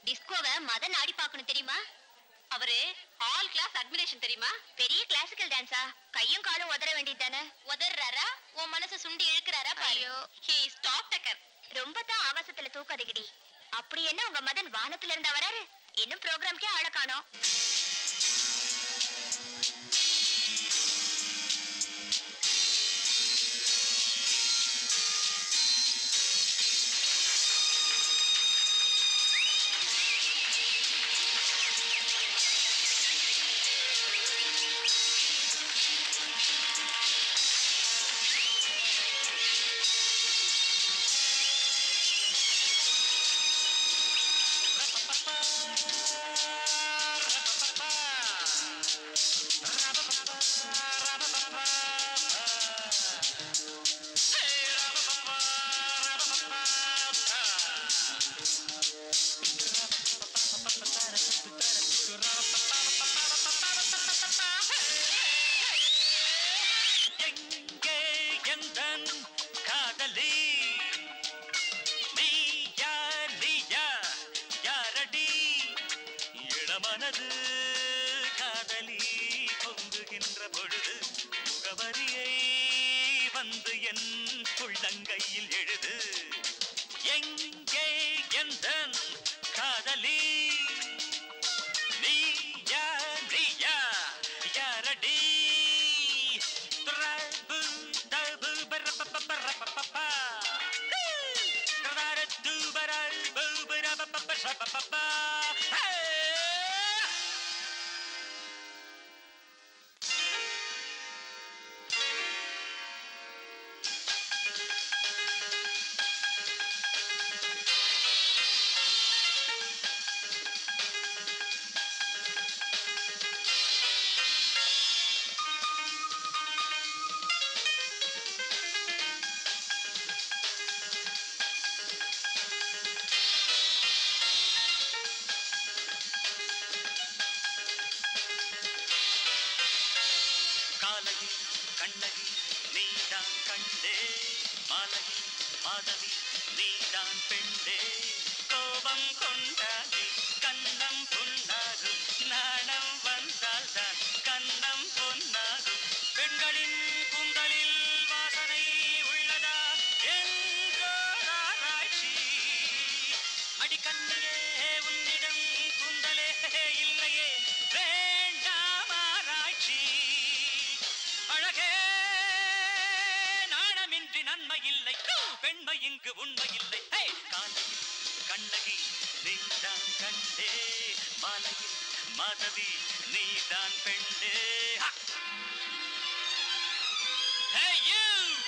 டிஸ்கோவை மதன் ஆடி பார்க்கணும் தெரியுமா அவரு ஆல் கிளாஸ் அட்மிரேஷன் தெரியுமா பெரிய கிளாசிக்கல் டான்ஸா கையும் காலும் உதற வேண்டியது தானே உதறாரா உன் மனச சுண்டி இழுக்கிறாரா பாரு ஐயோ. ஹி ஸ்டாப் டக்கர் ரொம்ப தான் ஆகாசத்துல தூக்காதகிடி அப்படி என்ன உங்க மதன் வானத்துல இருந்தா வராரு இன்னும் ப்ரோக்ராம்க்கே ஆள காணோம் எங்கே எந்தன் காதலி நீ யார் நீ யார் யாரடி இளமனது காதலி பொங்குகின்ற பொழுது முகவரியை வந்து என் உள்ளங்கையில் எழுது எங்கே எந்தன் காதலி நீ யார் நீ யார் யாரடி Trabu, dabu, barapapa, barapapa. Tradara, dubara, bubara, papapa, shapapapa. Hey! காலையில் கண்ணகி நீதான் கண்டே மாலையில் மாதவி நீதான் பெண்டே கோபம் கொண்டாடி கண்ணம் புண்ணாகும் நாணம் வந்தால்தான் கண்ணம் பொன்னாகும் பெண்களின் கூந்தலில் வாசனை உள்ளதா என்றோராராய்ச்சி அடிக்கண்ணியே உன்னிடம் கூந்தலே இல்லையே வேண்டாமாராய்ச்சி அழகே நாணமின்றி நன்மை இல்லை பெண்மை இங்கு உண்மை இல்லை ஹே! காலையில் கண்ணகி நீதான் கண்டே மாலையில் மாதவி நீதான் பெண்டே ஹா! Hey, you!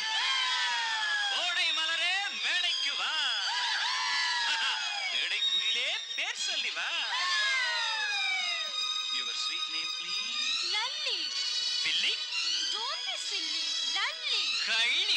கோடை மலரே மேடைக்கு வா மேடை குயிலே பேர் சொல்லி வா your sweet name please Lally Billy don't be silly Lally கழனி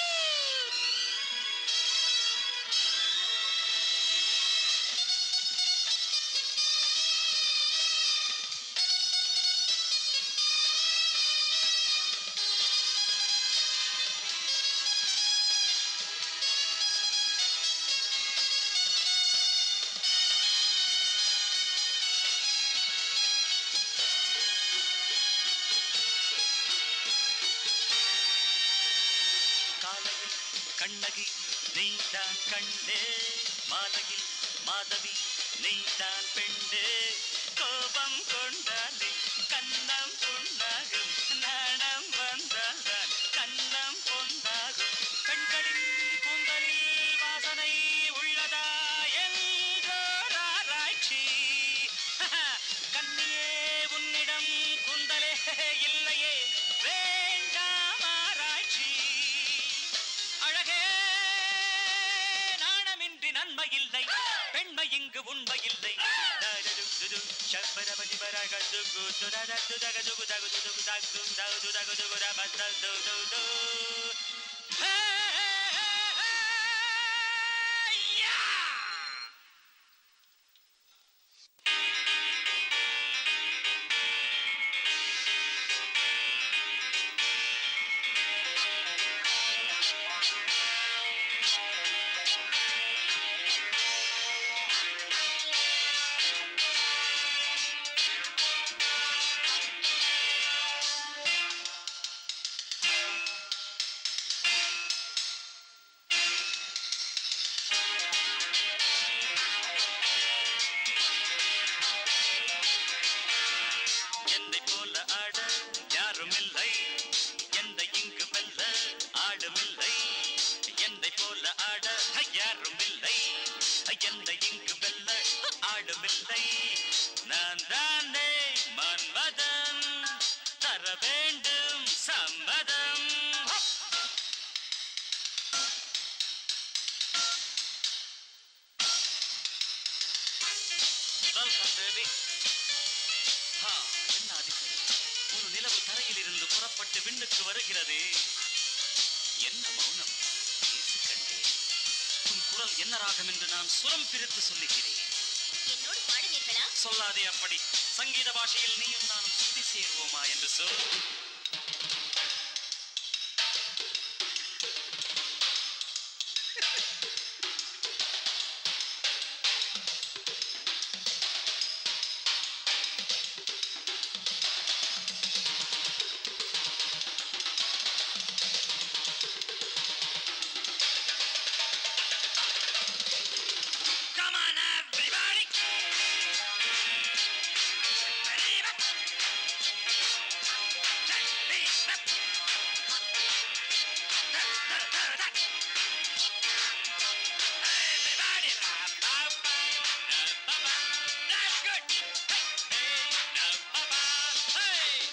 காலையில் கண்ணகி நீதான் கண்டே மாலையில் மாதவி நீதான் பெண்டே கோபம் கொண்டாலே கண்ணம் புண்ணாகும் நாணம் வந்தால்தான் கண்ணம் பொன்னாகும் பெண்களின் கூந்தலில் வாசனை உள்ளதா என்றோராராய்ச்சி கண்ணியே உன்னிடம் கூந்தலே இல்லையே வேண்டாம் ஆராய்ச்சி அழகே நாணமின்றி நன்மை இல்லை பெண்மை இங்கு உண்மை இல்லை தர வேண்டும் சம்மதம் வெல்கம் பேபி ஹா என்ன அதிசயம் ஒரு நிலவு தரையில் இருந்து புறப்பட்டு விண்ணுக்கு வருகிறது என்ன மௌனம் பேசு கண்டே உன் குரல் என்ன ராகம் என்று நான் சுரம் பிரித்து சொல்லுகிறேன் என்னோடு பாடுவீர்களா சொல்லாதே அப்படி சங்கீத பாஷையில் நீயும் நானும் சுதி சேருவோமா என்று சொல் Come on, everybody! Ready up! Ready up! Everybody! That's good! Hey!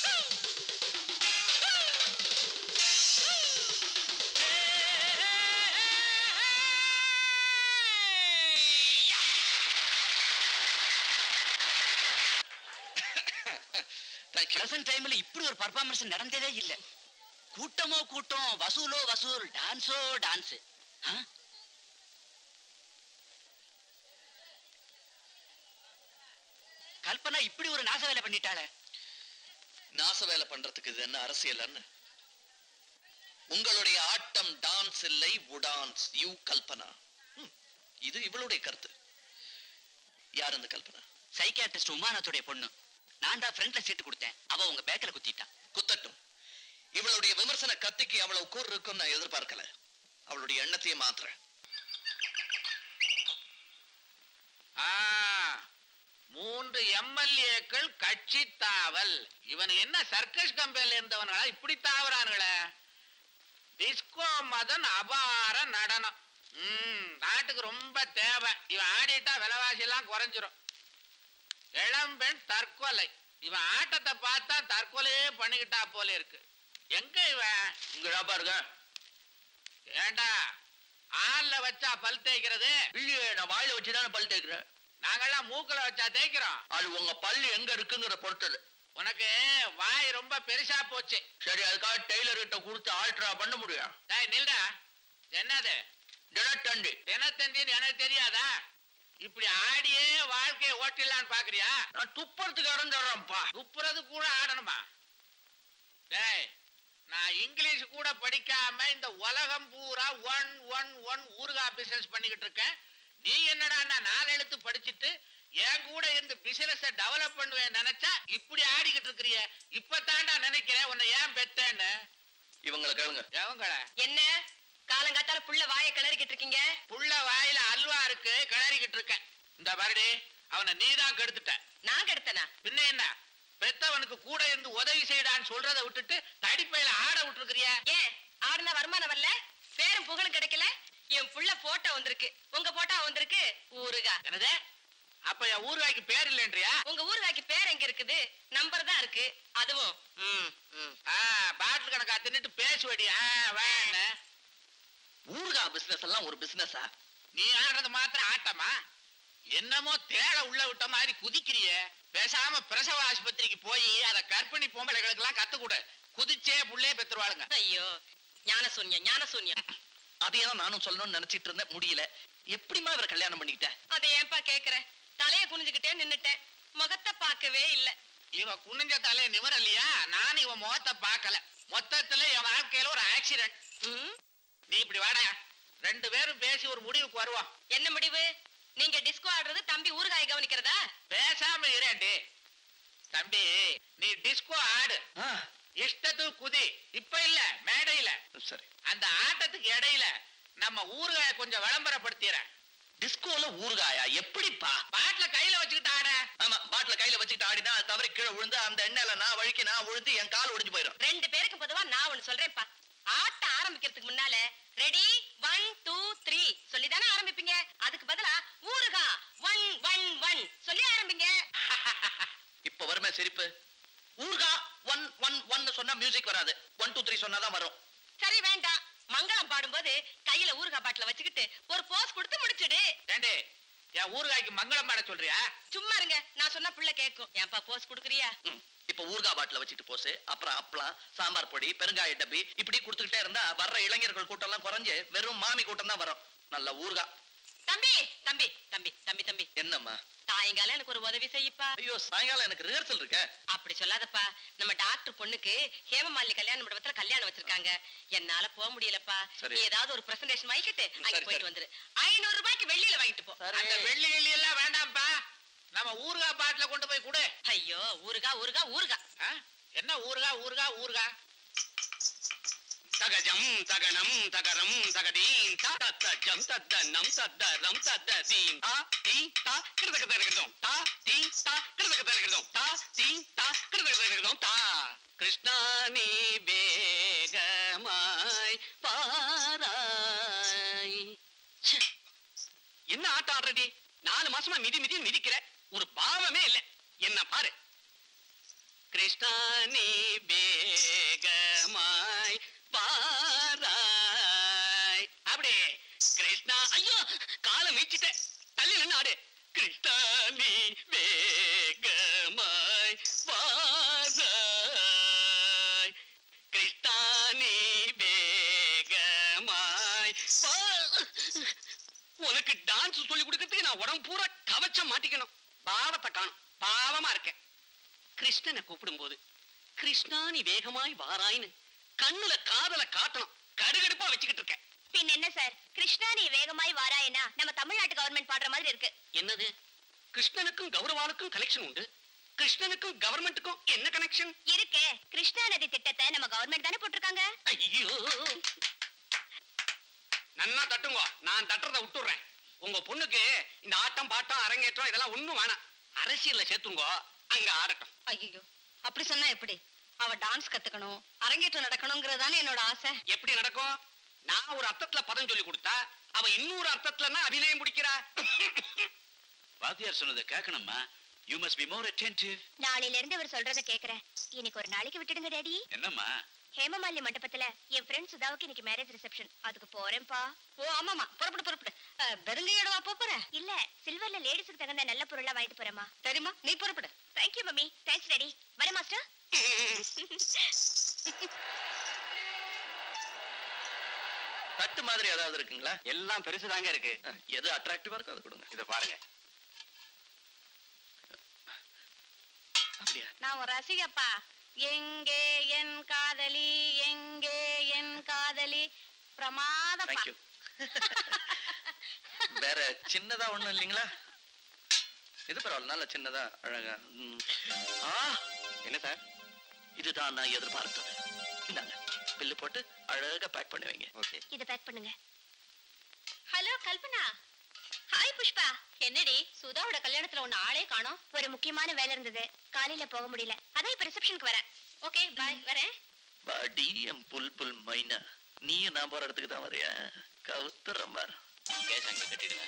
Present டைம்ல இப்படி ஒரு பர்ஃபார்மன்ஸ் நடந்ததே இல்ல கூட்டமோ கூட்டம் வசூலோ வசூல் டான்ஸோ டான்ஸ் கல்பனா இப்படி ஒரு நாச வேலை பண்ணிட்டாளே நாச வேலை பண்றதுக்கு இது என்ன அரசியல் உங்களுடைய ஆட்டம் டான்ஸ் இல்லை உடான்ஸ் யூ கல்பனா ம், இது இவளுடைய கருத்து யார் இந்த கல்பனா சைக்கியாட்ரிஸ்ட் உமானத்துடைய பொண்ணு நான் தான் ஃப்ரண்ட்ல சீட்டு கொடுத்தேன் அவ உங்க பேக்கல குத்திட்டான் குத்தட்டும் இவளுடைய விமர்சன கத்திக்கு அவ்வளவு கூர் இருக்கும் நான் எதிர்பார்க்கல அவளுடைய எண்ணத்தையே மாத்துறேன் ஆ, மூன்று எம்எல்ஏக்கள் கட்சி தாவல் இவன் என்ன சர்க்கஸ் கம்பெனில இருந்தவனா இப்படி தாவறானுங்களே டிஸ்கோ மதன் அபார நடனம் ம் நாட்டுக்கு ரொம்ப தேவை இவன் ஆடிட்டா விலைவாசி எல்லாம் குறைஞ்சிரும் இளம்பெண் தற்கொலை இவன் ஆட்டத்தை பார்த்தா தற்கொலையே பண்ணிக்கிட்டா போல இருக்கு எங்க இவன் இங்க பாருங்க ஏண்டா ஆள்ல வச்சா பல் தேய்க்கிறது இல்லையே நான் வாயில வச்சுதானே பல் தேய்க்கிறேன் நாங்கெல்லாம் மூக்குல வச்சா தேய்க்கிறோம் அது உங்க பல்லு எங்க இருக்குங்கிற பொறுத்தது உனக்கு வாய் ரொம்ப பெருசா போச்சு சரி அதுக்காக டெய்லர் கிட்ட கொடுத்து ஆல்ட்ரா பண்ண முடியும் டேய் நில்டா என்னது தினத்தண்டி தினத்தந்தின்னு எனக்கு தெரியாதா இப்படி ஆடியே வாழ்க்கையை ஓட்டிடலான்னு பாக்குறியா நான் துப்புறதுக்காரன் தர்றேன்ப்பா துப்புறது கூட ஆடணுமா டேய் நான் இங்கிலீஷ் கூட படிக்காம இந்த உலகம் பூரா ஒன் ஒன் ஒன் ஊர்கா பிசினஸ் பண்ணிக்கிட்டு இருக்கேன் நீ என்னடா நான் நாலு எழுத்து படிச்சுட்டு என் கூட இந்த பிசினஸ் டெவலப் பண்ணுவேன் நினைச்சா இப்படி ஆடிக்கிட்டு இருக்கிறிய இப்பதான்டா நினைக்கிறேன் உன்னை ஏன் பெத்தேன்னு இவங்களை கேளுங்க எவங்கள என்ன காலங்காத்தால புள்ள வாயை கிளறிக்கிட்டு இருக்கீங்க புள்ள வாயில அல்வா இருக்கு கிளறிக்கிட்டு இருக்கேன் இந்த வருடி அவனை நீதான் கெடுத்துட்ட நான் கெடுத்தனா பின்ன என்ன பெத்தவனுக்கு கூட இருந்து உதவி செய்யடான்னு சொல்றதை விட்டுட்டு தடிப்பையில ஆட விட்டுருக்கிறிய ஏன் ஆடுனா வருமானம் வரல பேரும் புகழும் கிடைக்கல என் புள்ள போட்டோ வந்திருக்கு உங்க போட்டோ வந்திருக்கு ஊருகா என்னது அப்ப என் ஊர்வாய்க்கு பேர் இல்லைன்றியா உங்க ஊருகாக்கு பேர் எங்க இருக்குது நம்பர் தான் இருக்கு அதுவும் ம், ம். ஆ, பாட்டில் கணக்கா தின்னுட்டு பேசுவடி ஆ, வேணு. ஊர்கா பிசினஸ் எல்லாம் ஒரு பிசினஸா நீ ஆடுறது மாத்திரம் ஆட்டமா என்னமோ தேட உள்ள விட்ட மாதிரி குதிக்கிறியே பேசாம பிரசவ ஆஸ்பத்திரிக்கு போய் அத கர்ப்பிணி பொம்பளைகளுக்கு எல்லாம் கத்து கொடு குதிச்சே புள்ளே பெத்துருவாளுங்க ஐயோ ஞான சூன்யம் ஞான சூன்யம் அதையெல்லாம் நானும் சொல்லணும்னு நினைச்சிட்டு இருந்தேன் முடியல எப்படிமா இவரை கல்யாணம் பண்ணிக்கிட்ட அதை ஏன்பா கேக்குற தலைய குனிஞ்சுக்கிட்டே நின்னுட்டேன் முகத்தை பார்க்கவே இல்ல இவன் குனிஞ்ச தலையை நிவரலையா நான் இவன் முகத்தை பார்க்கல மொத்தத்துல என் வாழ்க்கையில ஒரு ஆக்சிடென்ட் ம், நீ இப்படி வாடா ரெண்டு பேரும் பேசி ஒரு முடிவுக்கு வருவோம் என்ன முடிவு நீங்க டிஸ்கோ ஆடுறது தம்பி ஊறுகாய் கவனிக்கிறதா பேசாம இரேண்டி தம்பி நீ டிஸ்கோ ஆடு இஷ்டத்துக்கு குதி இப்ப இல்ல மேடையில சரி அந்த ஆட்டத்துக்கு இடையில நம்ம ஊறுகாய கொஞ்சம் விளம்பரப்படுத்திடுறேன் டிஸ்கோல ஊறுகாயா எப்படிப்பா பாட்டில கையில வச்சுக்கிட்டு ஆட ஆமா பாட்டில கையில வச்சுக்கிட்டு ஆடினா அது தவறி கீழே விழுந்து அந்த எண்ணெயில நான் வழுக்கி நான் விழுந்து என் கால் ஒடிஞ்சு போயிடும் ரெண்டு பேருக்கு பொதுவா நான் ஒண்ணு சொல்றேன்ப்பா ஆட்டம் ஆரம்பிக்கிறதுக்கு முன்னால ரெடி ஒன் டூ த்ரீ சொல்லி தானே ஆரம்பிப்பீங்க அதுக்கு பதிலா ஊறுகா ஒன் ஒன் ஒன் சொல்லி ஆரம்பிங்க இப்ப வருமே சிரிப்பு ஊர்கா ஒன் ஒன் சொன்னா மியூசிக் வராது ஒன் டூ த்ரீ சொன்னாதான் வரும் சரி வேண்டாம் மங்களம் பாடும்போது கையில ஊறுகாய் பாட்டில வச்சுக்கிட்டு ஒரு போஸ் கொடுத்து முடிச்சிடு ஏண்டி என் ஊறுகாய்க்கு மங்களம் பாட சொல்றியா சும்மா இருங்க நான் சொன்னா புள்ள கேட்கும் ஏன்பா போஸ் கொடுக்குறியா ம். இப்ப ஊர்கா பாட்டில வச்சுட்டு போசு அப்புறம் அப்பளம் சாம்பார் பொடி பெருங்காய டப்பி இப்படி கொடுத்துக்கிட்டே இருந்தா வர்ற இளைஞர்கள் கூட்டம் எல்லாம் குறைஞ்சு வெறும் மாமி கூட்டம் தான் வரும் நல்ல ஊர்கா தம்பி தம்பி தம்பி தம்பி தம்பி என்னம்மா சாயங்காலம் எனக்கு ஒரு உதவி செய்யப்பா ஐயோ சாயங்காலம் எனக்கு ரிஹர்சல் இருக்க அப்படி சொல்லாதப்பா நம்ம டாக்டர் பொண்ணுக்கு ஹேமமாலினி கல்யாண மண்டபத்துல கல்யாணம் வச்சிருக்காங்க என்னால போக முடியலப்பா சரி. நீ ஏதாவது ஒரு பிரசன்டேஷன் வாங்கிட்டு அங்க சரி, போயிட்டு சரி. வந்துரு ஐநூறு ரூபாய்க்கு வெள்ளியில வாங்கிட்டு போ அந்த வெள்ளி கிள்ளி எல்லாம் வேண்டாம்ப்பா நம்ம ஊறுகாய் பாட்டில கொண்டு போய் கொடு ஐயோ ஊருகா ஊருகா ஊருகா ஆ? என்ன ஊறுகாய் ஊறுகாய் ஊறுகாய் தகஜம் தகனம் தகரம் தகடீம் தா தத்தஜம் தத்தனம் தத்தரம் தத்ததீம் தா தீ தா கிருதக தருகிறதும் தா தீ தா கிருதக தருகிறதும் தா தீ தா கிருதக தருகிறதும் தா கிருஷ்ணா நீ வேகமாய் பாராய் ச்சே. என்ன ஆட்டம் ஆடுறடி நாலு மாசமா மிதி மிதி மிதிக்கிற ஒரு பாவமே இல்ல என்ன பாரு கிருஷ்ணா நீ வேகமாய் பாராய் அப்படி கிருஷ்ணா ஐயோ காலை மீச்சிட்ட தள்ளி நின்னு ஆடு கிருஷ்ணா நீ வேகமாய் பாராய் கிருஷ்ணா நீ வேகமாய் பா- உனக்கு டான்ஸ் சொல்லி கொடுக்கறதுக்கு நான் உடம்பு பூரா கவச்சம் மாட்டிக்கணும் பாவத்தை காணும் பாவமா இருக்கேன் கிருஷ்ணனை கூப்பிடும்போது கிருஷ்ணா நீ வேகமாய் வாராய்னு கண்ணுல காதல காட்டணும் கடுகடுப்பா வச்சுக்கிட்டு இருக்கேன் பின் என்ன சார் கிருஷ்ணா நீ வேகமாய் வாராயனா நம்ம தமிழ்நாட்டு கவர்மெண்ட் பாடுற மாதிரி இருக்கு என்னது கிருஷ்ணனுக்கும் கௌரவாளுக்கும் கனெக்ஷன் உண்டு கிருஷ்ணனுக்கும் கவர்மெண்ட்டுக்கும் என்ன கனெக்ஷன் இருக்கே கிருஷ்ணா நதி திட்டத்தை நம்ம கவர்மெண்ட் தானே போட்டிருக்காங்க ஐயோ நன்னா தட்டுங்க நான் தட்டுறத விட்டுறேன் உங்க பொண்ணுக்கு இந்த ஆட்டம் பாட்டம் அரங்கேற்றம் இதெல்லாம் ஒண்ணும் வேணாம் அரசியல்ல சேர்த்துங்க அங்க ஆடட்டும் ஐயோ அப்படி சொன்னா எப்படி அவ டான்ஸ் கத்துக்கணும் அரங்கேற்றம் நடக்கணுங்கிறது தானே என்னோட ஆசை எப்படி நடக்கும் நான் ஒரு அர்த்தத்துல பதம் சொல்லி கொடுத்தா அவ இன்னொரு அர்த்தத்துலன்னா அபிநயம் முடிக்கிறா வாத்தியார் சொன்னதை கேட்கணுமா you must be more attentive நாளையில இருந்து அவர் சொல்றத கேக்குறேன் இன்னைக்கு ஒரு நாளைக்கு விட்டுடுங்க டேடி என்னம்மா ஹேமமாலி மண்டபத்துல என் ஃப்ரெண்ட் சுதாவுக்கு இன்னைக்கு மேரேஜ் ரிசப்ஷன் அதுக்கு போறேன்பா ஓ ஆமாமா புறப்படு புறப்படு பெருங்கையோடவா போற இல்ல சில்வர்ல லேடிஸ்க்கு தகுந்த நல்ல பொருளா வாங்கிட்டு போறேமா சரிம்மா நீ புறப்படு தேங்க்யூ மம்மி தேங்க்ஸ் டேடி வர மாஸ்டர் தட்டு மாதிரி ஏதாவது இருக்குங்களா எல்லாம் பெருசுதாங்க இருக்கு அஹ், எது அட்ராக்டிவா இருக்கோ அது கொடுங்க இத பாருங்க அப்படியா நான் ஒரு ரசிகப்பா எங்கே என் காதலி எங்கே என் காதலி பிரமாதப்பா தேங்க்யூ வேற சின்னதா ஒண்ணும் இல்லைங்களா இது பரவாயில்ல நல்ல சின்னதா அழகா ம். ஆ என்ன சார் இதுதான் நான் எதிர்பார்த்தது இந்தாங்க பில்லு போட்டு அழகா பேக் பண்ணி வைங்க ஓகே இத பேக் பண்ணுங்க ஹலோ கல்பனா ஹாய் புஷ்பா என்னடி சுதாவோட கல்யாணத்துல ஒன்னு ஆளே காணோம் ஒரு முக்கியமான வேலை இருந்தது காலையில போக முடியல அதான் இப்ப ரிசப்ஷனுக்கு வரேன் ஓகே பாய் வரேன் பாடி என் புல் புல் மைனா நீயும் நான் போற இடத்துக்கு தான் வரியா கவுத்துறேன் பாரு கேஸ் அங்க கட்டிடுங்க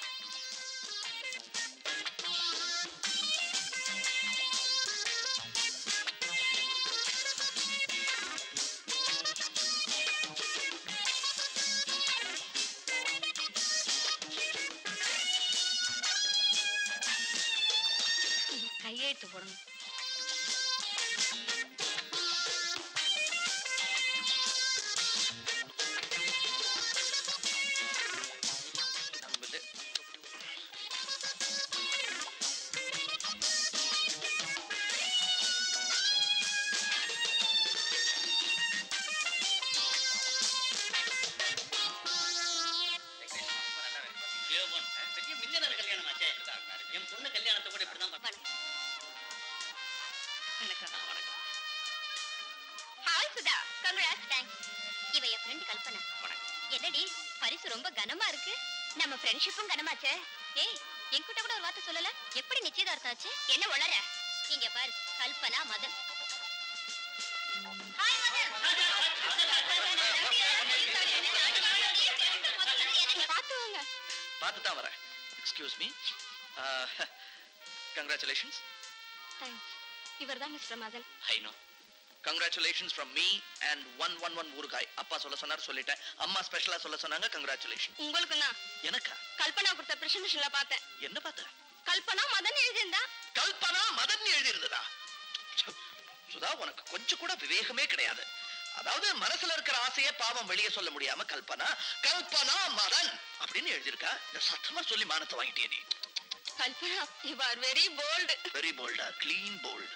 கையெழுத்து போடணும் நம்மளே பெரிய மில்லியனர் கல்யாணம் ஆச்சே என் பொண்ணு கல்யாணத்தை கூட இப்படிதான் பண்ண வணக்கம் வணக்கம் ஹாய் சுதா கங்க்ராட்ஸ் தேங்க்ஸ் இவ என் ஃப்ரெண்ட் கல்பனா வணக்கம் என்னடி பரிசு ரொம்ப கனமா இருக்கு நம்ம ஃப்ரெண்ட்ஷிப்பும் கனமாச்சே ஏய் என்கிட்ட கூட ஒரு வார்த்தை சொல்லல எப்படி நிச்சயதார்த்தம் ஆச்சு என்ன உளற இங்க பாரு கல்பனா மதன் ஹாய் மதன் பார்த்து வாங்க பார்த்து தான் வரேன் எக்ஸ்கியூஸ் மீ கங்க்ராச்சுலேஷன்ஸ் தேங்க்ஸ் இவர்தான் mister Madan I know congratulations from me and one one one ஊறுகாய் அப்பா சொல்ல சொன்னார் சொல்லிட்டேன் அம்மா ஸ்பெஷலா சொல்ல சொன்னாங்க கங்க்ராச்சுலேஷன் உங்களுக்கு தான் எனக்கா கல்பனா கொடுத்த பிரசன்டேஷன்ல பார்த்தேன் என்ன பார்த்த கல்பனா மதன் எழுதியிருந்தா கல்பனா மதன் எழுதியிருந்ததா ச்ச, சுதா உனக்கு கொஞ்சம் கூட விவேகமே கிடையாது அதாவது மனசுல இருக்கிற ஆசையே பாவம் வெளியே சொல்ல முடியாம கல்பனா கல்பனா மதன் அப்படின்னு எழுதியிருக்கா இந்த சத்தமா சொல்லி மானத்தை வாங்கிட்டே நீ Kalpana you are very bold very போல்டா க்ளீன் போல்டு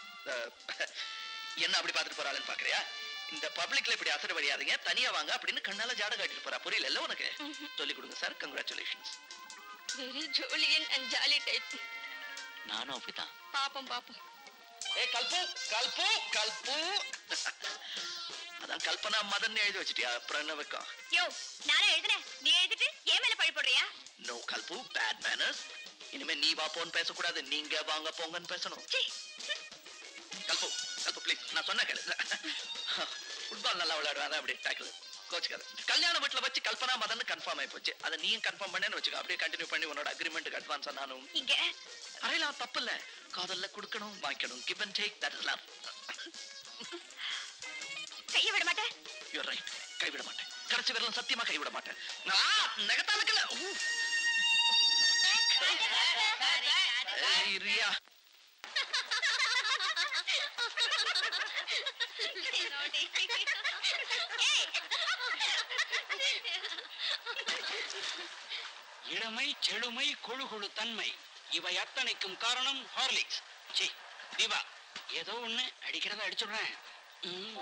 என்ன அப்படி பார்த்துட்டு போறாளுன்னு பாக்குறியா இந்த பப்ளிக்ல இப்படி அசர வழியாதீங்க தனியா வாங்க அப்படின்னு கண்ணால ஜாட காட்டிட்டு போறா புரியல உனக்கு சொல்லி கொடுங்க சார் கங்க்ராச்சுலேஷன்ஸ் வெரி ஜோலியன் அண்ட் ஜாலி டைப் நானும் அப்படிதான் பாப்போம் பாப்போம் ஏ கல்பு கல்பு கல்பு அதான் கல்பனா மதன் எழுதி வச்சிட்டியா அப்புறம் என்ன வைக்கும் யோ நானே எழுதுனேன் நீ எழுதிட்டு ஏன் மேல பழி போடுறியா நோ கல்பு பேட் மேனர்ஸ் இனிமே நீ வா போன்னு பேசக்கூடாது நீங்க வாங்க போங்கன்னு பேசணும் சீ கல்பு கல்பு ப்ளீஸ் நான் சொன்ன கேளு ஃபுட்பால் நல்லா விளையாடுவாங்க அப்படி டேக்கிள் கோச்சுக்காது கல்யாண வீட்டுல வச்சு கல்பனா மதன் கன்ஃபார்ம் ஆகி போச்சு அதை நீயும் கன்ஃபார்ம் பண்ணேன்னு வச்சுக்கோ அப்படியே கண்டினியூ பண்ணி உன்னோட அக்ரிமெண்ட்டுக்கு அட்வான்ஸா நானும் இங்க அறையலாம் தப்பு இல்ல காதல்ல கொடுக்கணும் வாங்கிக்கணும் give and take that is love கைய விட மாட்டேன் யூர் ரைட் கைவிட மாட்டேன் கடைசி வரலாம் சத்தியமா கைவிட மாட்டேன் ஆ, நெகத்தாலுக்குல ஊ. ஏய், ரியா இளமை செழுமை கொழு கொழு தன்மை இவை அத்தனைக்கும் காரணம் ஹார்லிக்ஸ் சி திவா ஏதோ ஒண்ணு அடிக்கிறத அடிச்சுடுறேன் ம்.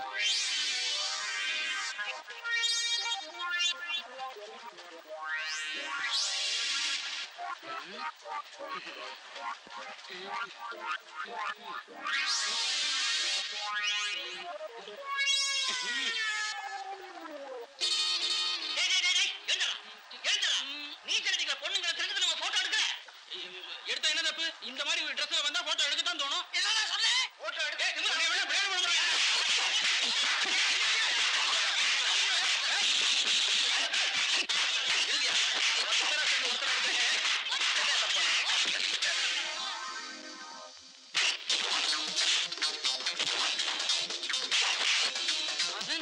டேய், டேய், டேய், டேய், எழுந்துடா, எழுந்துடா. நீச்சல் அடிக்கிற பொண்ணுங்களை திருடுறது நம்ம photo எடுக்கல. எடுத்தா என்ன தப்பு இந்த மாதிரி ஒரு ட்ரெஸ்ல வந்தா போட்டோ எடுக்கத்தான் தோணும் என்னடா சொல்ல? photo எடுக்க- ஏய், நிமிர்றா, அப்படியே விடு, அப்படியே விடு, விடு. எழுதியா? பத்து பேரா சேர்ந்து ஒருத்தனை எடுத்து, மதன்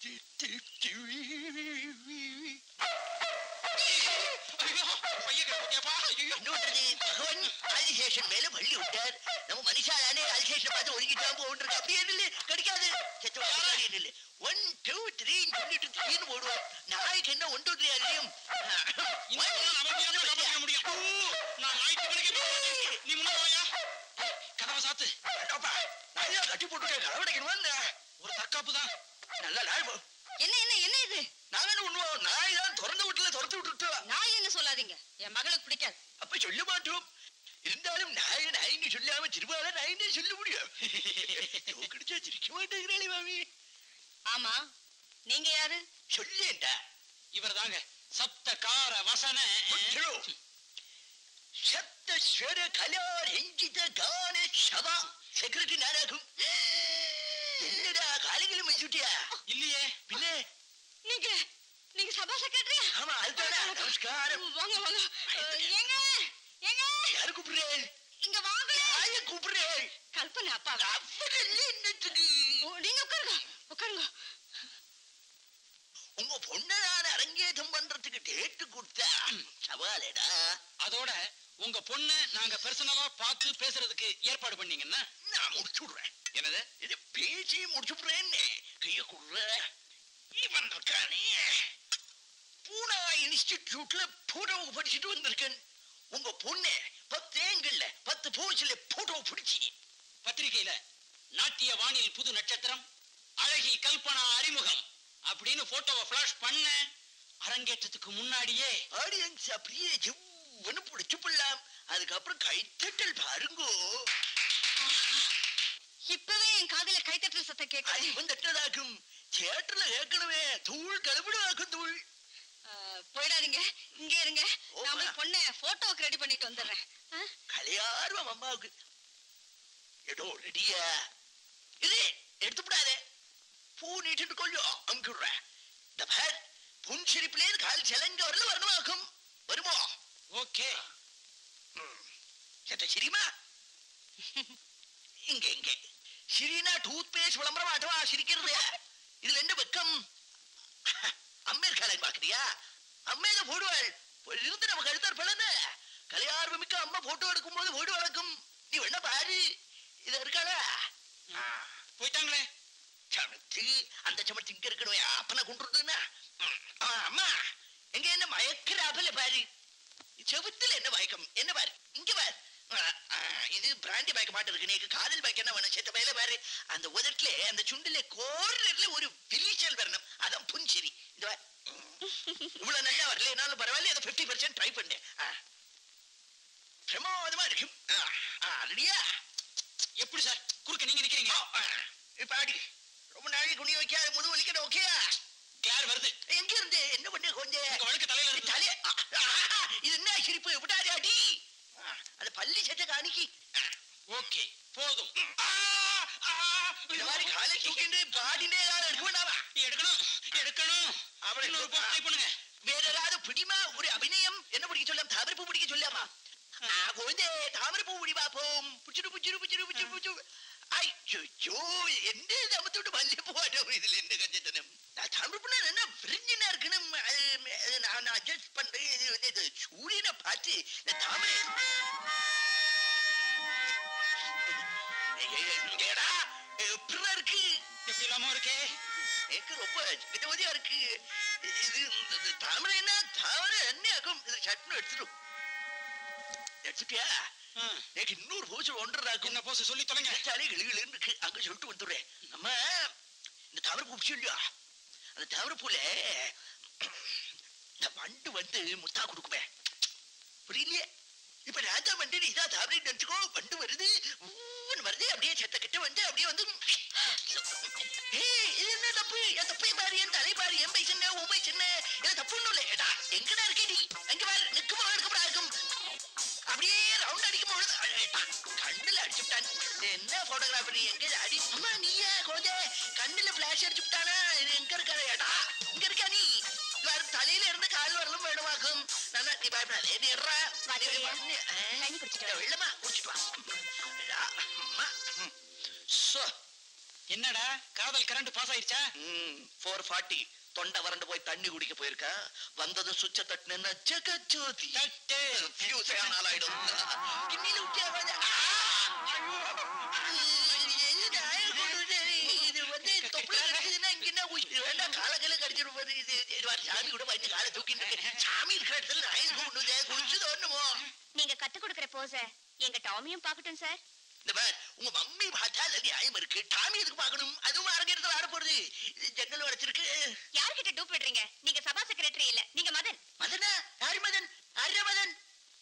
ஐயோ பையன் கட்டியாப்பா ஐயோ என்னோடது பகவான் ஆதிசேஷன் மேல வள்ளி விட்டார் நம்ம மனுஷாலானே ஆதிசேஷன் பார்த்து ஒதுக்கிட்டான் போன்றிருக்கு அப்படியே நில்லு கிடைக்காது செத்தவன் நில்லு ஒன் டூ த்ரீ சொல்லிட்டு த்ரீன்னு போடுவோம் நாளைக்கு என்ன ஒன் டூ த்ரீ அதையும் இந்த பொண்ணை நமக்கு தான் காப்பாத்திக்க முடியும் நான் ஞாயிற்றுக்கிழமைக்கு போக மாட்டேன். நீ முன்ன போயா கதவை சாத்து நான் கட்டி போட்டுட்டேன் கலவடைக்கணுமா ஒரு தற்காப்பு தான் நல்ல நாள் போ. என்ன என்ன என்ன இது நாங்க என்ன பண்ணுவோம் நாய் தான் திறந்து விட்டுல திறந்து விட்டுட்டோம் நான் என்ன சொல்லாதீங்க என் மகளுக்கு பிடிக்காது அப்ப சொல்ல மாட்டோம் இருந்தாலும் நாய நாயின்னு சொல்லாம திருமால நாயின்னு சொல்ல முடியும் கிடைச்சா சிரிக்க மாட்டேங்கிறாளே மாமி ஆமா நீங்க யாரு சொல்லேண்டா இவர் தாங்க சப்த கார வசன முற்றிலோ. சப்த ஸ்வர கலா ரஞ்சித கான சபா செக்ரட்டரி நானாகும் என்னடா காலைகளும் வச்சுட்டியா இல்லையே பின்ன நீங்க நீங்க சபா செக்ரட்டரியா ஆமா அதுதானா நமஸ்காரம் வாங்க வாங்க அஹ், ஏங்க ஏங்க யாரு கூப்பிடுறேன் இங்க வாங்க யார கூப்பிடுறேன் கல்பனை அப்பா அப்படி இல்லை என்னத்துக்கு நீங்க உட்காருங்க உட்காருங்க உங்க பொண்ணை நான் அரங்கேற்றம் பண்றதுக்கு டேட்டு கொடுத்தா சவாலேடா அதோட உங்க பொண்ணு நாங்க பர்சனலா பார்த்து பேசுறதுக்கு ஏற்பாடு பண்ணீங்கன்னா நான் முடிச்சு விடுறேன் என்னது இது பேசி முடிச்சு விடுறேன்னு கைய குடுற இவன் இருக்கானே பூனா இன்ஸ்டிடியூட்ல போட்டோவுக்கு படிச்சுட்டு வந்திருக்கேன் உங்க பொண்ணு பத்து ஏங்கல்ல பத்து போச்சுல போட்டோ பிடிச்சி பத்திரிகையில நாட்டிய வானில் புது நட்சத்திரம் அழகி கல்பனா அறிமுகம் அப்படின்னு போட்டோவை ஃபிளாஷ் பண்ண அரங்கேற்றத்துக்கு முன்னாடியே ஆடியன்ஸ் அப்படியே ஜிவ்னு பிடிச்சு போடலாம் அதுக்கப்புறம் கைத்தட்டல் பாருங்கோ இப்பவே என் காதுல கைத்தட்டல் சத்தம் அது கேக்குது இவன் தட்டதாக்கும் தியேட்டர்ல கேட்கணுமே தூள் கழுவிடுவாக்கும் தூள் அஹ், போயிடாதீங்க இங்கே இருங்க ஓ, நான் போய் வேணாம். பொண்ணை போட்டோவுக்கு ரெடி பண்ணிட்டு வந்துடுறேன் ஆ? கலையார்வம் அம்மாவுக்கு ஏதோ ரெடியா இது எடுத்து விடாதே பூ நீட்டிட்டு கொள்ளோ அமுக்கிடுறேன் இந்த பார் புன் சிரிப்பிலே கால் செலங்க வரல வரணுமாக்கும் வருமோ ஓகே சத்த சிரிமா இங்க இங்க சிரினா டூத் பேஸ்ட் விளம்பரம் ஆட்டவா சிரிக்கிறது இதுல என்ன வெக்கம் அம்மேர் காலன் பாக்குறியா அம்மையில போடுவாள் இருந்து நம்ம கழுத்தார் பழன கலையார்வம் மிக்க அம்மா போட்டோ எடுக்கும் போது ஓடு வளர்க்கும் நீ வேணா பாரு இது இருக்காளா போயிட்டாங்களே சமத்து அந்த சமத்து இங்க இருக்கணும் அப்பனை கொண்டுருதுன்னா அம்மா எங்க என்ன மயக்கிற அபல பாரு செவுத்துல என்ன மயக்கம் என்ன பாரு இங்க பாரு ஆ, ஆ, இது பிராண்டி மயக்க மாட்டு இருக்கு நீக்கு காதல் மயக்க என்ன வேணும் செத்த மேல பாரு அந்த உதட்டுல அந்த சுண்டுல கோர்னர்ல ஒரு விரிச்சல் வரணும் அதான் புஞ்சிரி இந்த பாரு. இவ்வளவு நல்லா வரலனாலும் பரவாயில்ல அதை பிப்டி பர்சன்ட் ட்ரை பண்ணேன் ஆ. பிரமாதமா இருக்கும் ஆ, ஆ, ரெடியா எப்படி சார் குறுக்க நீங்க நிக்கிறீங்க இப்ப அடி ரொம்ப நாளைக்கு குனி வைக்காத முது வலிக்கணும் ஓகேயா யார் வருது எங்க இருந்து என்ன பண்ண கொஞ்சம் உங்க வழுக்க தலையில இருக்கு தலை ஆ, ஆ, இது என்ன சிரிப்பு விட்டாரு அடி ஆ, அந்த பள்ளி சட்ட காணிக்கு ஓகே போதும் ஆ, ஆ, இந்த மாதிரி காலை தூக்கிட்டு பாடினே யாரும் எடுக்க வேண்டாமா எடுக்கணும் எடுக்கணும் அவளை இன்னொரு போட்டு ட்ரை பண்ணுங்க வேற ஏதாவது பிடிமா ஒரு அபிநயம் என்ன பிடிக்க சொல்லாம் தாமரைப்பூ பிடிக்க சொல்லாமா ஆ, குழந்தை தாமரைப்பூ பிடி பாப்போம் புச்சிரு புச்சிரு புச்சிரு புச்சிரு புச்சிரு ஐயோ என்ன இது அமுத்து விட்டு மல்லிகைப்பூ ஆட்டம் இதுல என்ன கஞ்சத்தனம் நான் தாமரைப்பூனா என்ன விரிஞ்சினா இருக்கணும் அது, அது நான் அட்ஜஸ்ட் பண்றேன் இது வந்து இது சூரியனை பார்த்து இந்த தாமரை ஏய், ஏய், ஏடா எப்படிதான் இருக்கு எப்படி இல்லாம இருக்கே எனக்கு ரொம்ப விதவதியா இருக்கு இது இந்த தாமரைன்னா தாமரை என்ன ஆகும் இது சட்னு எடுத்துடும் எடுத்துட்டியா ஆ, எனக்கு இன்னொரு பூச்சு ஒன்றராக்கும் என்ன போஸ் சொல்லி தொலைங்க சாலே கிளுகிளுன்னு இருக்கு அங்க சொல்லிட்டு வந்துடுறேன் நம்ம இந்த தாமரை பூ பிடிச்சு இல்லையா அந்த தாமரை பூல இந்த வண்டு வந்து முத்தா கொடுக்குமே புரியலையே இப்ப ராஜா வண்டு நீ தான் தாமரை நினைச்சுக்கோ வண்டு வருது ஊன்னு வருது அப்படியே செத்த கிட்ட வந்து அப்படியே வந்து ஏய், இது என்ன தப்பு என் தப்பை பாரு என் தலை பாரு என் பை சின்ன உன் பை சின்ன இது தப்பு ஒண்ணும் இல்லை ஏடா எங்கடா இருக்கே நீ எங்க பாரு நிற்கும் எடுக்கப்படா இருக்கும் அப்படியே ரவுண்ட் அடிக்கும் பொழுது அடேடா, கண்ணுல அடிச்சுட்டான் என்ன போட்டோகிராஃபர் எங்க அடி அம்மா நீயா குழந்தை கண்ணுல பிளாஷ் அடிச்சு விட்டானா இது எங்க இருக்காரு ஏடா இங்க இருக்கா நீ வேற தலையில இருந்து கால் வரலும் வேணுமாக்கும் நல்லா நீ பயப்படாதே நீ இருடா. நீ வாடியா. பண்ணு. ஆ. தண்ணி குடிச்சிட்டு வா. இந்த வெள்ளமா குடிச்சிட்டு வா ஏடா, அம்மா ம். சோ என்னடா காசு காதல் கரண்ட் பாஸ் ஆயிடுச்சா ஃபோர் ஃபார்ட்டி தொண்டை வறண்டு போய் தண்ணி குடிக்க போயிருக்கா வந்ததும் சுவிட்ச தட்டுன ஜெகஜோதி ஃபியூஸ் நாளாயிடும் கிண்ணில விட்டியா பாரு. எங்க ஆயா கொண்டு வந்து இது வந்து தொப்புல கடிச்சதுன்னா இங்க என்ன உயிர் வேண்டாம் காலங்கள கடிச்சிடும் போது இது இது வா, சாமி கூட பண்ணி காலை தூக்கிட்டு இருக்கு. சாமி இருக்கிற இடத்துல நாய் கொண்டு வந்து குடிச்சது ஒண்ணுமோ நீங்க கத்து கொடுக்கற போஸ எங்க டாமியும் பாக்கட்டும் சார் இந்த பார் உங்க மம்மி பார்த்தா அது நியாயம் இருக்கு டாமி எதுக்கு பார்க்கணும் அதுவும் அரங்கேறதுல ஆட போறது இது ஜன்னல் உடைச்சிருக்கு யார்கிட்ட டூப் விடுறீங்க நீங்க சபா செக்ரட்டரி இல்ல நீங்க மதன் மதனா யாரு மதன் அரிய மதன்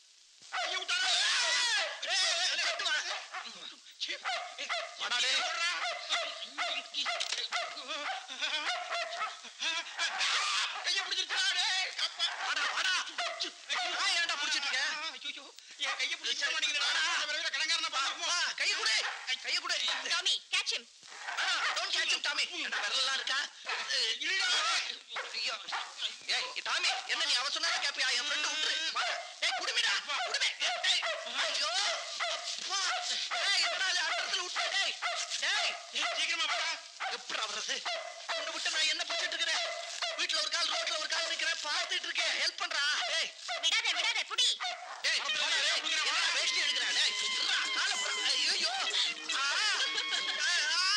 கைய பிடிச்சிருக்கா டேய் கப்பா வாடா வாடா நான் ஏன்டா பிடிச்சிட்டு இருக்கேன் என் கையை பிடிச்ச மாட்டேங்கிறா கடங்காரன வா, கைய கொடு கைய கொடு Tommy catch him don't catch him Tommy என்ன விரலாம் இருக்கா இல்லடா ஐயோ ஏய் டாமி என்ன நீ அவ சொன்னா கேப்பியா என் ஃப்ரெண்ட் விட்டுரு வா. டேய் குடுமிடா குடுமே டேய் ஐயோ அப்பா டேய் என்னடா இது அடத்துல விட்டு டேய் டேய் சீக்கிரமா போடா எப்படா வர்றது உன்னை விட்டு நான் என்ன பிடிச்சிட்டு இருக்கிறேன் வீட்டுல ஒரு கால் ரோட்ல ஒரு கால் நிக்கிறேன் பார்த்துட்டு இருக்கேன் ஹெல்ப் பண்றா டேய் விடாத விடாத புடி டேய் போடா, டேய். என்னடா வேஷ்டி எடுக்கிறா டேய் இருடா, காலை போடா. ஐயையோ. ஆ. ஆ.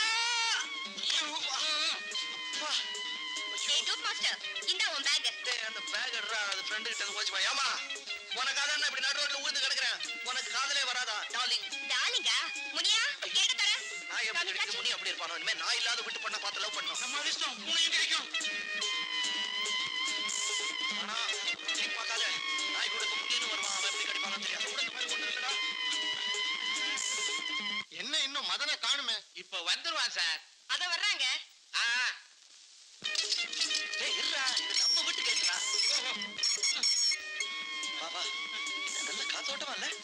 அப்பா. ஏய் டூப் மாஸ்டர் இந்தா உன் பேக் டேய், அந்த bag எடுறா, அது friend கிட்ட இருந்து போச்சுப்பா. ஏம்மா, உனக்காக நான் இப்படி நடு ரோட்ல விழுந்து கிடக்குறேன். உனக்கு காதலே வராதா டார்லிங் டாலிங்கா முனியா கேட்டு தர நான் எப்படி இருக்கு முனி அப்படி இருப்பானோ இனிமே நான் இல்லாத விட்டு பண்ண பார்த்து லவ் பண்ணும் நம்ம அதிர்ஷ்டம் பூனையும் கிடைக்கும் ஆனா நீ பார்க்காத நாய் கூட இப்ப முனின்னு வருவான் அவன் எப்படி கடிப்பானோ தெரியாது கூட இந்த மாதிரி ஒண்ணு இல்லடா என்ன இன்னும் மதனை காணுமே இப்ப வந்துருவான் சார் அத வர்றாங்க ஆ டேய் இருடா இது நம்ம வீட்டு கேக்குறா பாபா இது நல்ல காத்தோட்டமா இல்ல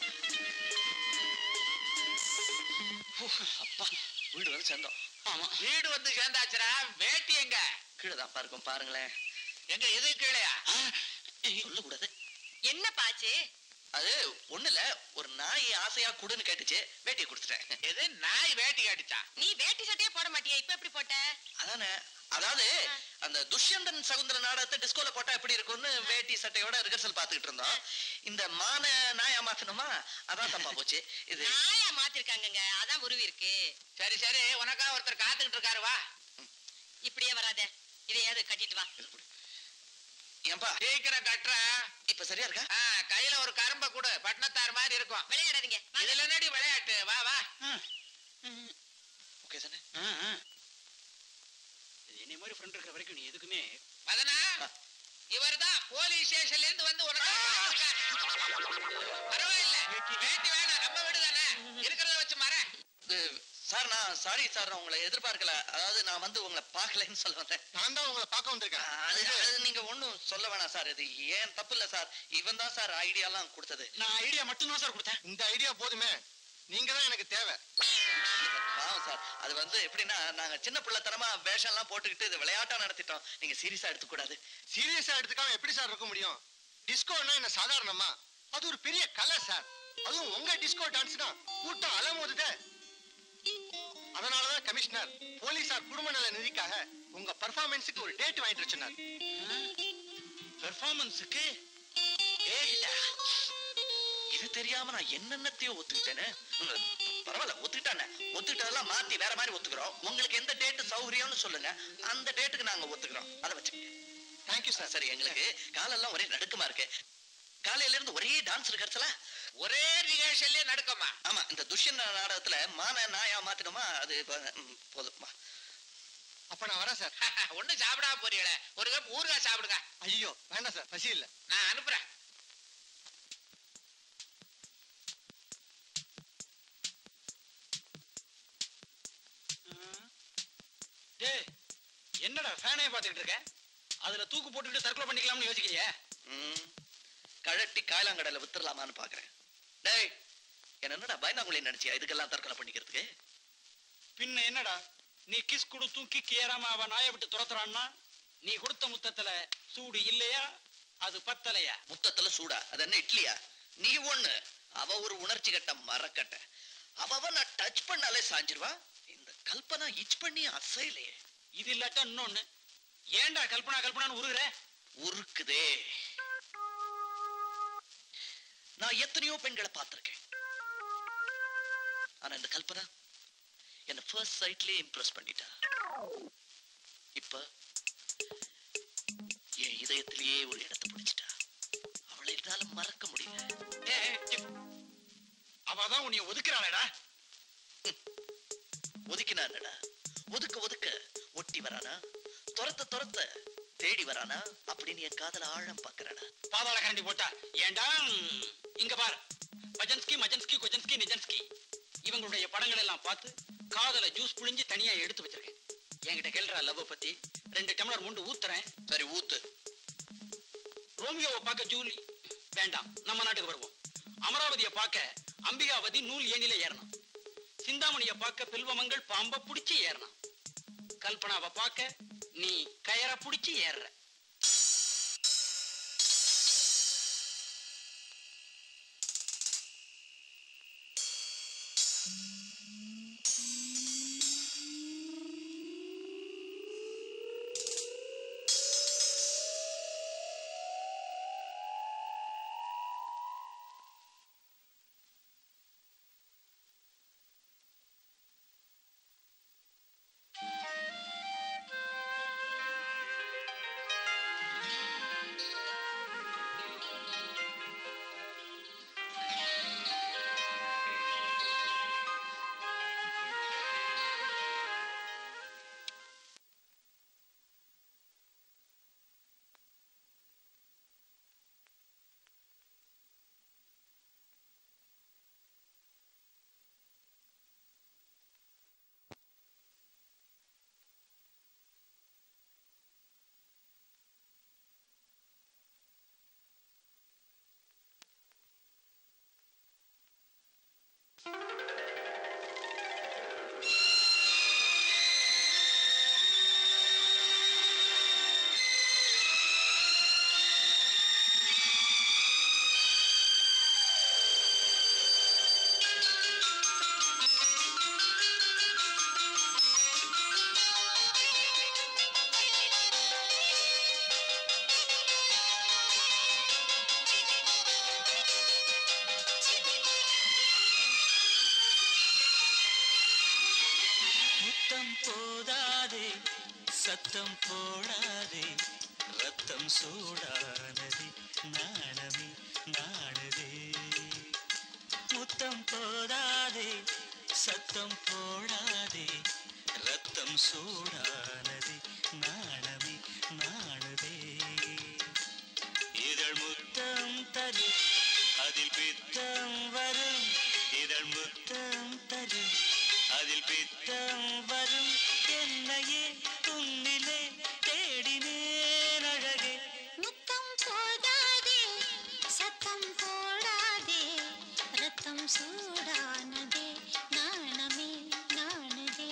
அப்பா வீடு வந்து சேர்ந்தோம் ஆமா வீடு வந்து சேர்ந்தாச்சுடா வேட்டி எங்க கீழே தான் இருக்கும் பாருங்களேன் எங்க எது கீழையா சொல்லக்கூடாது என்ன பாச்சு அது ஒண்ணு இல்ல ஒரு நாய் ஆசையா குடுன்னு கேட்டுச்சு வேட்டியை கொடுத்துட்டேன் எது நாய் வேட்டி அடிச்சா நீ வேட்டி சட்டையே போட மாட்டியா இப்ப எப்படி போட்ட அதானே அதாவது அந்த துஷ்யந்தன் சகுந்தர நாடகத்தை டிஸ்கோல போட்டா எப்படி இருக்கும்னு வேட்டி சட்டையோட ரிஹர்சல் பாத்துக்கிட்டு இருந்தோம் இந்த மான நாயா மாத்தணுமா அதான் தப்பா போச்சு இது நாயா மாத்திருக்காங்கங்க அதான் உருவி இருக்கு சரி சரி உனக்கா ஒருத்தர் காத்துக்கிட்டு இருக்காரு வா இப்படியே வராத இதையாவது கட்டிட்டு வா ஏன்பா சீக்கிரம் கட்டுற இப்ப சரியா இருக்கா ஆ, கையில ஒரு கரும்ப கொடு பட்னத்தார் மாதிரி இருக்கும் விளையாடாதீங்க வாங்க. இதுல என்னடி விளையாட்டு வா வா ஓகே தானே ஆ, ஆ. இது என்னை மாதிரி ஃப்ரெண்ட் இருக்கிற வரைக்கும் நீ எதுக்குமே மதனா இவர்தான் போலீஸ் ஸ்டேஷன்ல இருந்து வந்து உனக்கு பரவாயில்ல வேட்டி வேணாம் நம்ம வீடு தானே இருக்கிறத வச்சு மர சார் நான் சாரி சார் நான் உங்களை எதிர்பார்க்கல அதாவது நான் வந்து உங்களை பார்க்கலன்னு சொல்ல வந்தேன் நான் தான் உங்களை பார்க்க வந்திருக்கேன் அது அது நீங்க ஒண்ணும் சொல்ல வேணாம் சார் இது ஏன் தப்பு இல்ல சார் இவன் தான் சார் ஐடியாலாம் கொடுத்தது நான் ஐடியா மட்டும்தான் சார் கொடுத்தேன் இந்த ஐடியா போதுமே நீங்க தான் எனக்கு தேவை பாவம் சார் அது வந்து எப்படின்னா நாங்க சின்ன பிள்ளைத்தனமா வேஷம் எல்லாம் போட்டுக்கிட்டு இது விளையாட்டா நடத்திட்டோம் நீங்க சீரியஸா எடுத்துக்கூடாது சீரியஸா எடுத்துக்காம எப்படி சார் இருக்க முடியும் டிஸ்கோன்னா என்ன சாதாரணமா அது ஒரு பெரிய கலை சார் அதுவும் உங்க டிஸ்கோ டான்ஸ்னா கூட்டம் அலமோதுதே அதனாலதான் கமிஷனர் போலீசார் குடும்ப நல நிதிக்காக உங்க பர்ஃபார்மன்ஸுக்கு ஒரு டேட் வாங்கிட்டு வர சொன்னார் பெர்ஃபார்மன்ஸுக்கு ஏய்டா, இது தெரியாம நான் என்னென்னத்தையோ ஒத்துக்கிட்டேனே உம், பரவாயில்ல ஒத்துக்கிட்டானே ஒத்துக்கிட்டதெல்லாம் மாத்தி வேற மாதிரி ஒத்துக்கிறோம் உங்களுக்கு எந்த டேட் சௌகரியம்னு சொல்லுங்க அந்த டேட்டுக்கு நாங்க ஒத்துக்கிறோம் அதை வச்சு தேங்க்யூ சார் சார் சரி எங்களுக்கு காலெல்லாம் ஒரே நடுக்கமா இருக்கு காலையில இருந்து ஒரே டான்ஸ் ரிஹர்சலா ஒரே ரிஹர்சல்லே நடக்குமா ஆமா இந்த துஷ்யந்த நாடகத்துல மான நாயா மாத்தினோமா அது இப்ப, ம், போதும்மா அப்ப நான் வரேன் சார் ஒண்ணு சாப்பிடாம போறீங்களே ஒரு கப் ஊறுகாய் சாப்பிடுங்க ஐயோ வேண்டாம் சார் பசி இல்ல நான் அனுப்புறேன் டேய் என்னடா ஃபேனே பார்த்துக்கிட்டு இருக்க அதுல தூக்கு போட்டுக்கிட்டு தற்கொலை பண்ணிக்கலாம்னு யோசிக்கிறியா ம், கழட்டி காயலாங்கடையில வித்துடலாமான்னு பாக்குறேன் டேய் என்னடா பயந்தாங்குழி நினைச்சியா இதுக்கெல்லாம் தற்கொலை பண்ணிக்கிறதுக்கு பின்ன என்னடா நீ கிஸ் கொடுத்தும் கிக் ஏறாம அவ நாயை விட்டு துரத்துறான்னா நீ கொடுத்த முத்தத்துல சூடு இல்லையா அது பத்தலையா முத்தத்துல சூடா அது என்ன இட்லியா நீ ஒண்ணு அவ ஒரு உணர்ச்சி கட்ட மரக்கட்ட அவ அவ நான் டச் பண்ணாலே சாஞ்சிருவா இந்த கல்பனா இச் பண்ணி அசையிலையே இது இல்லாட்டா இன்னொன்னு ஏன்டா கல்பனா கல்பனான்னு உருகுற உருக்குதே நான் எத்தனையோ பெண்களை பார்த்திருக்கேன் ஆனா இந்த கல்பனா என்ன ஃபர்ஸ்ட் சைட்லயே இம்ப்ரெஸ் பண்ணிட்டா இப்ப என் இதயத்திலேயே ஒரு இடத்தை பிடிச்சிட்டா அவளை என்னால மறக்க முடியல அவதான் உன்னை ஒதுக்குறாளடா ஒதுக்கினா என்னடா ஒதுக்க ஒதுக்க ஒட்டி வரானா துரத்த துரத்த தேடி வரானா அப்படின்னு என் காதல ஆழம் பாக்குறானா பாதாள கரண்டி போட்டா ஏன்டா ம், இங்க பாரு பஜன்ஸ்கி மஜன்ஸ்கி கொஜன்ஸ்கி நிஜன்ஸ்கி இவங்களுடைய படங்கள் எல்லாம் பார்த்து காதல ஜூஸ் புழிஞ்சு தனியா எடுத்து வச்சிருக்கேன் என்கிட்ட கேள்றா லவ் பத்தி ரெண்டு டம்ளர் முண்டு ஊத்துறேன் சரி ஊத்து ரோமியோவை பார்க்க ஜூலி வேண்டாம் நம்ம நாட்டுக்கு வருவோம் அமராவதியை பார்க்க அம்பிகாவதி நூல் ஏணில ஏறணும் சிந்தாமணியை பார்க்க பில்வமங்கள் பாம்ப புடிச்சு ஏறணும் கல்பனாவை பார்க்க நீ கயரை புடிச்சு ஏறுற முத்தம் போதாதே சத்தம் போடாதே ரத்தம் சூடானதே நாணமே நாணுதே முத்தம் போதாதே சத்தம் போடாதே ரத்தம் சூடானதே நாணமே நாணுதே இதழ் முத்தம் தரும் அதில் பித்தம் வரும் இதழ் முத்தம் தரும் அதில் பித்தம் வரும் என்னையே உன்னிலே தேடினேன் அழகே முத்தம் போதாதே சத்தம் போடாதே ரத்தம் சூடானதே நாணமே நாணுதே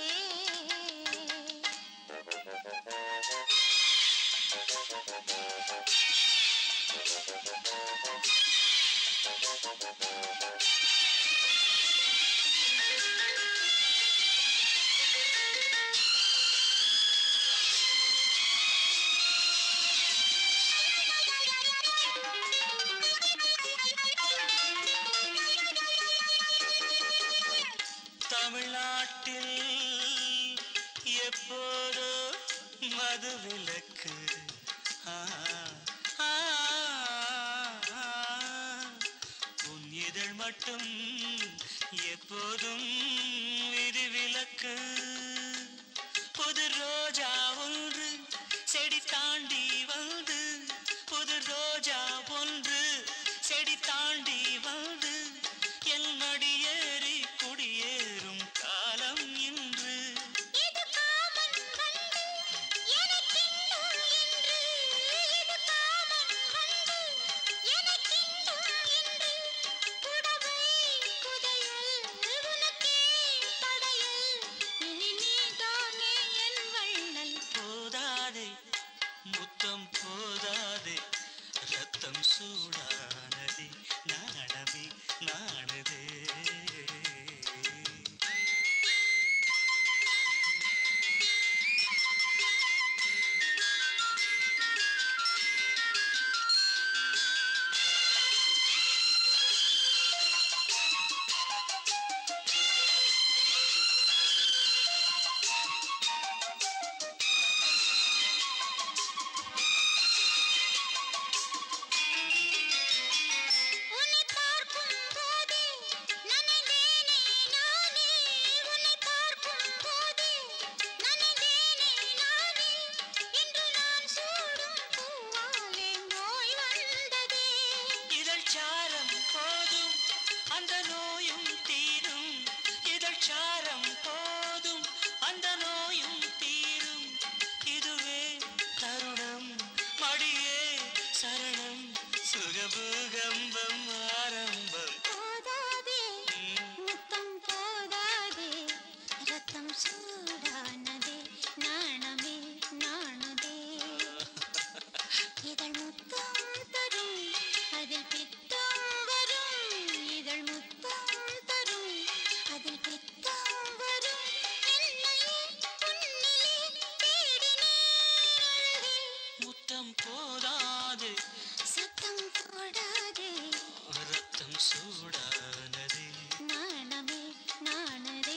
தமிழ்நாட்டில் எப்போதோ மதுவிலக்கு ஆ, ஆ, ஆ. உன் இதழ் மட்டும் எப்போதும் விதிவிலக்கு புது ரோஜா ஒன்று செடி தாண்டி வந்து புது ரோஜா ஒன்று செடி தாண்டி வந்து என் மடியேறி குடியேறும் காலம் இன்று இது காமன் வந்து எனக்கின்னும் என்று இது காமன் வந்து எனக்கின்னும் என்று புடவை புதையல் உனக்கே படையல் இனி நீதானே என் வள்ளல் போதாதே முத்தம் போதாதே ரத்தம் சூடானதே நாணமே நாணுதே போதாது சத்தம் போடாதே ரத்தம் சூடானது நாணமே நாணரே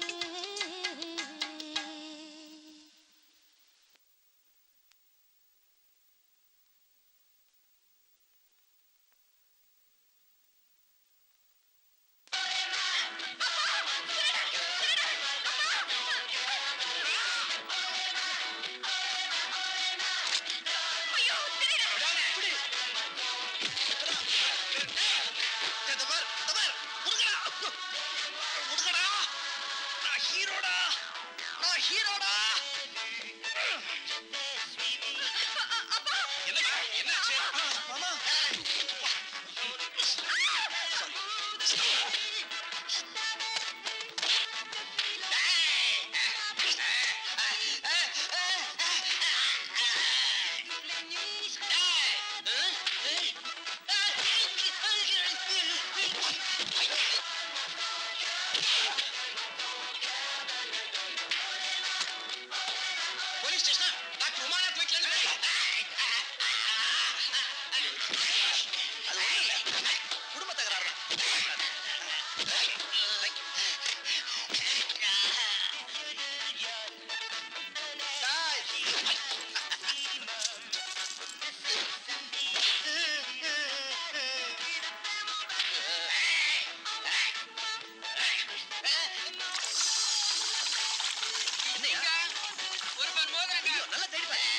இந்த பார், இந்த பார், முருகனா. முருகனா. நான் ஹீரோடா நான் ஹீரோடா என்னம்மா என்னாச்சு மாமா போலீஸ் ஸ்டேஷன் டாக்டர் உமாநாத் வீட்டுல இருந்து அது ஒண்ணும் இல்ல. குடும்ப தகராறு தான். தாய். என்னய்யா? ஒரு பன் மோதிரங்க ஐயோ, நல்லா தேடி பாரு.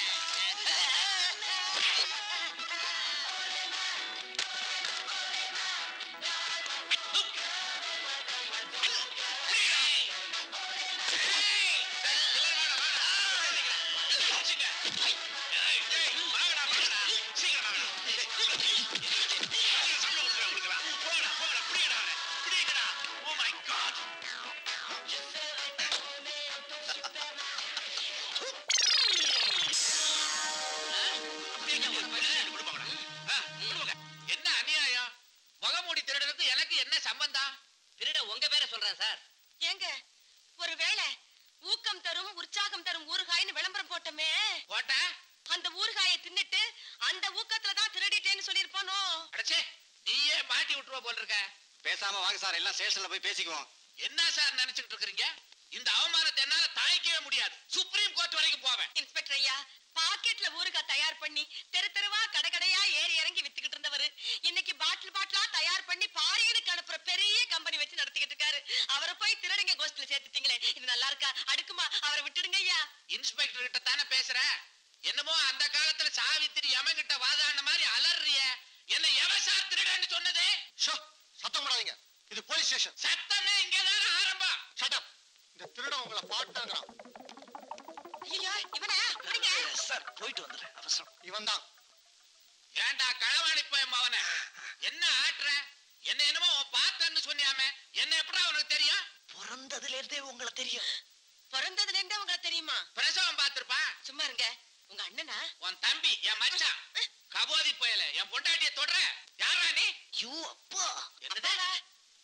என்ன அநியாயம் முகமூடி திருடனுக்கு எனக்கு என்ன சம்பந்தம் திருட உங்க பேரை சொல்றேன் சார் ஏங்க ஒருவேளை ஊக்கம் தரும் உற்சாகம் தரும் ஊறுகாய்னு விளம்பரம் போட்டோமே போட்ட அந்த ஊறுகாயை தின்னுட்டு அந்த ஊக்கத்துல தான் திருடிட்டேன்னு சொல்லிருப்பானோ அடச்சே நீயே மாட்டி விட்டுருவ போல இருக்க பேசாம வாங்க சார் எல்லாம் ஸ்டேஷன்ல போய் பேசிக்குவோம் என்ன சார் நினைச்சுக்கிட்டு இருக்கீங்க இந்த அவமானத்தை என்னால தாங்கிக்கவே முடியாது சுப்ரீம் கோர்ட் வரைக்கும் போவேன் இன்ஸ்பெக்டர் ஐயா பாக்கெட்ல ஊறுகாய் தயார் பண்ணி தெரு தெருவா கடை கடையா ஏறி இறங்கி வித்துக்கிட்டு இருந்தவரு இன்னைக்கு பாட்டில் பாட்டிலா தயார் பண்ணி பாரியனுக்கு அனுப்புற பெரிய கம்பெனி வச்சு நடத்திக்கிட்டு இருக்காரு அவரை போய் திருடங்க கோஷ்டில சேர்த்துட்டீங்களே இது நல்லா இருக்கா அடுக்குமா அவரை விட்டுடுங்க ஐயா இன்ஸ்பெக்டர் கிட்ட தானே பேசுற என்னமோ அந்த காலத்துல சாவித்திரி யமன் கிட்ட வாதாடின மாதிரி அலறிய என்ன எவ சார் திருடன்னு சொன்னது சத்தம் போடாதீங்க இது போலீஸ் ஸ்டேஷன் சத்தமே இங்கதானே ஆரம்பம் சட்டம் இந்த திருடன் உங்களை பாட்டாங்கிறான் ஐயோ இவனா விடுங்க சார் போயிட்டு வந்துடுறேன் அவசரம் இவன் தான் ஏண்டா களவாணி போய் மவன என்ன ஆட்டுற என்ன என்னமோ உன் பார்த்தன்னு சொன்னியாமே என்ன எப்படா உனக்கு தெரியும் பிறந்ததுல இருந்தே உங்களை தெரியும் பிறந்ததுல இருந்தே உங்களுக்கு தெரியுமா பிரசவம் பார்த்திருப்பான் சும்மா இருங்க உங்க அண்ணனா உன் தம்பி என் மச்சான் கபோதி புயல என் பொண்டாட்டிய தொடர யாரா நீ ஐயோ அப்பா என்னது அப்பாடா.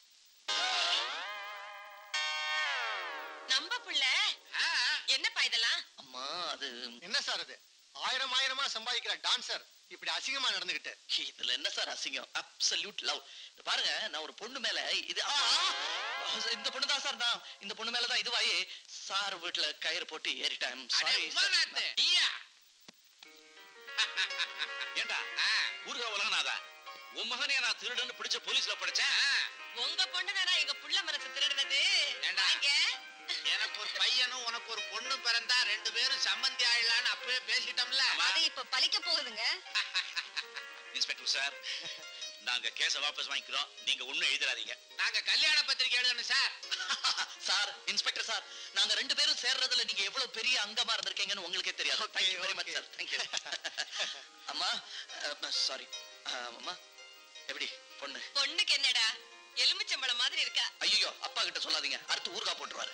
நம்ம புள்ள ஆ, என்னப்பா இதெல்லாம் அம்மா அது என்ன சார் இது ஆயிரம் ஆயிரமா சம்பாதிக்கிற டான்சர் இப்படி அசிங்கமா நடந்துகிட்டு இதுல என்ன சார் அசிங்கம் அப்சல்யூட் லவ் பாருங்க நான் ஒரு பொண்ணு மேல இது ஆ, ஆ, இந்த பொண்ணு தான் சார் நான் இந்த பொண்ணு மேல தான் இதுவாயி சார் வீட்டுல கயிறு போட்டு ஏறிட்டேன் அடே சாரி உமாநாத்து, நீயா ஏண்டா ஊர்கா உலகநாதா உன் மகனே நான் திருடன்னு பிடிச்ச போலீஸ்ல படிச்சேன் உங்க பொண்ணு தானா எங்க புள்ள மரத்தை திருடுனது ஏண்டா? வாங்க. எனக்கு ஒரு பையனும் உனக்கு ஒரு பொண்ணு பிறந்தா ரெண்டு பேரும் சம்மந்தி ஆயிடலான்னு அப்பவே பேசிட்டோம்ல அது இப்ப பலிக்க போகுதுங்க இன்ஸ்பெக்டர் சார் நாங்க கேஸ வாபஸ் வாங்கிக்கிறோம் நீங்க ஒண்ணும் எழுதிடாதீங்க நாங்க கல்யாண பத்திரிக்கை எழுதணும் சார் சார் இன்ஸ்பெக்டர் சார் நாங்க ரெண்டு பேரும் சேர்றதுல நீங்க எவ்வளவு பெரிய அங்கமா இருந்திருக்கீங்கன்னு உங்களுக்கே தெரியாது thank you very much sir thank you அம்மா சாரி அம்மா எப்படி பொண்ணு பொண்ணுக்கு என்னடா எலுமிச்சம்பழம் மாதிரி இருக்கா ஐயோ அப்பா கிட்ட சொல்லாதீங்க அடுத்து ஊர்கா போட்டுருவாரு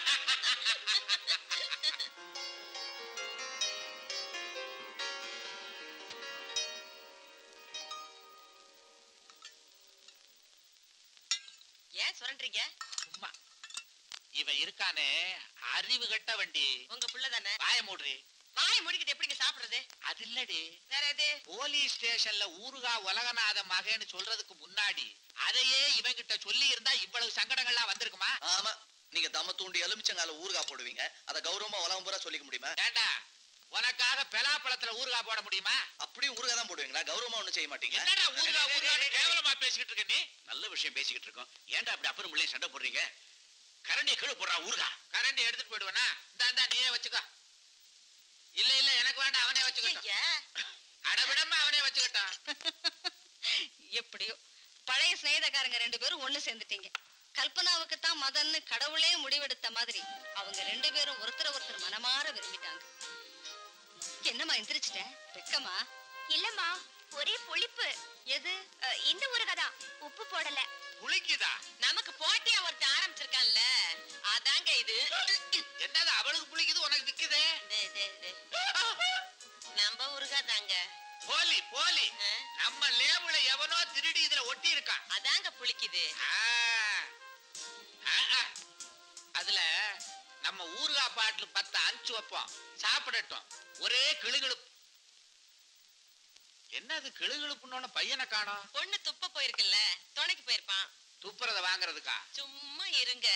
ஏன் சுரண்டீங்க சும்மா இவன் இருக்கானே அறிவு கட்ட வண்டி உங்க புள்ள தானே வாய மூடுறி வாய் முடிக்கிட்டு எப்படிங்க சாப்பிடுறது அது இல்லடி வேற எது போலீஸ் ஸ்டேஷன்ல ஊருகா உலகநாத மகன்னு சொல்றதுக்கு முன்னாடி அதையே இவங்கிட்ட சொல்லி இருந்தா இவ்வளவு சங்கடங்கள்லாம் வந்திருக்குமா ஆமா நீங்க தம்ம தூண்டி எலுமிச்சங்கால ஊறுகா போடுவீங்க அத கௌரவமா உலகம் பூரா சொல்லிக்க முடியுமா ஏண்டா உனக்காக பெலாப்பழத்துல ஊறுகா போட முடியுமா அப்படியும் ஊறுகா தான் போடுவீங்களா கௌரவமா ஒண்ணும் செய்ய மாட்டீங்க என்னடா ஊறுகா ஊறுகான்னு கேவலமா பேசிக்கிட்டு இருக்க நீ நல்ல விஷயம் பேசிக்கிட்டு இருக்கோம் ஏன்டா அப்படி அப்புறம் பிள்ளைய சண்டை போடுறீங்க கரண்டியை கீழே போடுறா ஊருகா கரண்டி எடுத்துட்டு போயிடுவேனா இந்தா இந்தா நீயே வச்சுக்கோ இல்ல இல்ல எனக்கு வேண்டாம் அவனே வச்சுக்கட்டும் ஐயா, அடவிடமா அவனே வச்சுக்கட்டான் எப்படியோ பழைய சிநேகிதக்காரங்க ரெண்டு பேரும் ஒண்ணு சேர்ந்துட்டீங்க கல்பனாவுக்கு தான் மதன்னு கடவுளே முடிவெடுத்த மாதிரி அவங்க ரெண்டு பேரும் ஒருத்தர் ஒருத்தர் மனமாற விரும்பிட்டாங்க என்னம்மா எந்திரிச்சிட்ட வெக்கமா இல்லம்மா ஒரே புளிப்பு எது அஹ், இந்த ஊறுகாய் தான் உப்பு போடல புளிக்குதா நமக்கு போட்டியா ஒருத்தன் ஆரம்பிச்சிருக்கான்ல அதாங்க இது என்னது அவளுக்கு புளிக்குது உனக்கு விக்குதே நம்ம ஊருகா தாங்க போலி போலி நம்ம லேபிள எவனோ திருடி இதுல ஒட்டி இருக்கான் அதாங்க புளிக்குது ஆ. ஆ, ஆ. அதுல நம்ம ஊறுகா பாட்டில் பத்து அனுப்பிச்சு வைப்போம் சாப்பிடட்டும் ஒரே கிளுகிழுப்பு என்னது கிளுகிழுப்புன்னு பையனை காணோம் பொண்ணு துப்ப போயிருக்குல்ல துணைக்கு போயிருப்பான் துப்புறத வாங்குறதுக்கா சும்மா இருங்க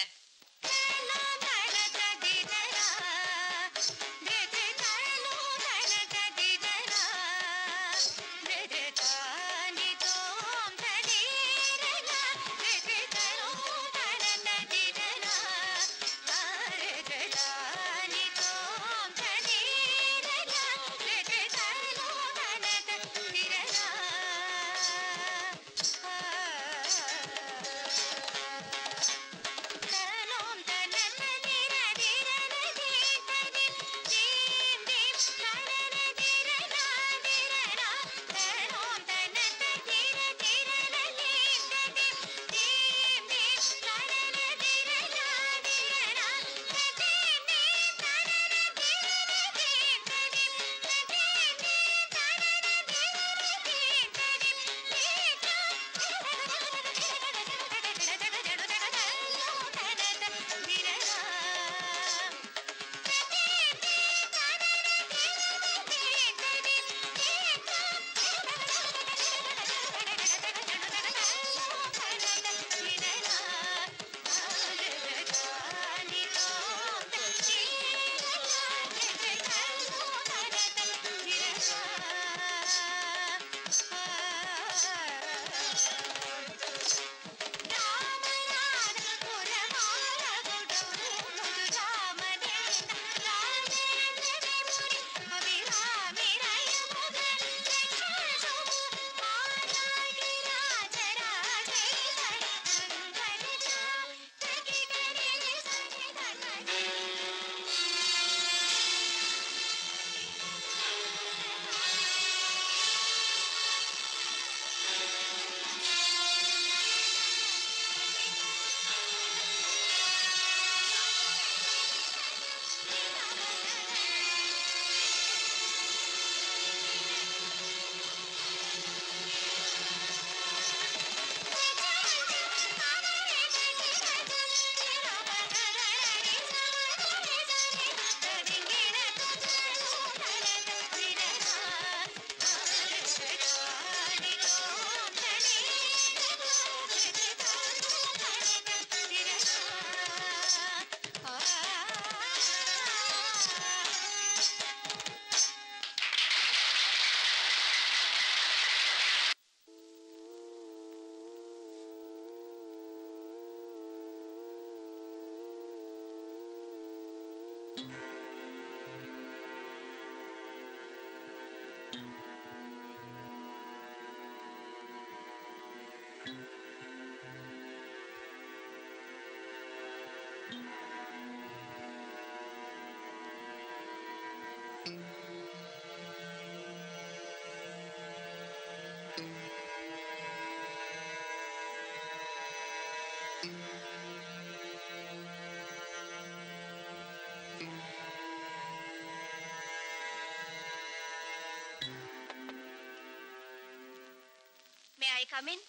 may I come in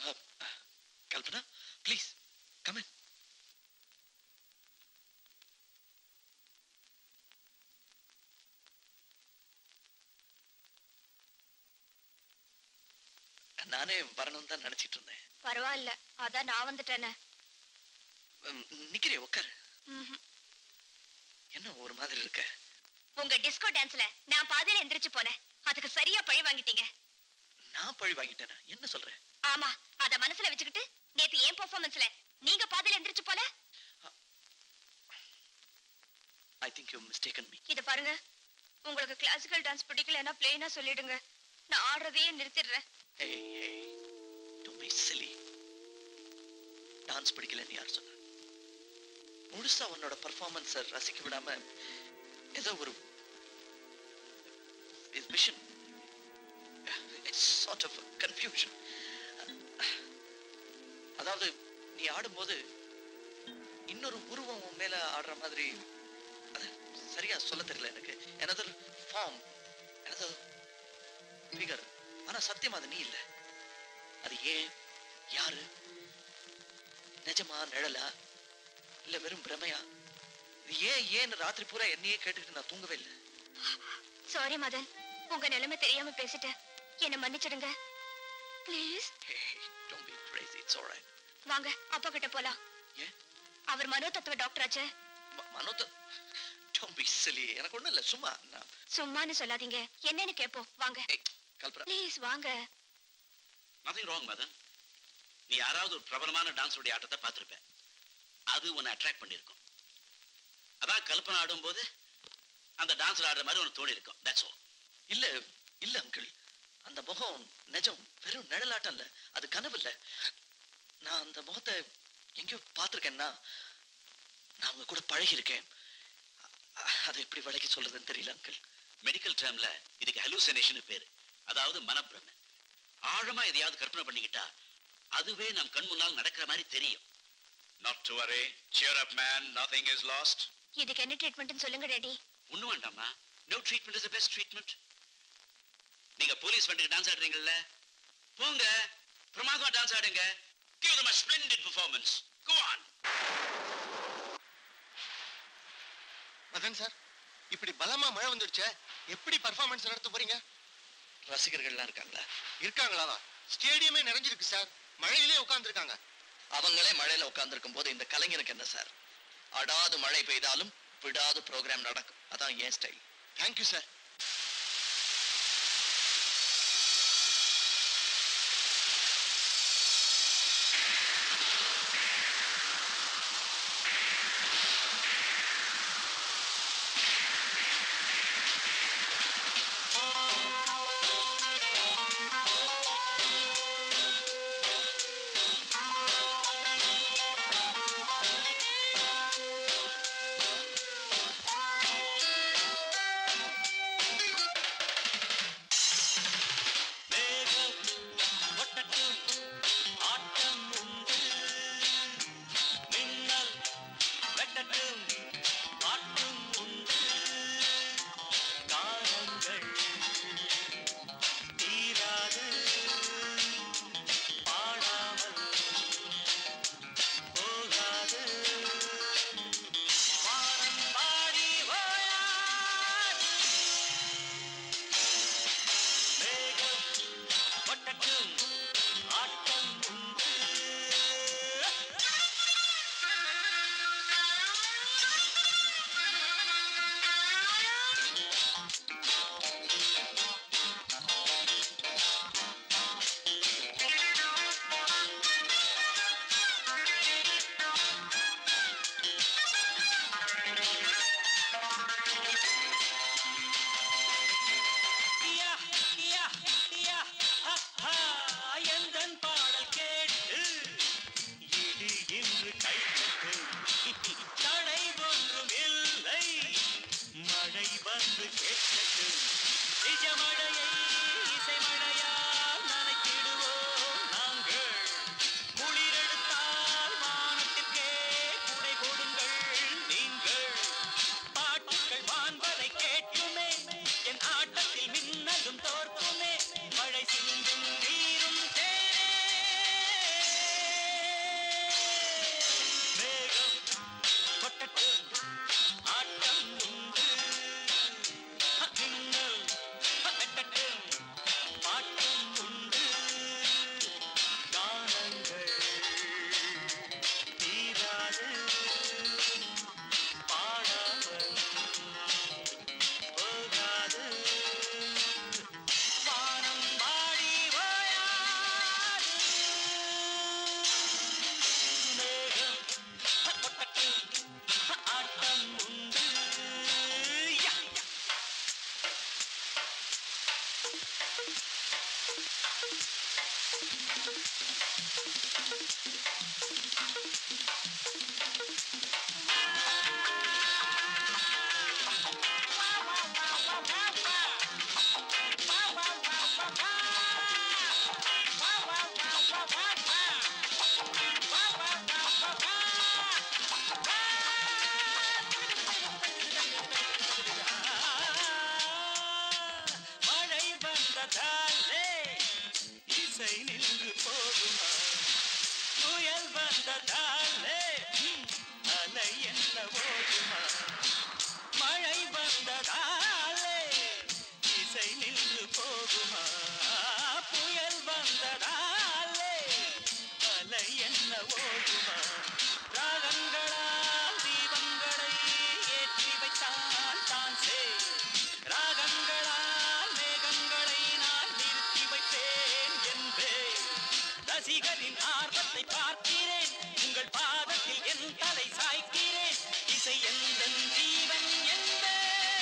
Kalpana please come in நானே வரணும்னு தான் நினைச்சிட்டு இருந்தேன் பரவாயில்ல அதான் நான் வந்துட்டேனே உம், நிக்கிறே உட்காரு ம்ஹும். என்ன ஒரு மாதிரி இருக்க உங்க டிஸ்கோ டான்ஸ்ல நான் பாதியில எந்திரிச்சு போனேன் அதுக்கு சரியா பழி வாங்கிட்டீங்க நான் பழி வாங்கிட்டேனா என்ன சொல்ற ஆமா அத மனசுல வச்சுக்கிட்டு நேத்து ஏன் பெர்ஃபார்மன்ஸ்ல நீங்க பாதியில எந்திரிச்சு போல I think you mistaken me இத பாருங்க உங்களுக்கு கிளாசிக்கல் டான்ஸ் பிடிக்கலன்னா பிளெயினா சொல்லிடுங்க நான் ஆடுறதையே நிறுத்திடுறேன் Hey, hey, don't be silly. Dance பிடிக்கலன்னு யார் சொன்னா முழுசா உன்னோட பர்ஃபார்மன்ஸை ரசிக்க விடாம ஏதோ ஒரு மிஷன் சார்ட் ஆஃப் கன்ஃபியூஷன் அதாவது நீ ஆடும்போது இன்னொரு உருவம் உன் மேல ஆடுற மாதிரி அது சரியா சொல்ல தெரியல எனக்கு எனதர் ஃபார்ம் எனதர் ஃபிகர் ஆனா சத்தியமா அது நீ இல்ல அது ஏன் யாரு நிஜமா நிழலா இல்ல வெறும் பிரமையா இது ஏன் ஏன் ராத்திரி பூரா என்னையே கேட்டுக்கிட்டு நான் தூங்கவே இல்லை சாரி மதன் உங்க நிலைமை தெரியாம பேசிட்டேன் என்ன மன்னிச்சிடுங்க please Hey, don't be crazy. It's all right. வாங்க அப்பா கிட்ட போலாம் ஏன் அவர் மனோதத்துவ டாக்டர் ஆச்சே ம- மனோத don't be silly. எனக்கு ஒண்ணும் இல்ல சும்மா நான் சும்மான்னு சொல்லாதீங்க என்னன்னு கேப்போம் வாங்க ஏய், கல்பனா ப்ளீஸ் வாங்க நதிங் ராங் மதன் நீ யாராவது ஒரு பிரபலமான டான்ஸோடைய ஆட்டத்தை பார்த்திருப்ப அது உன்னை அட்ராக்ட் பண்ணியிருக்கும் அதான் கல்பனை ஆடும்போது அந்த டான்ஸ்ல ஆடுற மாதிரி உனக்கு தோணி இருக்கும் தட்ஸ் ஆல் இல்ல இல்ல அங்கிள் அந்த முகம் நிஜம் வெறும் நிழலாட்டம் இல்ல அது கனவு இல்ல நான் அந்த முகத்தை எங்கேயோ பார்த்திருக்கேன்னா நான் அவங்க கூட பழகி இருக்கேன் அதை எப்படி விளக்கி சொல்றதுன்னு தெரியல அங்கிள் மெடிக்கல் டேர்ம்ல இதுக்கு ஹலூசினேஷன் பேரு அதாவது மனப்பிரமை ஆழமா எதையாவது கற்பனை பண்ணிக்கிட்டா அதுவே நம் கண் முன்னால் நடக்கிற மாதிரி தெரியும் not to worry cheer up man nothing is lost இதுக்கு என்ன ட்ரீட்மெண்ட்னு சொல்லுங்க டேடி ஒண்ணும் வேண்டாமா no treatment is best treatment நீங்க போலீஸ் ஃபண்டுக்கு டான்ஸ் ஆடுறீங்கல்ல போங்க பிரமாதமா டான்ஸ் ஆடுங்க give them a splendid performance go on Madan sir இப்படி பலமா மழை வந்துடுச்சே எப்படி பர்ஃபார்மன்ஸ் நடத்த போறீங்க ரசிகர்கள்லாம் இருக்காங்களா இருக்காங்களா ஸ்டேடியமே நிறைஞ்சிருக்கு சார் மழையிலே உட்கார்ந்துருக்காங்க அவங்களே மழையில உட்கார்ந்திருக்கும் போது இந்த கலைஞனுக்கு என்ன சார் அடாது மழை பெய்தாலும் விடாது ப்ரோக்ராம் நடக்கும் அதான் என் ஸ்டைல் தேங்க்யூ சார் மழை வந்ததாலே இசை நின்று போகுமா புயல் வந்ததாலே ம், அலை என்ன ஓடுமா மழை வந்ததாலே இசை நின்று போகுமா புயல் வந்ததாலே அலை என்ன ஓடுமா ராகங்களால் தீபங்களை ஏற்றி வைத்தான் தான் சே ராகங்களால் மேகங்களை நான் நிறுத்தி வைப்பேன் என்பேன் ரசிகரின் ஆர்வத்தை பார்க்கிறேன் உங்கள் பாதத்தில் என் தலை சாய்க்கிறேன் இசை எந்த ஜீவன் என்பேன்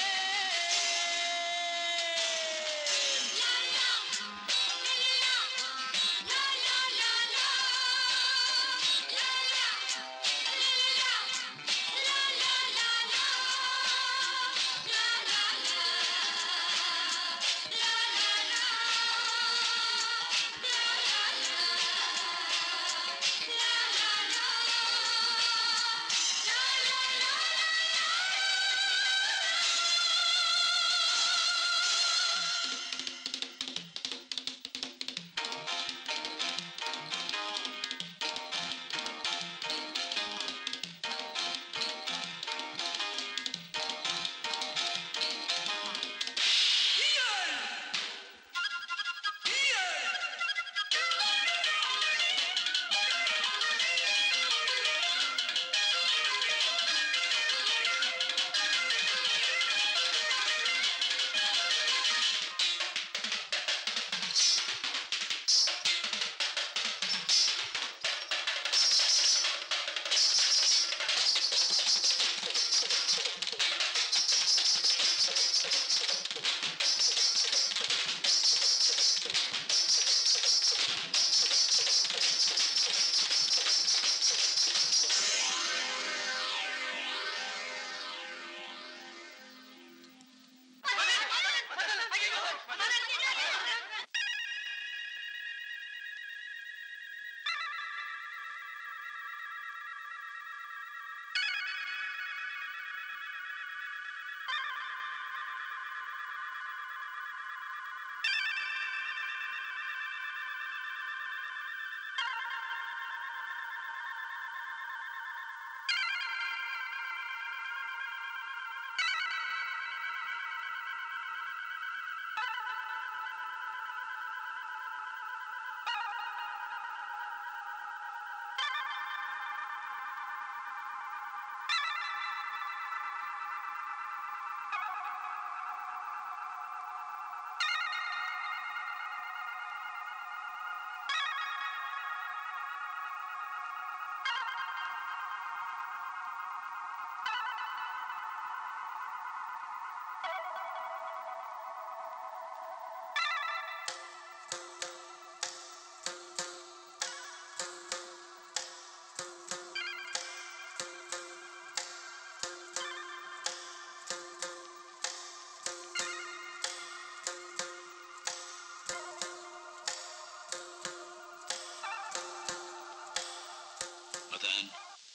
மதன்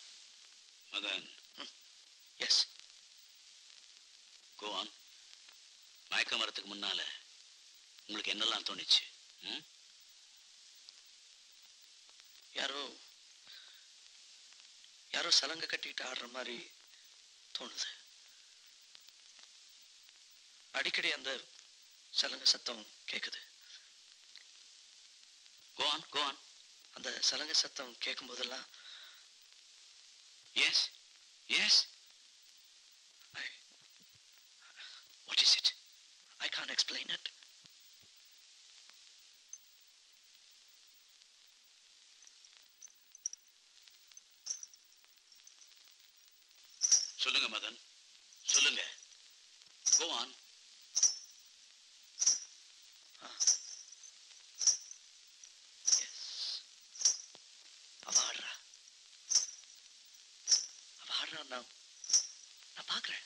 மதன் எஸ் கோவான் மயக்க மரத்துக்கு முன்னால உங்களுக்கு என்னெல்லாம் தோணுச்சு ம்? யாரோ யாரோ சலங்க கட்டிட்டு ஆடுற மாதிரி தோணுது அடிக்கடி அந்த சலங்க சத்தம் கேக்குது கோவான் கோவான் அந்த சலங்க சத்தம் கேட்கும் போதெல்லாம் yes yes what is it I can explain it சொல்லுங்க மதன் சொல்லுங்க கோவான் நான் நான் பாக்குறேன்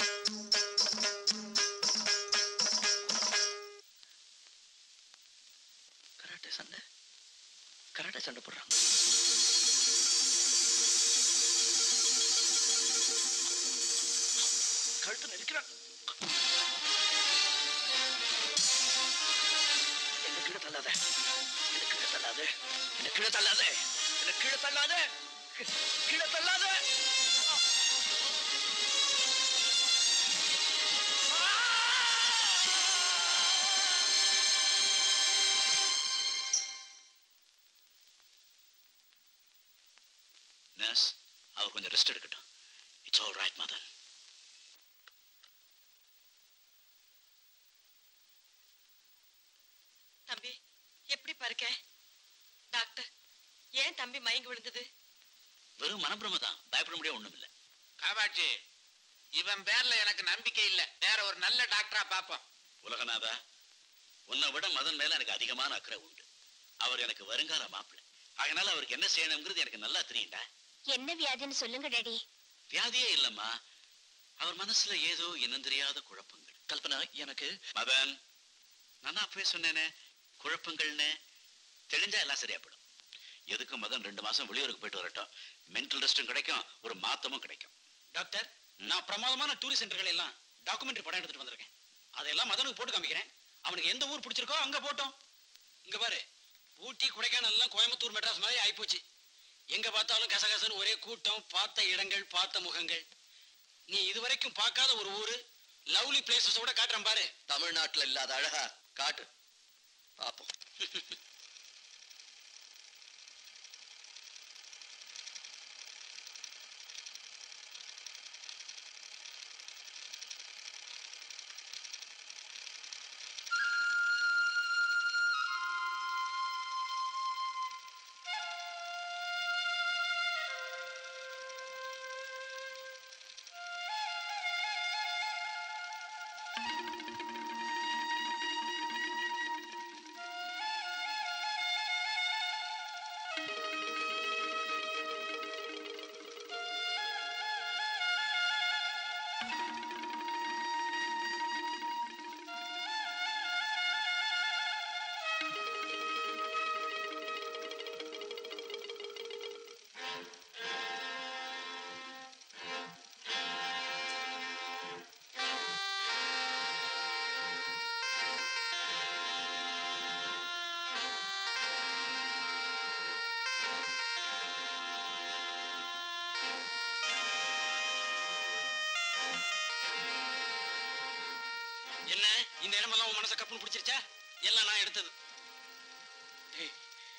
கராட்டே சண்டை கராட்டே சண்டை போடுறாங்க கழுத்து நெரிக்கிறான் என்ன கீழே தள்ளாத என்ன கீழே தள்ளாத என்ன கீழே தள்ளாத என்ன கீழே தள்ளாத கீ- கீழே தள்ளாத நர்ஸ் அவர் கொஞ்சம் ரெஸ்ட் எடுக்கட்டும் இட்ஸ் ஆல் ரைட் மதன் தம்பி எப்படி பாருக்க டாக்டர் ஏன் தம்பி மயங்கி விழுந்தது வெறும் மனப்பிரம தான் பயப்பட முடியாது ஒண்ணும் இல்ல காமாட்சி இவன் பேர்ல எனக்கு நம்பிக்கை இல்ல வேற ஒரு நல்ல டாக்டரா பாப்போம் உலகநாதா உன்னை விட மதன் மேல எனக்கு அதிகமான அக்கறை உண்டு அவர் எனக்கு வருங்கால மாப்பிள்ளை அதனால அவருக்கு என்ன செய்யணுங்கிறது எனக்கு நல்லா தெரியும்டா என்ன வியாதின்னு சொல்லுங்க டாடி வியாதியே இல்லம்மா அவர் மனசுல ஏதோ இன்னும் தெரியாத குழப்பங்கள் கல்பனா எனக்கு மதன் நான் அப்பவே சொன்னேனே குழப்பங்கள்னு தெரிஞ்சா எல்லாம் சரியா போயிடும் எதுக்கும் மதன் ரெண்டு மாசம் வெளியூருக்கு போயிட்டு வரட்டும் மென்டல் ரெஸ்டும் கிடைக்கும் ஒரு மாத்தமும் கிடைக்கும் டாக்டர் நான் பிரமாதமான டூரிஸ்ட் சென்டர்கள் எல்லாம் டாக்குமெண்ட்ரி படம் எடுத்துட்டு வந்திருக்கேன் அதெல்லாம் மதனுக்கு போட்டு காமிக்கிறேன் அவனுக்கு எந்த ஊர் பிடிச்சிருக்கோ அங்க போட்டோம் இங்க பாரு ஊட்டி கொடைக்கானல் எல்லாம் கோயம்புத்தூர் மெட்ராஸ் மாதிரி ஆயிப்போச்சு எங்க பார்த்தாலும் கசகசன்னு ஒரே கூட்டம் பார்த்த இடங்கள் பார்த்த முகங்கள் நீ இதுவரைக்கும் பார்க்காத ஒரு ஊரு லவ்லி பிளேசஸ் கூட காட்டுறேன் பாரு தமிழ்நாட்டுல இல்லாத அழகா காட்டு பாப்போம் என்ன இந்த இடமெல்லாம் உன் மனசை கப்புன்னு பிடிச்சிருச்சா எல்லாம் நான் எடுத்தது டேய்,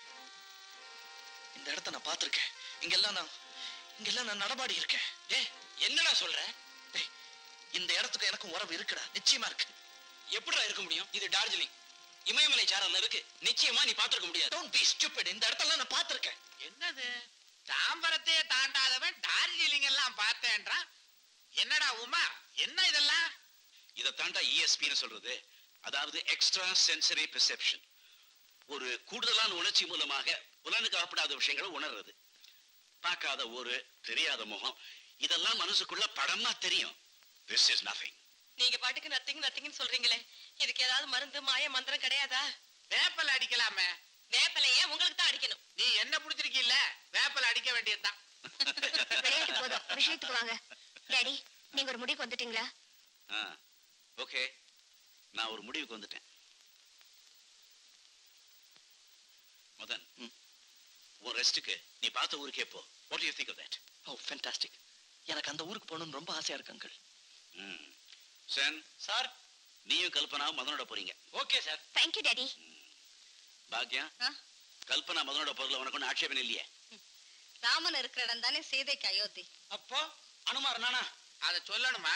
இந்த இடத்த நான் பார்த்திருக்கேன் இங்கெல்லாம் நான் இங்கெல்லாம் நான் நடமாடி இருக்கேன் ஏ என்னடா சொல்ற டேய், இந்த இடத்துக்கு எனக்கும் உறவு இருக்குடா நிச்சயமா இருக்கு எப்படிடா இருக்க முடியும் இது டார்ஜிலிங் இமயமலை சாரல்ல இருக்கு நிச்சயமா நீ பாத்துருக்க முடியாது டோன்ட் பி ஸ்டூபிட் இந்த இடத்தெல்லாம் நான் பார்த்திருக்கேன் என்னது தாம்பரத்தையே தாண்டாதவன் டார்ஜிலிங் எல்லாம் பார்த்தேன்றான் என்னடா உமா என்ன இதெல்லாம் இதை தாண்டா இஎஸ்பின்னு சொல்றது அதாவது எக்ஸ்ட்ரா சென்சரி பெர்செப்ஷன் ஒரு கூடுதலான உணர்ச்சி மூலமாக புலனுக்கு ஆப்படாத விஷயங்களை உணர்றது பார்க்காத ஊரு தெரியாத முகம் இதெல்லாம் மனசுக்குள்ள படமா தெரியும் திஸ் இஸ் நதிங் நீங்க பாட்டுக்கு நத்திங் நத்திங்னு சொல்றீங்களே இதுக்கு ஏதாவது மருந்து மாய மந்திரம் கிடையாதா வேப்பல் அடிக்கலாமே வேப்பலையே உங்களுக்கு தான் அடிக்கணும் நீ என்ன புடிச்சிருக்கீல்ல வேப்பல் அடிக்க வேண்டியதுதான் விளையாட்டு போதும் விஷயத்துக்கு வாங்க டாடி நீங்க ஒரு முடிவுக்கு வந்துட்டீங்களா ஓகே நான் ஒரு முடிவுக்கு வந்துட்டேன் மதன் ம். உன் ரெஸ்ட்டுக்கு நீ பார்த்த ஊருக்கே போ what you think of that oh fantastic எனக்கு அந்த ஊருக்கு போகணும்னு ரொம்ப ஆசையா இருக்கு அங்கிள் ம் சென் சார் நீயும் கல்பனாவும் மதனோட போறீங்க ஓகே சார் தேங்க்யூ டாடி பாக்யா ஆ? கல்பனா மதனோட பொருள் உனக்கு ஒன்றும் ஆட்சேபம் இல்லையே ராமன் இருக்கிற இடம் தானே சீதைக்கு அயோத்தி அப்போ அனுமார் நானா அதை சொல்லணுமா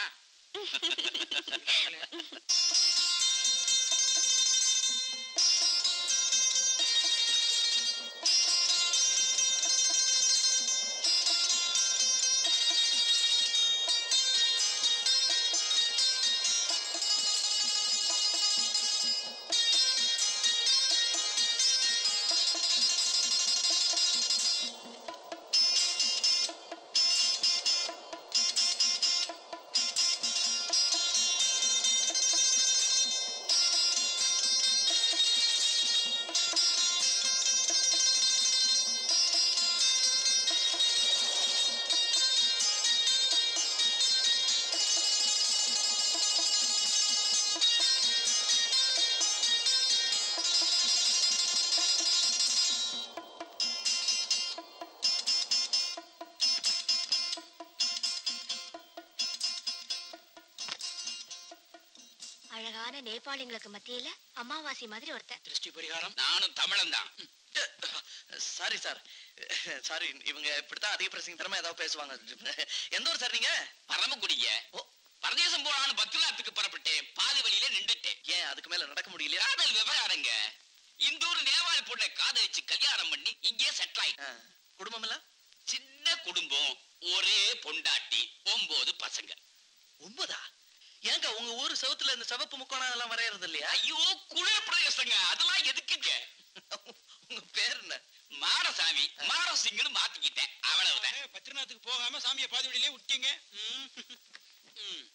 வயசான நேபாளிங்களுக்கு மத்தியில அமாவாசை மாதிரி ஒருத்தன் திருஷ்டி பரிகாரம் நானும் தமிழன் தான் சாரி சார் சாரி இவங்க இப்படித்தான் அதிக பிரசங்கத்தனமா ஏதாவது பேசுவாங்க எந்த ஊர் சார் நீங்க பரமக்குடிய ஓ பரதேசம் போலான்னு பத்ரிநாத்துக்கு புறப்பட்டேன் பாதி வழியில நின்றுட்டேன் ஏன் அதுக்கு மேல நடக்க முடியலையா காதல் விவகாரங்க இந்த ஊர் நேவாள் பொண்ணை காதலிச்சு கல்யாணம் பண்ணி இங்கே செட்டில் ஆயிட்டேன் ஆ, குடும்பம் இல்ல சின்ன குடும்பம் ஒரே பொண்டாட்டி ஒன்பது பசங்க ஒன்பதா ஏங்க உங்க ஊர் செவுத்துல இந்த சிவப்பு முக்கோணம் எல்லாம் வரையறது இல்லையா ஐயோ குளிர் பிரதேசங்க அதெல்லாம் எதுக்குங்க உங்க பேர் என்ன மாடசாமி மாடசிங்கன்னு மாத்திக்கிட்டேன் அவ்வளவுதான் பத்ரிநாத்துக்கு போகாம சாமியை பாதி வழியிலே விட்டீங்க ம். ம்.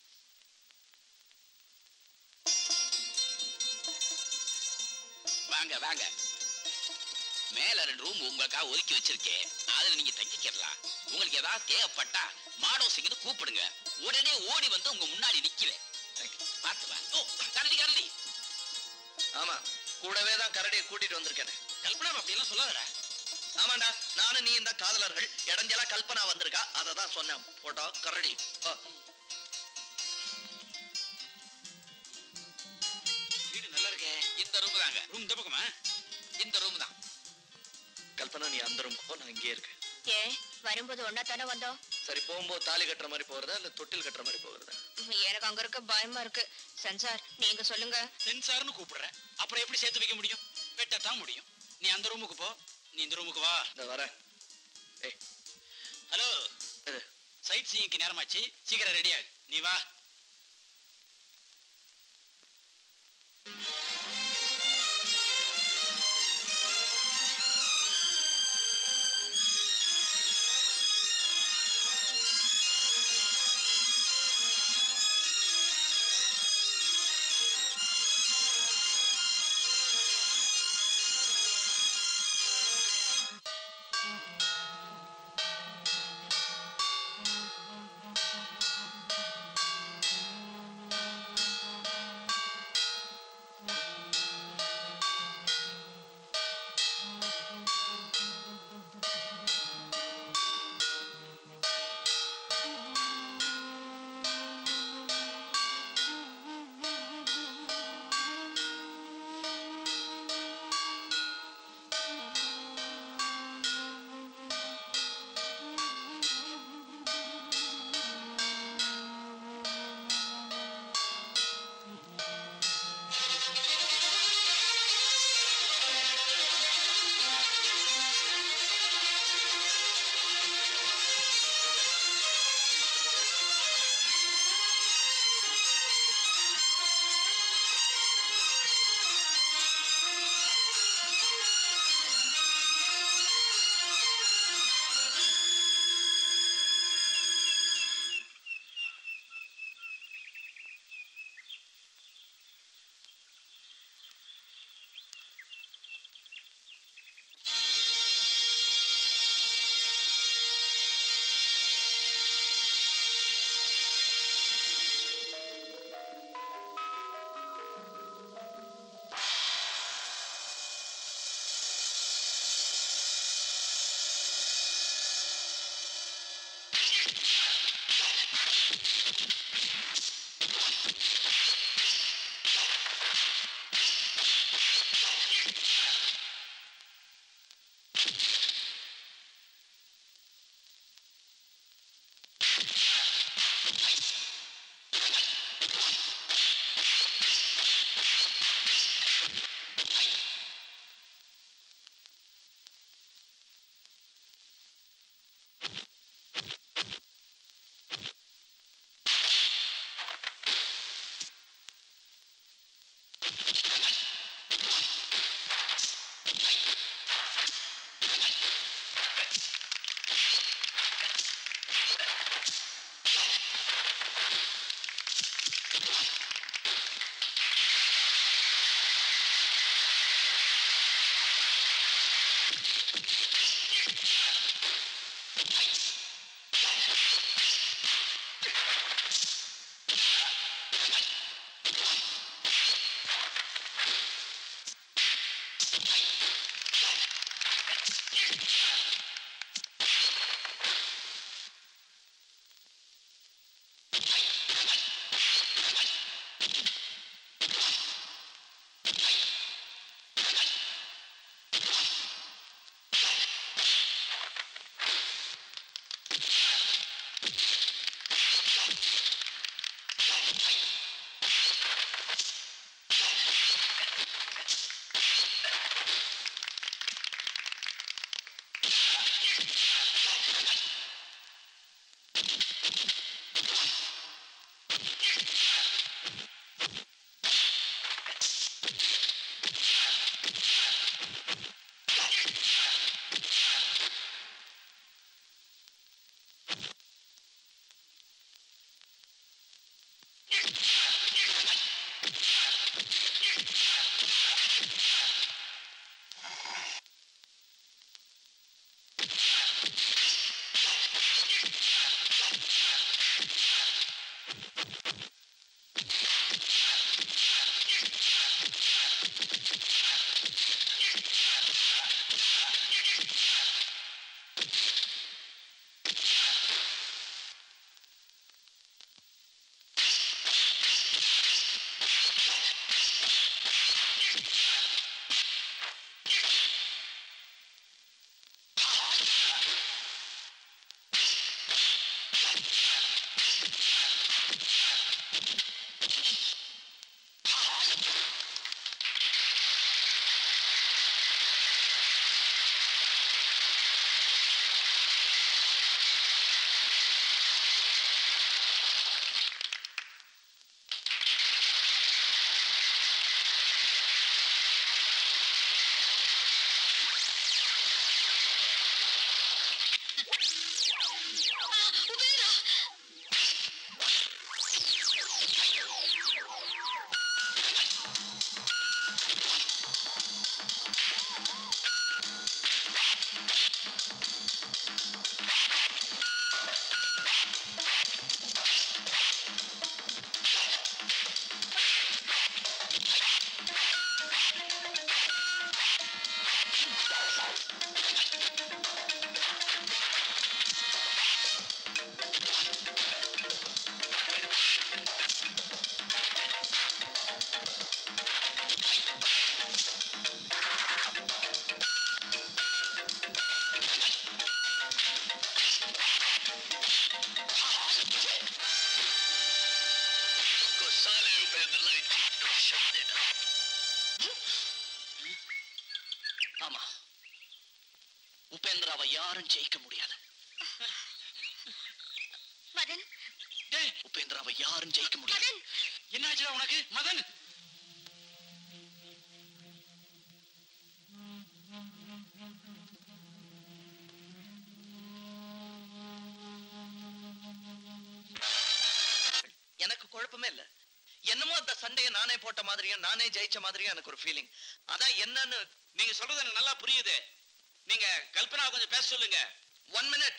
வாங்க வாங்க மேல ரெண்டு ரூம் உங்களுக்காக ஒதுக்கி வச்சிருக்கேன் அதுல நீங்க தங்கிக்கலாம் உங்களுக்கு ஏதாவது தேவைப்பட்டா மாடோசிங்கன்னு கூப்பிடுங்க உடனே ஓடி வந்து உங்க முன்னாடி நிக்கிறேன் பார்த்து வாங்க ஓ கரடி கரடி ஆமா கூடவே தான் கரடியை கூட்டிட்டு வந்திருக்கேன் கல்பனா அப்படியெல்லாம் சொல்லாதடா ஆமாண்டா நானும் நீ இந்த காதலர்கள் இடைஞ்சலா கல்பனா வந்திருக்கா அதை தான் சொன்னேன் போட்டோ கரடி ஆ, வீடு நல்லா இருக்கே இந்த ரூம் தாங்க ரூம் இந்த பக்கமா இந்த ரூம் தான் கல்பனா நீ அந்த ரூம் போ நான் இங்கே இருக்கேன் ஏன் வரும்போது ஒன்னா தானே வந்தோம் சரி போகும்போது தாலி கட்டுற மாதிரி போகிறதா இல்ல தொட்டில் கட்டுற மாதிரி போகிறதா எனக்கு அங்க இருக்க பயமா இருக்கு சென்சார் நீங்க சொல்லுங்க சென்சார்னு கூப்பிடுறேன் அப்புறம் எப்படி சேர்த்து வைக்க முடியும் வெட்டத்தான் முடியும் நீ அந்த ரூமுக்கு போ நீ இந்த ரூமுக்கு வா இந்த வரேன் ஏய் ஹலோ இது, சைட் சீயிங்க்கு நேரமாச்சு சீக்கிரம் ரெடி ஆகு நீ வா ஆமா உபேந்திராவை யாரும் ஜெயிக்க முடியாது மதன் டேய், உபேந்திராவை யாரும் ஜெயிக்க முடியாது மதன் என்னாச்சுடா உனக்கு மதன் எனக்கு குழப்பமே இல்ல என்னமோ அந்த சண்டையை நானே போட்ட மாதிரியும் நானே ஜெயிச்ச மாதிரியும் எனக்கு ஒரு ஃபீலிங் அதான் என்னன்னு நீங்க சொல்றது எனக்கு நல்லா புரியுது நீங்க கல்பனா கொஞ்சம் பேச சொல்லுங்க ஒன் மினிட்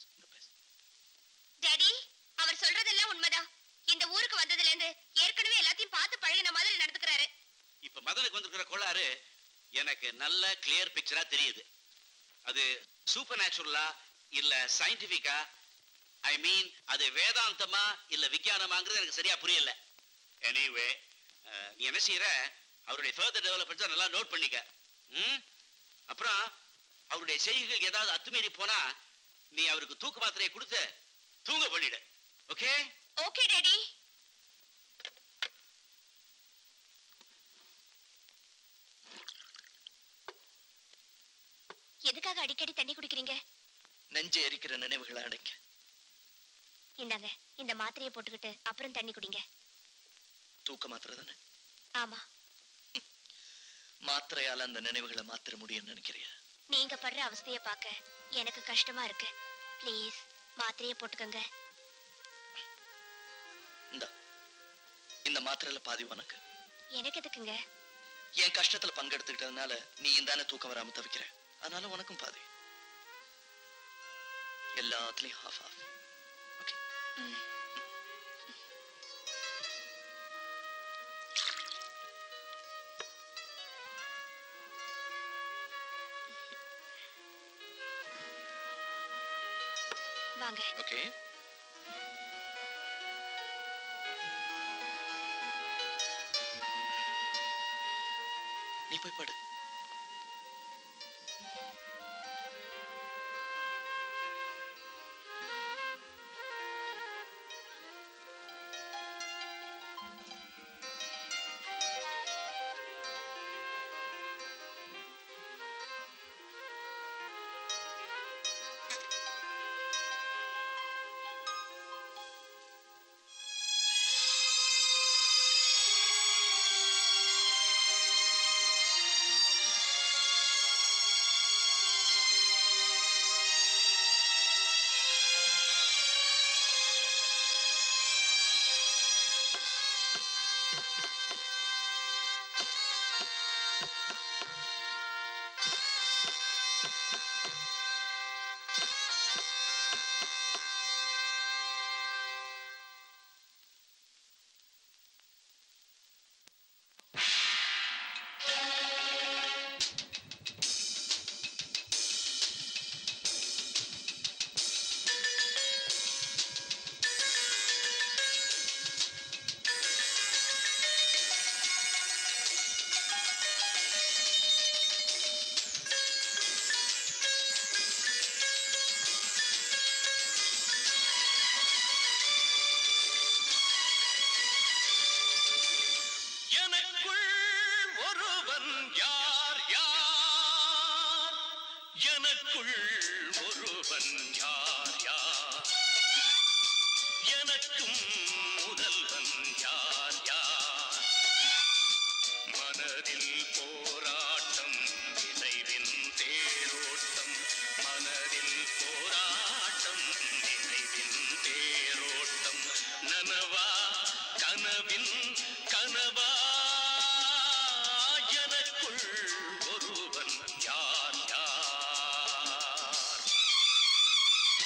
டாடி அவர் சொல்றதெல்லாம் உண்மைதான் இந்த ஊருக்கு வந்ததுல இருந்து ஏற்கனவே எல்லாத்தையும் பார்த்து பழகின மாதிரி நடந்துக்கிறாரு இப்ப மதனுக்கு வந்திருக்கிற கோளாறு எனக்கு நல்ல கிளியர் பிக்சரா தெரியுது அது சூப்பர் நேச்சுரலா இல்ல சயின்டிபிக்கா ஐ மீன் அது வேதாந்தமா இல்ல விஞ்ஞானமாங்கிறது எனக்கு சரியா புரியல எனிவே நீ என்ன செய்யற அவருடைய ஃபர்தர் டெவலப்மெண்ட்ஸ் நல்லா நோட் பண்ணிக்க ம்? அப்புறம் அவருடைய செய்கைகள் ஏதாவது அத்துமீறி போனா நீ அவருக்கு தூக்கு மாத்திரையை கொடுத்து தூங்க பண்ணிடு ஓகே ஓகே டாடி எதுக்காக அடிக்கடி தண்ணி குடிக்கிறீங்க நெஞ்சு எரிக்கிற நினைவுகளை அடைக்க இந்தாங்க இந்த மாத்திரையை போட்டுக்கிட்டு அப்புறம் தண்ணி குடிங்க தூக்க மாத்திரை தானே ஆமா மாத்திரையால அந்த நினைவுகளை மாத்திர முடியும்னு நினைக்கிறியா நீங்க படுற அவஸ்தைய பார்க்க எனக்கு கஷ்டமா இருக்கு ப்ளீஸ் மாத்திரையை போட்டுக்கோங்க இந்த இந்த மாத்திரையில பாதி உனக்கு எனக்கு எதுக்குங்க என் கஷ்டத்துல பங்கெடுத்துக்கிட்டதுனால நீ தானே தூக்கம் வராம தவிக்கிற அதனால உனக்கும் பாதி எல்லாத்துலயும் ஹாஃப் ஆஃப் ஓகே வாங்க ஓகே நீ போய் படு எனக்குள் ஒருவன் யார் யார் எனக்குள் ஒருவன் யார் யார் எனக்கும் முதல்வன் யார் யார் மனதில் போராட்டம் நினைவின் தேரோட்டம் மனதில் போராட்டம் நினைவின் தேரோட்டம் நனவா கனவின் கனவா எனக்குள் ஒருவன் யார் யார்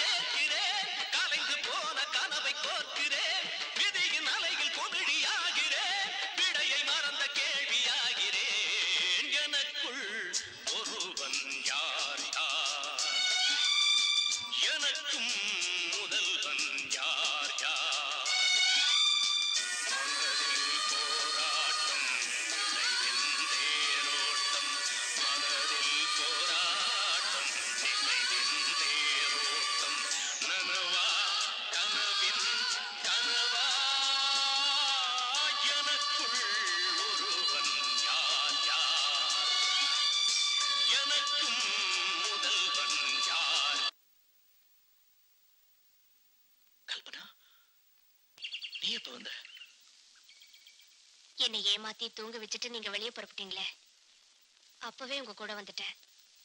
சேர்க்கிறேன் கலைந்து போன கனவை கோர்க்கிறேன் விதியின் அலையில் கொமிழியாகிறேன் விடையை மறந்த கேள்வியாகிறேன் எனக்குள் ஒருவன் யார் யார் எனக்கும் முதல்வன் யார் யார் மனதில் போராட்டம் நினைவின்றேரோட்டம் மனதில் போராட்டம் நினைவின்றேரோட்டம் நனவா கனவின் கனவா எனக்குள் ஒருவன் யார் யார் எனக்கும் முதல்வன் யார் கல்பனா நீ எப்ப வந்த என்னை ஏமாத்தி தூங்க வச்சுட்டு நீங்க வெளியே புறப்பட்டீங்களே அப்பவே உங்க கூட வந்துட்டேன்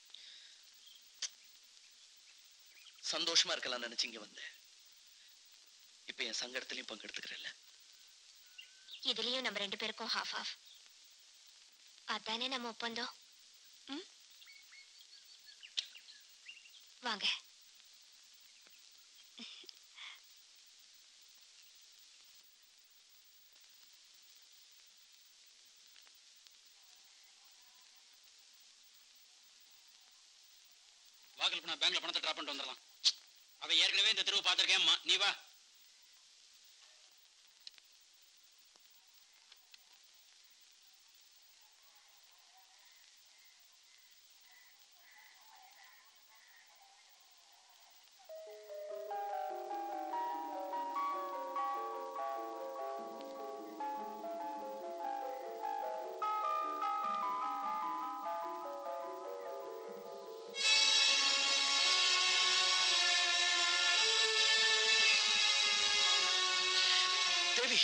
சந்தோஷமா இருக்கலாம் நினைச்சு இங்க வந்தேன் இப்ப என் சங்கடத்திலையும் பங்கெடுத்துக்கிறேன்ல இதுலயும் நம்ம ரெண்டு பேருக்கும் ஹாஃப் ஆஃப் அதானே நம்ம ஒப்பந்தம் ம்? வாங்க வாக்கல் பண்ண பேங்க்ல பணத்தை ட்ராப் பண்ணிட்டு வந்துடலாம் அவ ஏற்கனவே இந்த தெருவு பார்த்திருக்கேம்மா நீ வா தேவி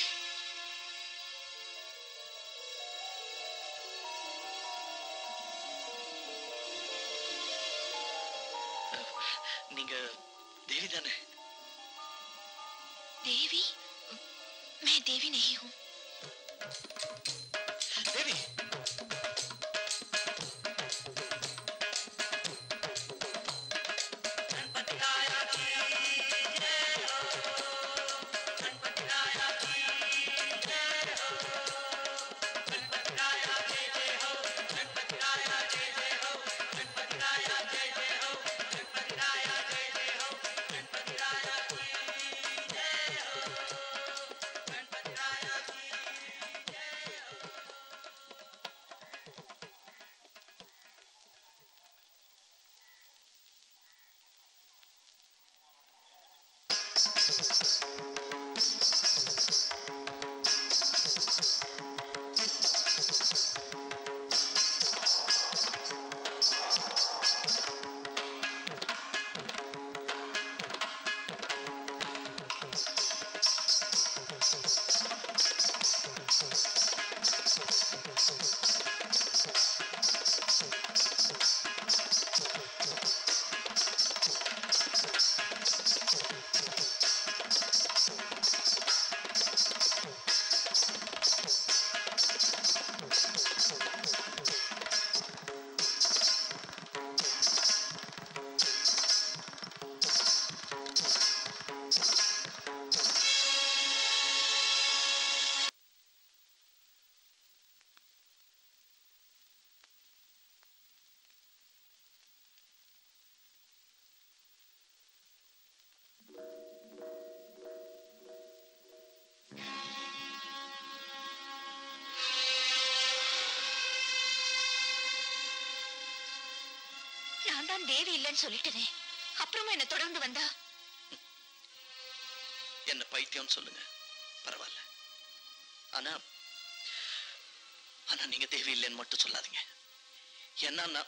நீங்க தேவி தானே देवी मैं देवी नहीं हूँ தேவி நான் தான் தேவி இல்லைன்னு சொல்லிட்டேனே அப்புறமா என்ன தொடர்ந்து வந்தா என்ன பைத்தியம்னு சொல்லுங்க பரவாயில்ல ஆனா ஆனா நீங்க தேவி இல்லைன்னு மட்டும் சொல்லாதீங்க ஏன்னா நான்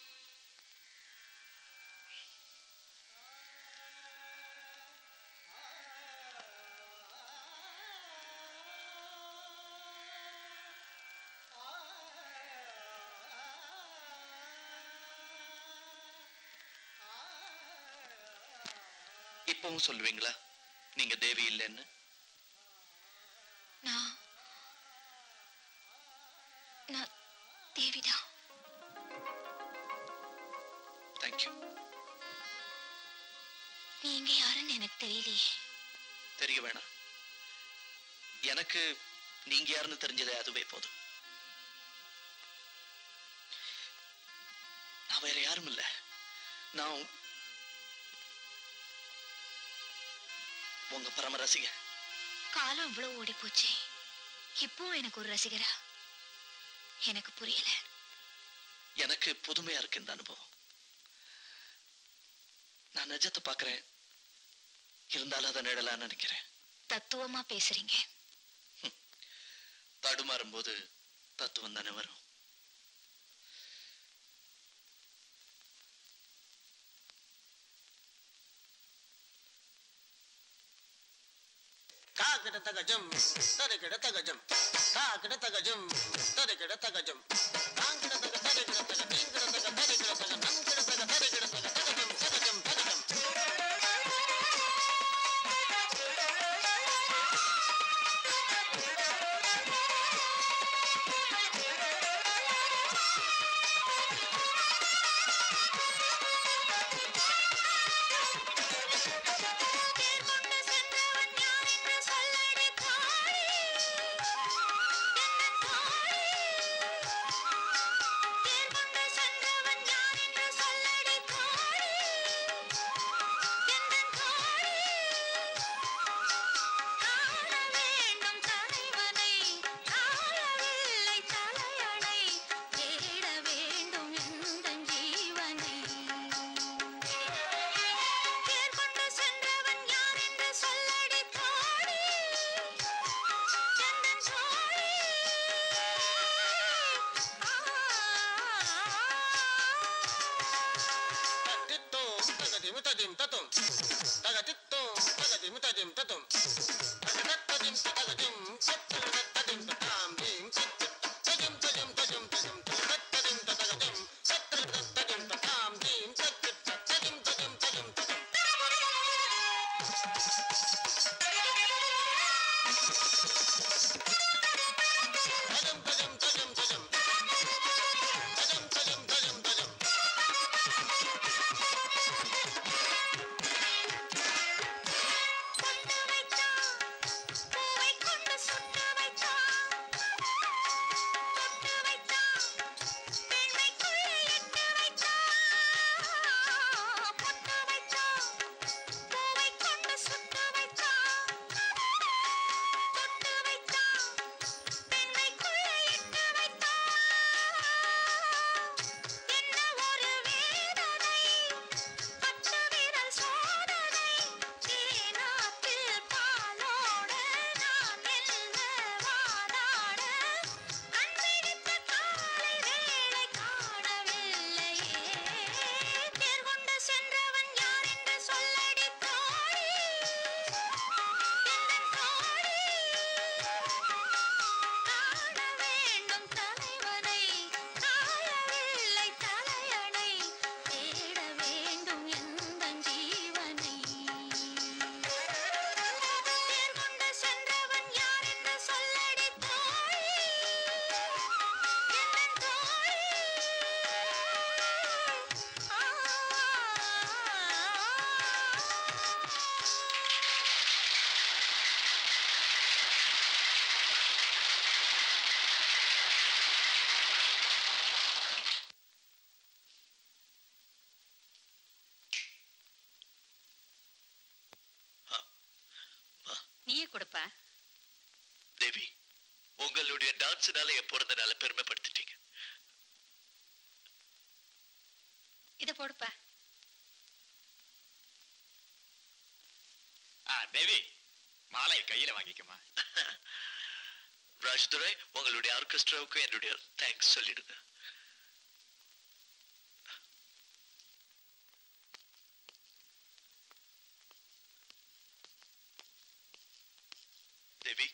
இப்பவும் சொல்லுவீங்களா நீங்க தேவி இல்லைன்னு நான் நான் தேவிதான் தேங்க்யூ நீங்க யாருன்னு எனக்கு தெரியலையே தெரிய வேணாம் எனக்கு நீங்க யாருன்னு தெரிஞ்சதே அதுவே போதும் நான் வேற யாரும் இல்ல நான் உங்க பரம ரசிகன் காலம் இவ்வளவு ஓடி போச்சு இப்போ எனக்கு ஒரு ரசிகரா எனக்கு புரியல எனக்கு புதுமையா இருக்கு இந்த அனுபவம் நான் நிஜத்தை பார்க்கறேன் இருந்தாலும் அதை நிழலா நினைக்கிறேன் தத்துவமா பேசுறீங்க தடுமாறும் போது தத்துவம் தானே வரும் காக்கிட தகஜம் தருகிட தகஜம் காக்கிட தகஜம் தருகிட தகஜம் காங்கிட தக தருகிட தக தீங்கிட தக தருகிட தக நங்கிட தக தருகிட தக தகஜம் தகஜம் தகஜம் தத்தித்தோம் தகதிம் ததிம் தத்தும் தகதித்தோம் தகதிம் ததிம் தத்தும் தகதத்ததிம் தகதிம் சத்துதத்ததிம் ததாம் தீம் சத்து ததிம் ததிம் ததிம் ததிம் தகதத்ததிம் தகதிம் சத்துதத்ததிம் ததாம் தீம் சத்து ததிம் ததிம் ததிம் ததிம் தஜம் தஜம் தஜம் தஜம் தஜம் தஜம் தஜம் தஜம் நீயே கொடுப்ப தேவி உங்களுடைய டான்ஸ்னால என் பிறந்த நாளை பெருமைப்படுத்திட்டீங்க இத போடுப்பா தேவி மாலை கையில வாங்கிக்கமா ராஜ்துரை உங்களுடைய ஆர்கெஸ்ட்ராவுக்கு என்னுடைய தேங்க்ஸ் சொல்லிடுங்க தேவி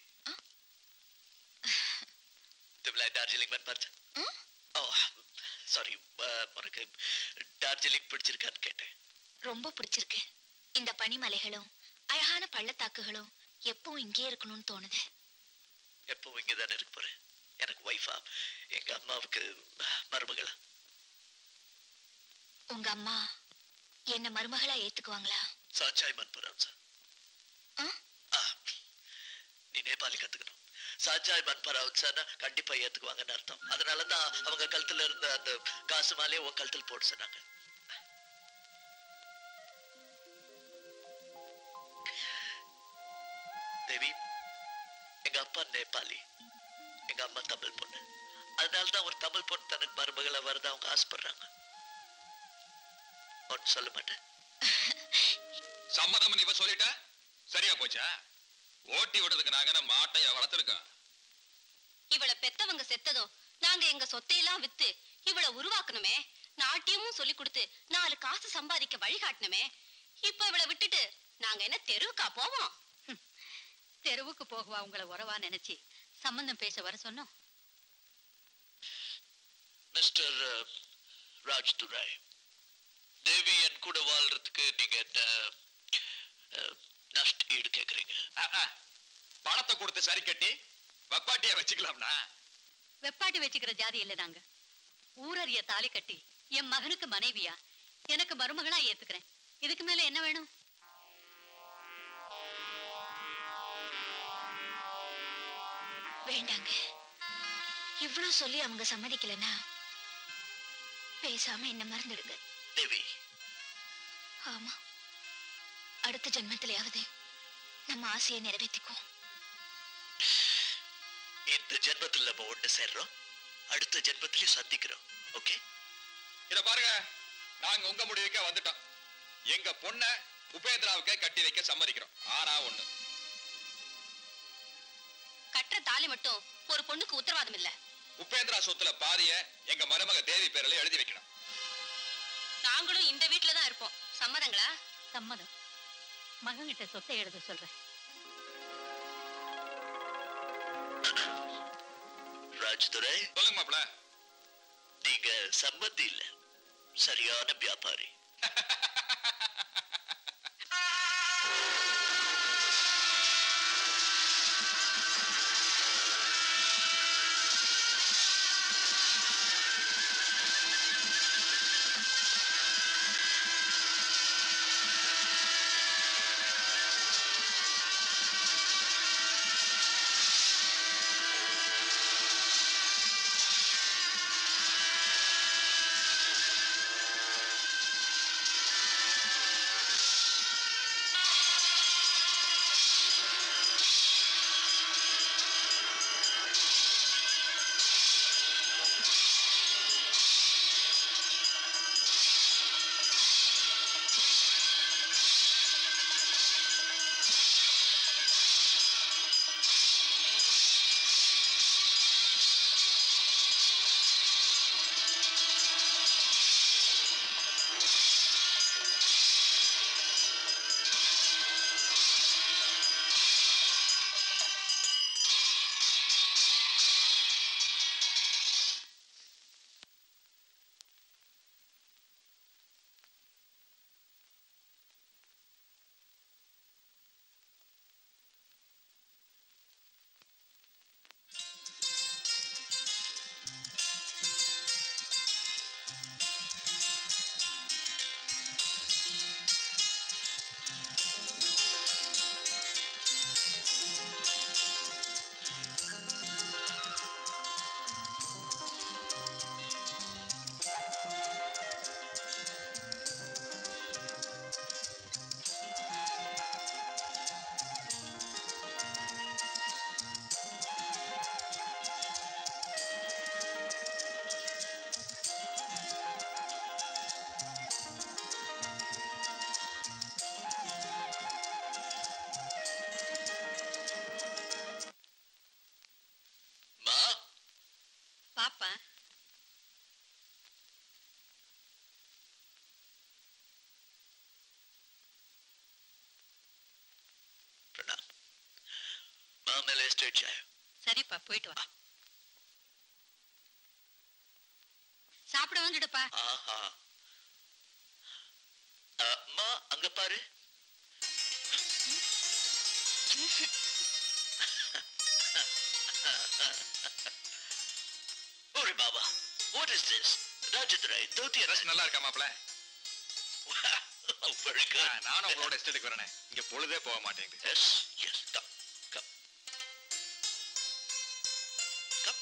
तुम्हाला டார்ஜிலிங் மன் பார்த்து ஓ சாரி உனக்கு டார்ஜிலிங் பிடிச்சிருக்கான்னு கேட்டேன் ரொம்ப பிடிச்சிருக்கு இந்த பனிமலைகளும் அழகான பள்ளத்தாக்குகளும் எப்பவும் இங்கே இருக்கணும்னு தோணுது எப்பவும் இங்கே தானே இருக்க போறேன் எனக்கு ஒய்ஃபா எங்க அம்மாவுக்கு மருமகளா உங்க அம்மா என்ன மருமகளா ஏத்துக்குவாங்களா சாச்சாய் மன்பராம் சார் ஆ? நீ நேபாளி கத்துக்கணும் சாச்சாய் மன்பராவ் சார் கண்டிப்பா ஏத்துக்குவாங்கன்னு அர்த்தம் அதனாலதான் அவங்க கழுத்துல இருந்த அந்த காசு மாலையை உன் கழுத்தில் போட சொன்னாங்க தேவி எங்க அப்பா நேபாளி எங்க அம்மா தமிழ் பொண்ணு அதனாலதான் ஒரு தமிழ் பொண்ணு தனக்கு மருமகளை வரத அவங்க ஆசைப்படுறாங்க ஒன்னு சொல்ல மாட்டேன் சம்மதம் இவ சொல்லிட்ட சரியா போச்சா ஓட்டி விடுறதுக்கு நாங்க என்ன மாட்டைய வளர்த்துருக்கோம் இவளை பெத்தவங்க செத்ததும் நாங்க எங்க சொத்தையெல்லாம் வித்து இவளை உருவாக்கணுமே நாட்டியமும் சொல்லி கொடுத்து நாலு காசு சம்பாதிக்க வழிகாட்டணுமே இப்ப இவளை விட்டுட்டு நாங்க என்ன தெருவுக்கா போவோம் தெருவுக்கு போகுவா உங்களை உறவா நினைச்சு சம்பந்தம் பேச வர சொன்னோம் மிஸ்டர் ராஜ் துராய் தேவி என் கூட வாழ்றதுக்கு நீங்க என்ன அஹ், நஷ்ட ஈடு கேக்குறீங்க அஹ், அஹ். பணத்தை கொடுத்து சரி கட்டி வப்பாட்டியா வச்சுக்கலாம்னா வெப்பாட்டி வச்சுக்கிற ஜாதி இல்ல நாங்க ஊரறிய தாலி கட்டி என் மகனுக்கு மனைவியா எனக்கு மருமகளா ஏத்துக்கிறேன் இதுக்கு மேல என்ன வேணும் வேண்டாங்க இவ்வளவு சொல்லி அவங்க சம்மதிக்கலன்னா பேசாம என்ன மறந்துடுங்க தேவி ஆமா அடுத்த ஜென்மத்திலேயாவது நம்ம ஆசையை நிறைவேற்றிக்குவோம் இந்த ஜென்மத்தில் நம்ம ஒண்ணு சேர்றோம் அடுத்த ஜென்மத்திலயும் சந்திக்கிறோம் ஓகே இத பாருங்க நாங்க உங்க முடிவுக்கே வந்துட்டோம் எங்க பொண்ண உபேந்திராவுக்கே கட்டி வைக்க சம்மதிக்கிறோம் ஆனா ஒண்ணு கட்டுற தாலி மட்டும் ஒரு பொண்ணுக்கு உத்தரவாதம் இல்ல உபேந்திரா சொத்துல பாதிய எங்க மருமக தேவி பேர்ல எழுதி வைக்கணும் நாங்களும் இந்த வீட்டுல தான் இருப்போம் சம்மதங்களா சம்மதம் மகன்கிட்ட சொத்தை எழுத சொல்றேன் ராஜ்துரை சொல்லுங்க மாப்ள நீங்க சம்மந்தி இல்ல சரியான வியாபாரி மா பாப்பா प्रणाम माँ मेरे स्टेट जाए சரிப்பா போயிட்டு வா சாப்பிட வந்துடுப்பா ஆஹா அம்மா அங்க பாரு ஓரே பாபா வாட் இஸ் திஸ் ராஜதுரை தோத்திய ட்ரெஸ் நல்லா இருக்கா மாப்ள வெரி ஆ, நானும் உங்களோட எஸ்டேட்டுக்கு வரேனே இங்க பொழுதே போக மாட்டேங்குது yes yes come come come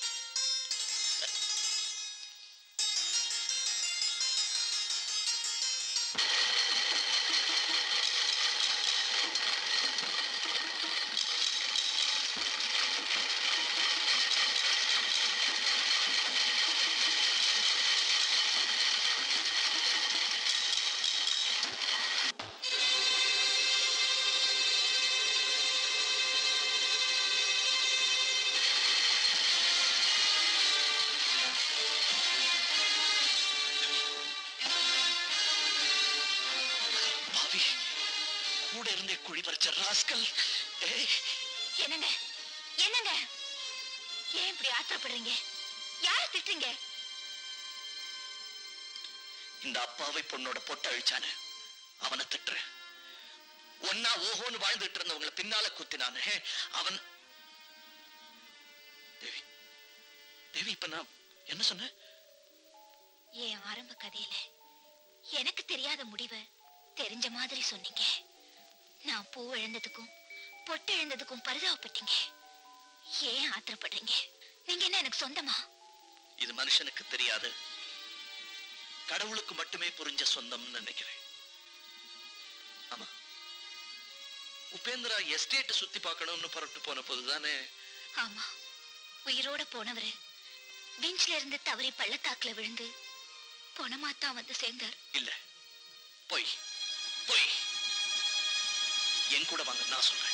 பாவி கூட இருந்தே குழி பறிச்ச ராஸ்கல் ஏய் என்னங்க என்னங்க ஏன் இப்படி ஆத்திரப்படுறீங்க யார திட்டுறீங்க இந்த அப்பாவை பொண்ணோட பொட்ட அழிச்சானு அவனை திட்டுறேன் ஒன்னா ஓஹோன்னு வாழ்ந்துட்டு இருந்தவங்களை பின்னால குத்தினானே அவன் தேவி தேவி இப்ப நான் என்ன சொன்னேன் என் ஆரம்ப கதையில எனக்கு தெரியாத முடிவை தெரிஞ்ச மாதிரி சொன்னீங்க நான் பூ இழந்ததுக்கும் பொட்டு இழந்ததுக்கும் பரிதாபப்பட்டீங்க ஏன் ஆத்திரப்படுறீங்க நீங்க என்ன எனக்கு சொந்தமா இது மனுஷனுக்கு தெரியாது கடவுளுக்கு மட்டுமே புரிஞ்ச சொந்தம்னு நினைக்கிறேன் ஆமா உபேந்திரா எஸ்டேட் சுத்தி பார்க்கணும்னு புறப்பட்டு போன போதுதானே ஆமா உயிரோட போனவரு பெஞ்ச்ல இருந்து தவறி பள்ளத்தாக்குல விழுந்து பொணமாத்தான் வந்து சேர்ந்தார் இல்ல போய் போய் என் கூட வாங்க நான் சொல்றேன்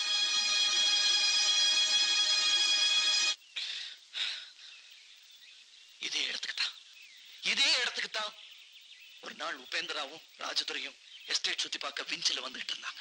இதே இடத்துக்கு தான் இதே இடத்துக்கு தான் ஒரு நாள் உபேந்திராவும் ராஜதுரையும் எஸ்டேட் சுத்தி பார்க்க விஞ்சில வந்துட்டு இருந்தாங்க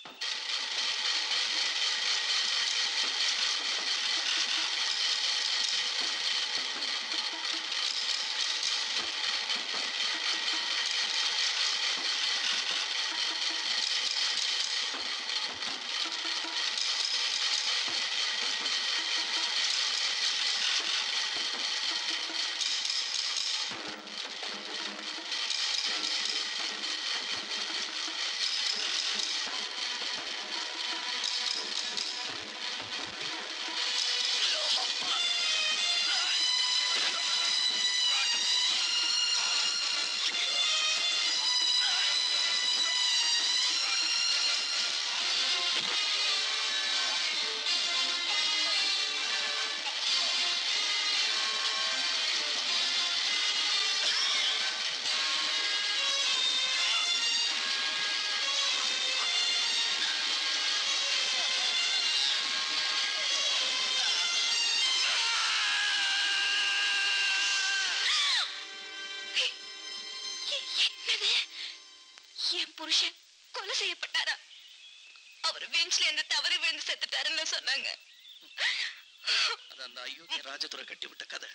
என்னது என் புருஷன் கொலை செய்யப்பட்டாரா அவர் பெஞ்ச்ல இருந்து தவறி விழுந்து செத்துட்டாருன்னு சொன்னாங்க அது அந்த அயோக்கிய ராஜதுரை கட்டி விட்ட கதை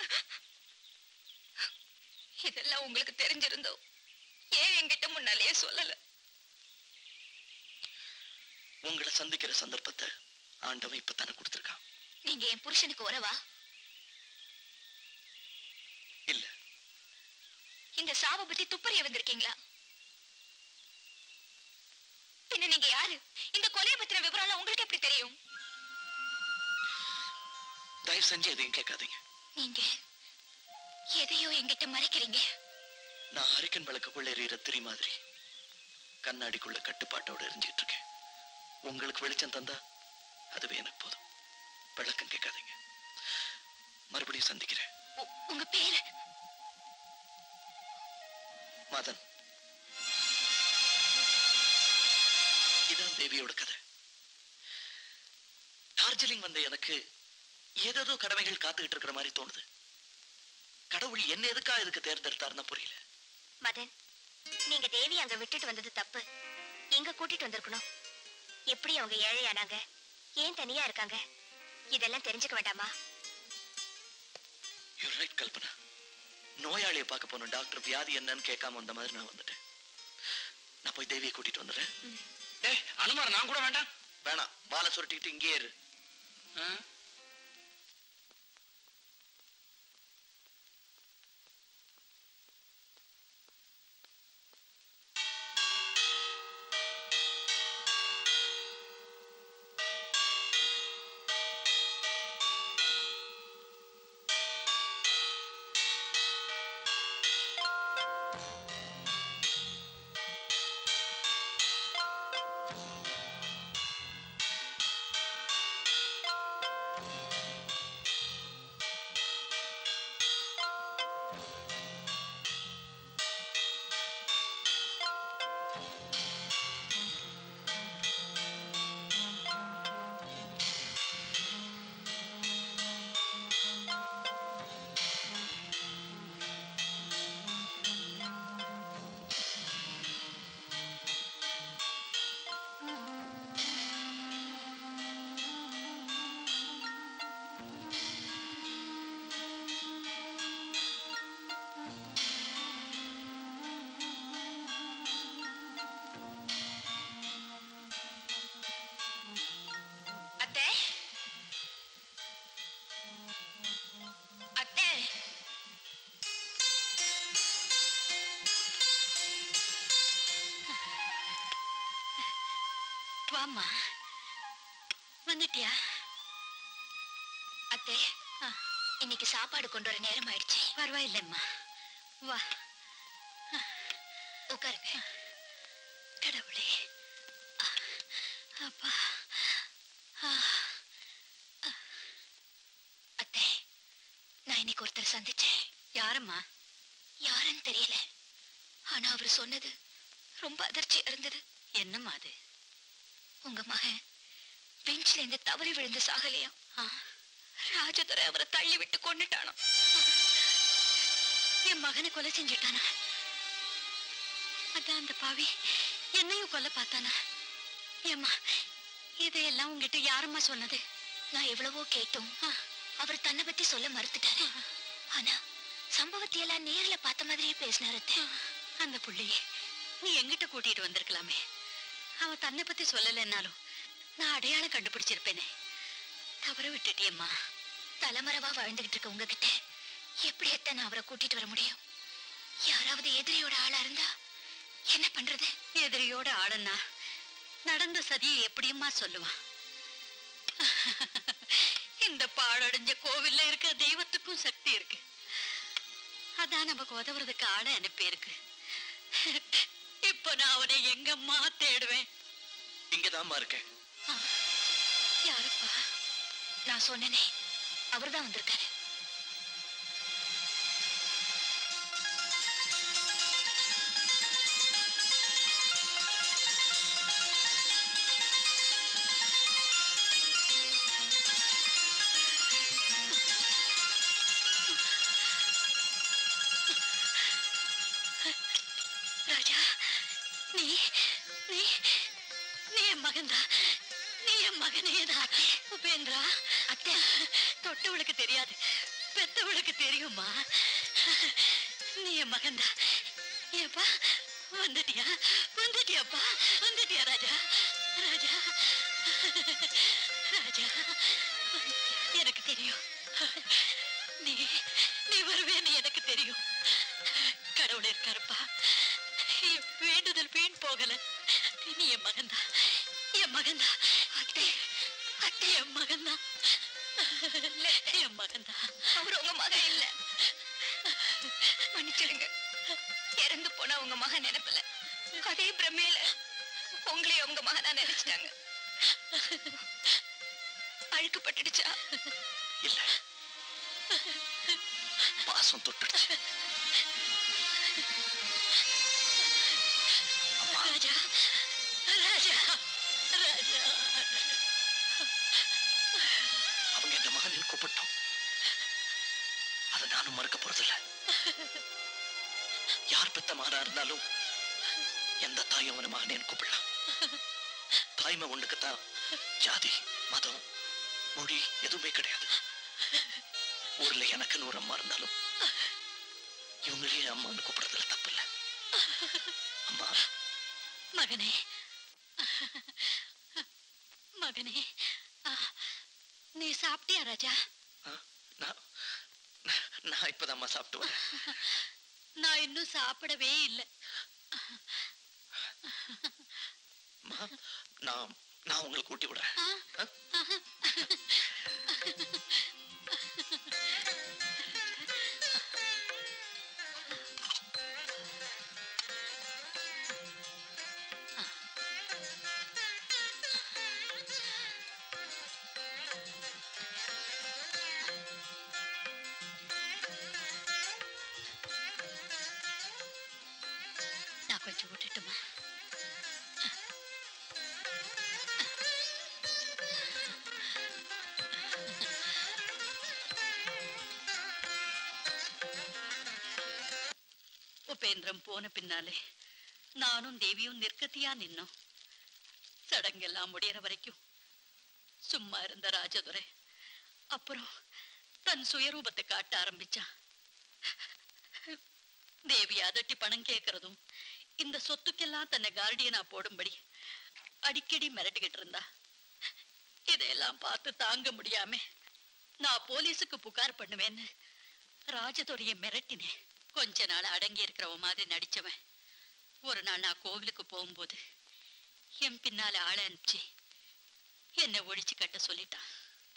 இதெல்லாம் உங்களுக்கு தெரிஞ்சிருந்தோ ஏன் என்கிட்ட முன்னாலேயே சொல்லல உங்களை சந்திக்கிற சந்தர்ப்பத்தை ஆண்டவன் இப்ப தானே கொடுத்திருக்கான் நீங்க என் புருஷனுக்கு உறவா இல்ல இந்த சாவை பத்தி துப்பறிய வந்திருக்கீங்களா பின்ன நீங்க யாரு இந்த கொலையை பத்தின விவரம் உங்களுக்கு எப்படி தெரியும் தயவு செஞ்சு எதையும் கேட்காதீங்க நீங்க எதையோ என்கிட்ட மறைக்கிறீங்க நான் அரிக்கன் விளக்குக்குள்ள எறிகிற திரி மாதிரி கண்ணாடிக்குள்ள கட்டுப்பாட்டோட எரிஞ்சிட்டு இருக்கேன் உங்களுக்கு வெளிச்சம் தந்தா அதுவே எனக்கு போதும் விளக்கம் கேட்காதீங்க மறுபடியும் சந்திக்கிறேன் உ- உங்க பேரு மதன் இதான் தேவியோட கதை டார்ஜிலிங் வந்த எனக்கு ஏதேதோ கடமைகள் காத்துக்கிட்டு இருக்கிற மாதிரி தோணுது கடவுள் என்ன எதுக்கா இதுக்கு தேர்ந்தெடுத்தாருன்னு புரியல மதன் நீங்க தேவி அங்க விட்டுட்டு வந்தது தப்பு இங்க கூட்டிட்டு வந்திருக்கணும் எப்படி அவங்க ஏழையானாங்க ஏன் தனியா இருக்காங்க இதெல்லாம் தெரிஞ்சுக்க வேண்டாமா யூ ரைட் கல்பனா நோயாளியை பார்க்க போன டாக்டர் வியாதி என்னன்னு கேட்காம வந்த மாதிரி நான் வந்துட்டேன் நான் போய் தேவியை கூட்டிட்டு வந்துடுறேன் ஏய் அனுமார் நான் கூட வேண்டாம் வேணாம் பாலை சுருட்டிக்கிட்டு இங்கே இரு ஆ? வாம்மா வந்துட்டியா அத்தே இன்னைக்கு சாப்பாடு கொண்டு வர நேரம் ஆயிடுச்சு பரவாயில்லைம்மா வா உட்காருங்க கடவுளே ஆ, அப்பா ஆ, ஆ. அத்தே நான் இன்னைக்கு ஒருத்தர் சந்திச்சேன் யாரம்மா யாருன்னு தெரியல ஆனா அவர் சொன்னது ரொம்ப அதிர்ச்சியா இருந்தது என்னம்மா அது உங்க மகன் பெஞ்ச்ல இருந்து தவறி விழுந்து சாகலையாம் ராஜதுரை அவரை தள்ளி விட்டு கொண்டுட்டானோ என் மகனை கொலை செஞ்சுட்டானா அதான் அந்த பாவி என்னையும் கொல்ல பார்த்தானா ஏம்மா இதையெல்லாம் உங்ககிட்ட யாரம்மா சொன்னது நான் எவ்வளவோ கேட்டோம் அவர் தன்னை பத்தி சொல்ல மறுத்துட்டாரு ஆனா சம்பவத்தை எல்லாம் நேர்ல பார்த்த மாதிரியே பேசினாரு அந்த புள்ளையே நீ எங்கிட்ட கூட்டிட்டு வந்திருக்கலாமே அவ தன்னை பத்தி சொல்லலைன்னாலும் நான் அடையாளம் கண்டுபிடிச்சிருப்பேனே தவறு விட்டுட்டியம்மா தலைமறைவா வாழ்ந்துகிட்டு இருக்க உங்ககிட்ட எப்படி எத்த நான் அவரை கூட்டிட்டு வர முடியும் யாராவது எதிரியோட ஆளா இருந்தா என்ன பண்றது எதிரியோட ஆளுன்னா நடந்த சதியை எப்படியுமா சொல்லுவான் இந்த பாழடைஞ்ச கோவில்ல இருக்க தெய்வத்துக்கும் சக்தி இருக்கு அதான் நமக்கு உதவுறதுக்கு ஆளை அனுப்பி இருக்கு இப்போ நான் அவனை எங்கம்மா தேடுவேன் இங்கதாம்மா இருக்கேன் யாருப்பா நான் சொன்னனே அவர்தான் வந்திருக்காரு ராஜா நீ நீ நீ என் மகன்தான் நீ என் மகனேதான் உபேந்திரா அத்தை தொட்டவளுக்கு தெரியாது பெத்தவளுக்கு தெரியுமா நீ என் மகன்தான் ஏப்பா வந்துட்டியா வந்துட்டியாப்பா வந்துட்டியா ராஜா ராஜா ராஜா எனக்கு தெரியும் நீ நீ வருவேன்னு எனக்கு தெரியும் கடவுள் இருக்காருப்பா என் வேண்டுதல் வீண் போகல நீ என் மகன்தான் என் மகன்தான் அத்தை அத்தை என் மகன்தான் என் மகன்தான் அவர் உங்க மகன் இல்ல மன்னிச்சிடுங்க இறந்து போன உங்க மகன் நினைப்பல அதே பிரமையில உங்களையும் உங்க மகனா நினைச்சிட்டாங்க அழுக்கு பட்டுடுச்சா இல்ல பாசம் தொட்டுடுச்சு ராஜா ராஜா ராஜா அவங்க எங்க மகனின் கூப்பிட்டோம் அதை நானும் மறுக்க போறதில்ல யார் பெத்த மகனா இருந்தாலும் எந்த தாயும் அவன மகனேன்னு கூப்பிடலாம் தாய்மை ஒண்ணுக்குத்தான் ஜாதி மதம் மொழி எதுவுமே கிடையாது ஊர்ல எனக்குன்னு ஒரு அம்மா இருந்தாலும் இவங்களையும் அம்மான்னு கூப்பிடுறதுல தப்பு இல்ல அம்மா மகனே மகனே ஆ, நீ சாப்பிட்டியா ராஜா ஆ, நான் நான் இப்பதான் சாப்பிட்டு வரேன் நான் இன்னும் சாப்பிடவே இல்லை அம்மா, நான் நான் உங்களை கூட்டி விடுறேன் ஆ? நான் கொஞ்சம் விட்டுட்டுமா உபேந்திரம் போன பின்னாலே நானும் தேவியும் நிற்கத்தியா நின்னோம் சடங்கெல்லாம் முடியற வரைக்கும் சும்மா இருந்த ராஜதுரை அப்புறம் தன் சுயரூபத்தை காட்ட ஆரம்பிச்சான் தேவி அதட்டி பணம் கேட்கறதும் இந்த சொத்துக்கெல்லாம் தன்னை கார்டியனா போடும்படி அடிக்கடி மிரட்டிக்கிட்டு இருந்தா இதையெல்லாம் பார்த்து தாங்க முடியாம நான் போலீஸுக்கு புகார் பண்ணுவேன்னு ராஜதுரைய மிரட்டினேன் கொஞ்ச நாள் அடங்கி இருக்கிறவ மாதிரி நடிச்சவன் ஒரு நாள் நான் கோவிலுக்கு போகும்போது என் பின்னால ஆளை அனுப்பிச்சு என்னை ஒழிச்சு கட்ட சொல்லிட்டான்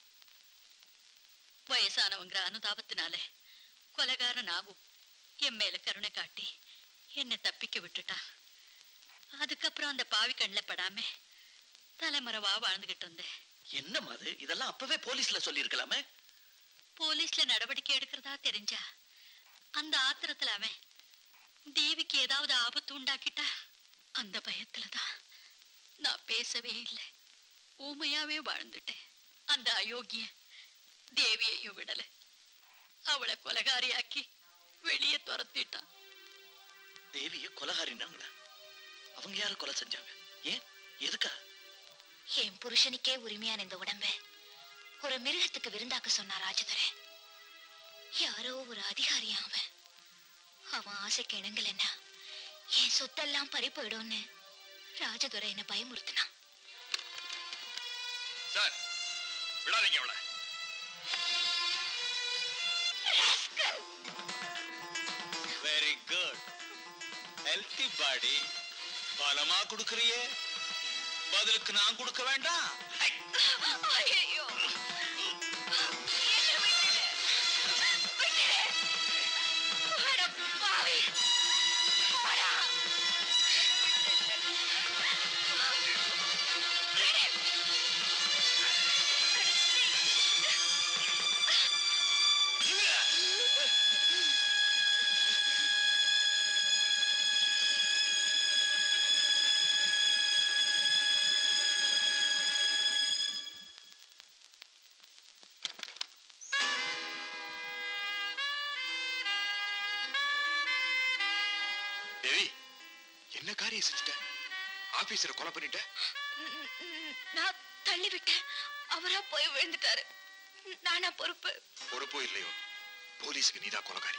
வயசானவங்கிற அனுதாபத்தினால கொலைகாரன் ஆகும் என் மேல கருணை காட்டி என்னை தப்பிக்க விட்டுட்டான் அதுக்கப்புறம் அந்த பாவி கண்ணில் படாம தலைமறைவா வாழ்ந்துகிட்டு இருந்தேன் என்னம்மா அது இதெல்லாம் அப்பவே போலீஸ்ல சொல்லியிருக்கலாமே போலீஸ்ல நடவடிக்கை எடுக்கிறதா தெரிஞ்சா அந்த ஆத்திரத்துல அவன் தேவிக்கு ஏதாவது ஆபத்து உண்டாக்கிட்டா அந்த பயத்துலதான் நான் பேசவே இல்லை ஊமையாவே வாழ்ந்துட்டேன் அந்த அயோக்கிய தேவியையும் விடல அவளை கொலகாரியாக்கி வெளியே துரத்திட்டான் தேவிய கொலகாரினாங்களா அவங்க யார கொலை செஞ்சாங்க ஏன் எதுக்கா என் புருஷனுக்கே உரிமையான இந்த உடம்ப ஒரு மிருகத்துக்கு விருந்தாக்க சொன்னா ராஜதுரை யாரோ ஒரு அதிகாரியா அவன் அவன் ஆசைக்கு இணங்கலன்னா என் சொத்தெல்லாம் பறி போயிடும்னு ராஜதுரை என்ன பயமுறுத்தினான் சார் விடாதீங்க அவளை வெரி குட் ஹெல்த்தி பாடி பலமா கொடுக்கறியே பதிலுக்கு நான் கொடுக்க வேண்டாம் ஐயோ தேவி என்ன காரியம் செஞ்சுட்ட ஆபீசரை கொலை பண்ணிட்ட நான் தள்ளி விட்டேன் அவரா போய் விழுந்துட்டாரு நானா பொறுப்பு பொறுப்போ இல்லையோ போலீஸுக்கு நீதான் கொலைகாரி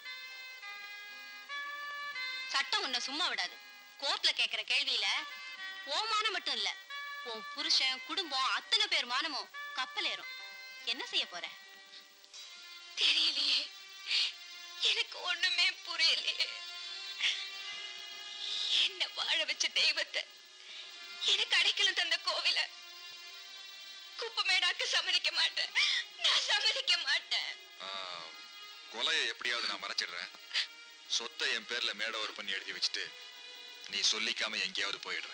சட்டம் உன்னை சும்மா விடாது கோர்ட்ல கேக்குற கேள்வியில ஓ மானம் மட்டும் இல்ல உன் புருஷன் குடும்பம் அத்தனை பேர் மானமும் கப்பல் ஏறும் என்ன செய்ய போற தெரியலையே எனக்கு ஒண்ணுமே புரியலையே என்ன வாழ வச்ச தெய்வத்தை எனக்கு அடைக்கலம் தந்த கோவில குப்பமேடாக்க சம்மதிக்க மாட்டேன் நான் சம்மதிக்க மாட்டேன் ஆ, கொலையை எப்படியாவது நான் மறைச்சிடுறேன் சொத்தை என் பேர்ல மேடவர் பண்ணி எழுதி வச்சுட்டு நீ சொல்லிக்காம எங்கேயாவது போயிடுற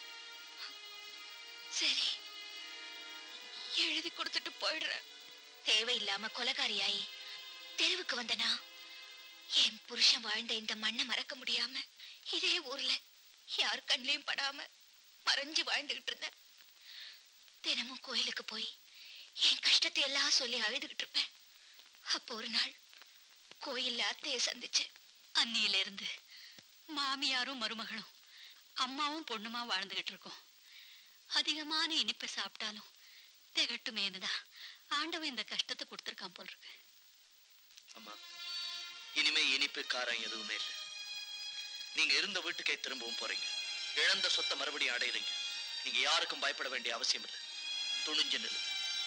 சரி எழுதி கொடுத்துட்டு போயிடுறேன் தேவையில்லாம கொலகாரியாயி தெருவுக்கு வந்தனா என் புருஷன் வாழ்ந்த இந்த மண்ணை மறக்க முடியாம இதே ஊர்ல யார் கண்ணிலையும் படாம மறைஞ்சு வாழ்ந்துகிட்டு இருந்தேன் தினமும் கோயிலுக்கு போய் என் கஷ்டத்தை எல்லாம் சொல்லி அழுதுகிட்டு இருப்பேன் அப்போ ஒரு நாள் கோயில்ல அத்தையை சந்திச்சேன் அன்னியில இருந்து மாமியாரும் மருமகளும் அம்மாவும் பொண்ணுமா வாழ்ந்துகிட்டு இருக்கோம் அதிகமான இனிப்பை சாப்பிட்டாலும் திகட்டுமேனுதான் ஆண்டவன் இந்த கஷ்டத்தை கொடுத்துருக்கான் போல் இருக்கு அம்மா இனிமே இனிப்பு காரம் எதுவுமே இல்லை நீங்க இருந்த வீட்டுக்கே திரும்பவும் போறீங்க இழந்த சொத்தை மறுபடியும் அடையிறீங்க நீங்க யாருக்கும் பயப்பட வேண்டிய அவசியம் இல்லை துணிஞ்சு நில்லு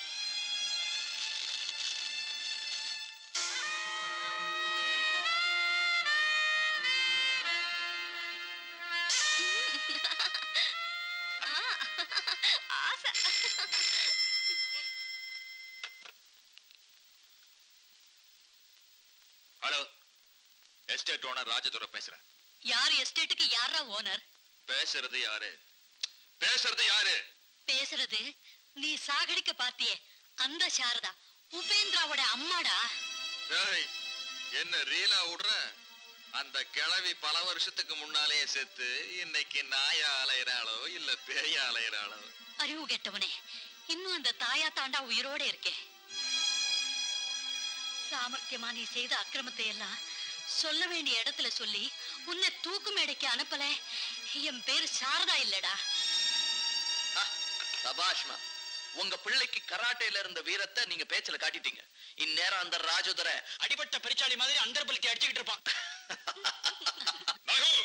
ஆசை ஹலோ எஸ்டேட் ஓனர் ராஜதுரை பேசுறேன் யார் எஸ்டேட்டுக்கு யாரா ஓனர் பேசுறது யாரு பேசுறது யாரு பேசுறது நீ சாகடிக்க பாத்தியே அந்த சாரதா உபேந்திராவோட அம்மாடா ஏய், என்ன ரீலா விடுற அந்த கிழவி பல வருஷத்துக்கு முன்னாலேயே செத்து இன்னைக்கு நாயா அலையிறாளோ இல்ல பேயா அலையிறாளோ அறிவு கெட்டவனே இன்னும் அந்த தாயா தாண்டா உயிரோட இருக்கே சாமர்த்தியமா நீ செய்த அக்கிரமத்தை எல்லாம் சொல்ல வேண்டிய இடத்துல சொல்லி உன்னை தூக்கு மேடைக்கு அனுப்பல என் பேரு சாரதா இல்லடா ஆ, சபாஷ்மா உங்க பிள்ளைக்கு கராட்டேல இருந்த வீரத்தை நீங்க பேச்சுல காட்டிட்டீங்க இந்நேரம் அந்த ராஜதுரை அடிபட்ட பெரிச்சாளி மாதிரி அந்தர்பலிக்கு அடிச்சுக்கிட்டு இருப்பான் நகு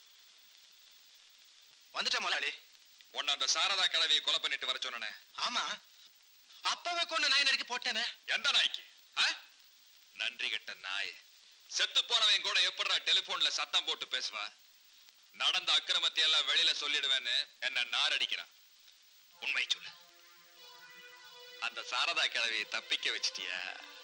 வந்துட்ட முதலாளி உன்னை அந்த சாரதா கிழவியை கொலை பண்ணிட்டு வர சொன்னனே ஆமா அப்பவே கொண்டு நாய் நறுக்கி போட்டேனே எந்த நாய்க்கு ஆ? நன்றி கெட்ட நாய் செத்து போனவன் கூட எப்படிடா டெலிபோன்ல சத்தம் போட்டு பேசுவா நடந்த அக்கிரமத்தை எல்லாம் வெளியில சொல்லிடுவேன்னு என்ன நாரடிக்கிறான் உண்மை சொல்லு அந்த சாரதா கிழவியை தப்பிக்க வச்சிட்டியா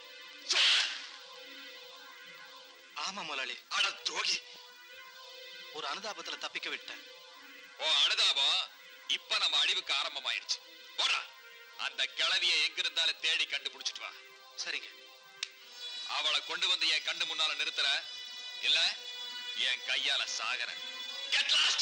ஆமா முதலாளி அட துரோகி ஒரு அனுதாபத்துல தப்பிக்க விட்டேன் ஓ அனுதாபம் இப்ப நம்ம அழிவுக்கு ஆரம்பமாயிடுச்சு போடா அந்த கிழவியை எங்க இருந்தாலும் தேடி கண்டுபிடிச்சிட்டு வா சரிங்க அவளை கொண்டு வந்து என் கண்ணு முன்னால நிறுத்துற இல்ல என் கையால சாகற Get lost!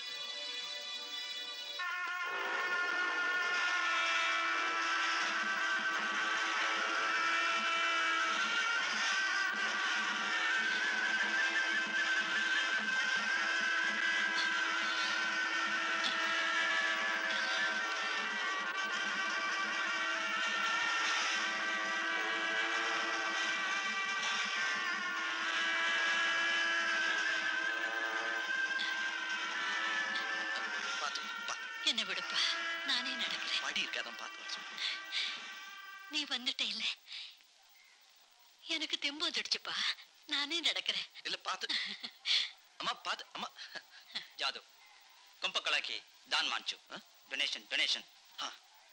பாத்து பாத்து என்ன விடுப்பா நானே நடக்கிறேன் படி இருக்காதான் பார்த்து வர சொல்லு. நீ வந்துட்ட இல்ல எனக்கு தெம்பு வந்துடுச்சுப்பா நானே நடக்கிறேன் இல்ல பாத்து அம்மா பாத்து அம்மா ಜಾದು ಕೊಂಪಕಳಕಿ ದಾನ್ ಮಾಂಚು ಡೊನೇಷನ್ ಡೊನೇಷನ್ ஆ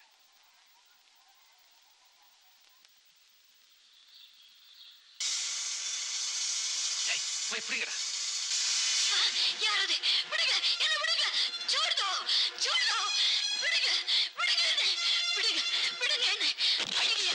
ஏய், போய் பிடிங்கடா யாரது விடுங்க என்ன விடுங்க ஜோர்தோ ஜோர்தோ விடுங்க விடுங்க என்னை. விடுங்க விடுங்க என்ன ஐயா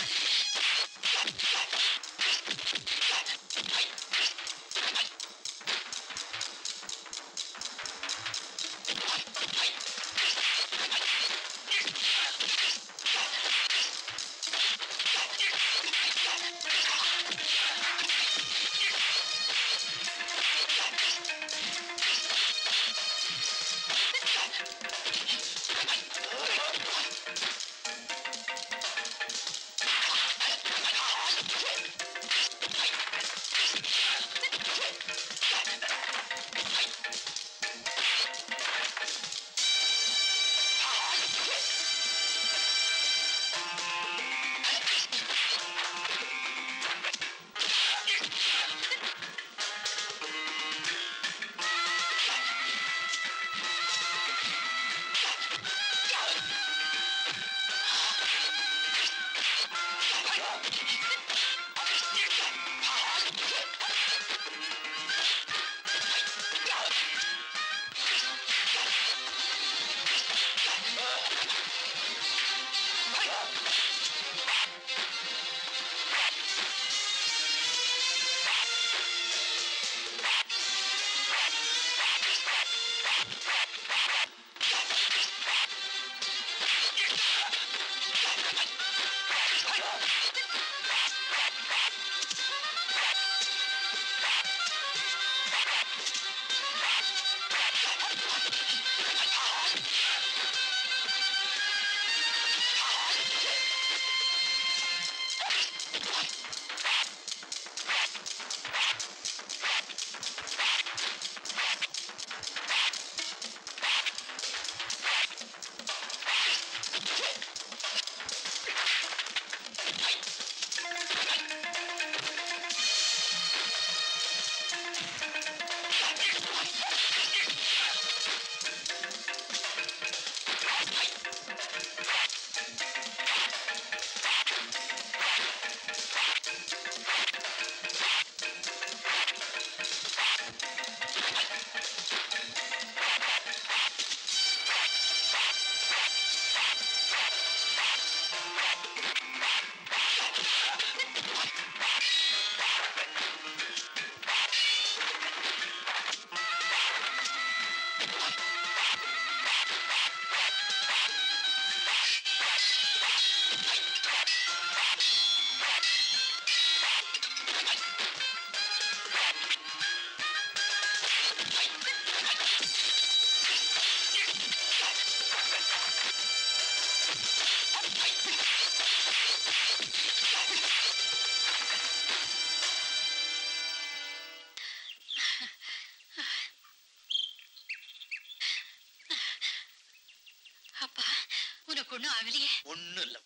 அப்பா உனக்கு ஒண்ணும் ஆகலையே ஒண்ணும் இல்ல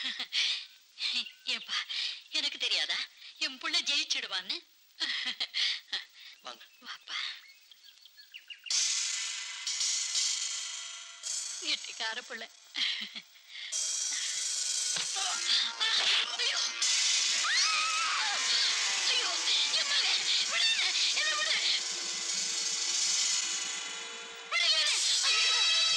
ஏப்பா எனக்கு தெரியாதா என் புள்ள ஜெயிச்சிடுவான்னு வாங்க வாப்பா கெட்டிக்கார புள்ள ஐயோ எம்மாங்க விடுங்க என்ன விடு விடுங்க ஐயோ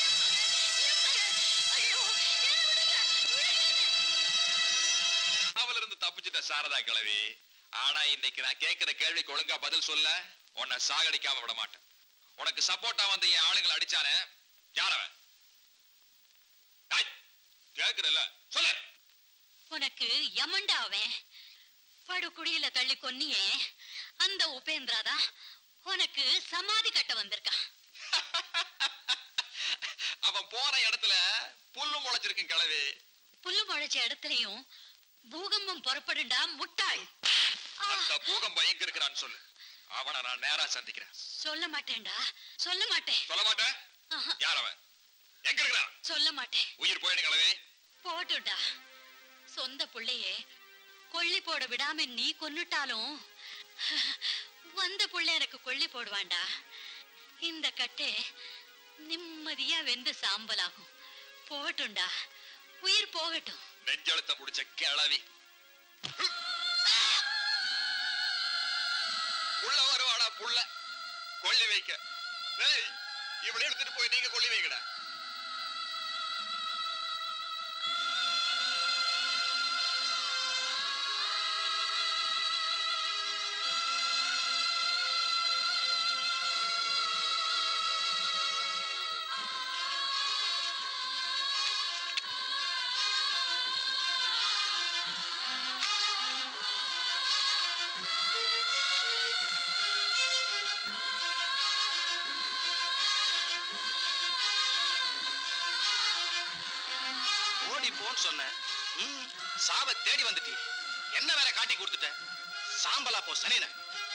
ஐயோ என்ன விடுங்க விடுங்க அவல இருந்து தப்பிச்சிட்ட சாரதா கிழவி ஆனா இன்னைக்கு நான் கேட்கிற கேள்விக்கு ஒழுங்கா பதில் சொல்ல உன்னை சாகடிக்காம விட மாட்டேன் உனக்கு சப்போர்ட்டா வந்து என் ஆளுங்களை அடிச்சானே யார் அவன் டேய், கேக்குறல்ல சொல்லு உனக்கு யமண்டா அவன் படுகுடியில தள்ளி கொன்னியே அந்த உபேந்திரா தான் உனக்கு சமாதி கட்ட வந்திருக்கான் அவன் போன இடத்துல புல்லு முளைச்சிருக்கும் கிழவி புல்லு முளைச்ச இடத்துலயும் பூகம்பம் புறப்படுண்டா முட்டாள் ஆ, அந்த பூகம்பம் எங்க இருக்கிறான்னு சொல்லு அவனை நான் நேரா சந்திக்கிறேன் சொல்ல மாட்டேன்டா சொல்ல மாட்டேன் சொல்ல மாட்டேன் ஆஹா, யார் அவன் எங்க இருக்கிறான் சொல்ல மாட்டேன் உயிர் போயிடு கிழவி போட்டுடா சொந்த புள்ளையே கொள்ளி போட விடாம நீ கொன்னுட்டாலும் வந்த புள்ள எனக்கு கொள்ளி போடுவான்டா இந்த கட்டே நிம்மதியா வெந்து சாம்பலாகும் போட்டுண்டா உயிர் போகட்டும் நெஞ்செழுத்த முடிச்ச கிழவி உள்ள வருவாடா புள்ள கொள்ளி வைக்க டேய், இவளை எடுத்துட்டு போய் நீங்க கொள்ளி வைக்கடா ஓடி போன்னு சொன்னேன் ம், சாவ தேடி வந்துட்டி என்ன வேலை காட்டி கொடுத்துட்ட சாம்பலா போ சனின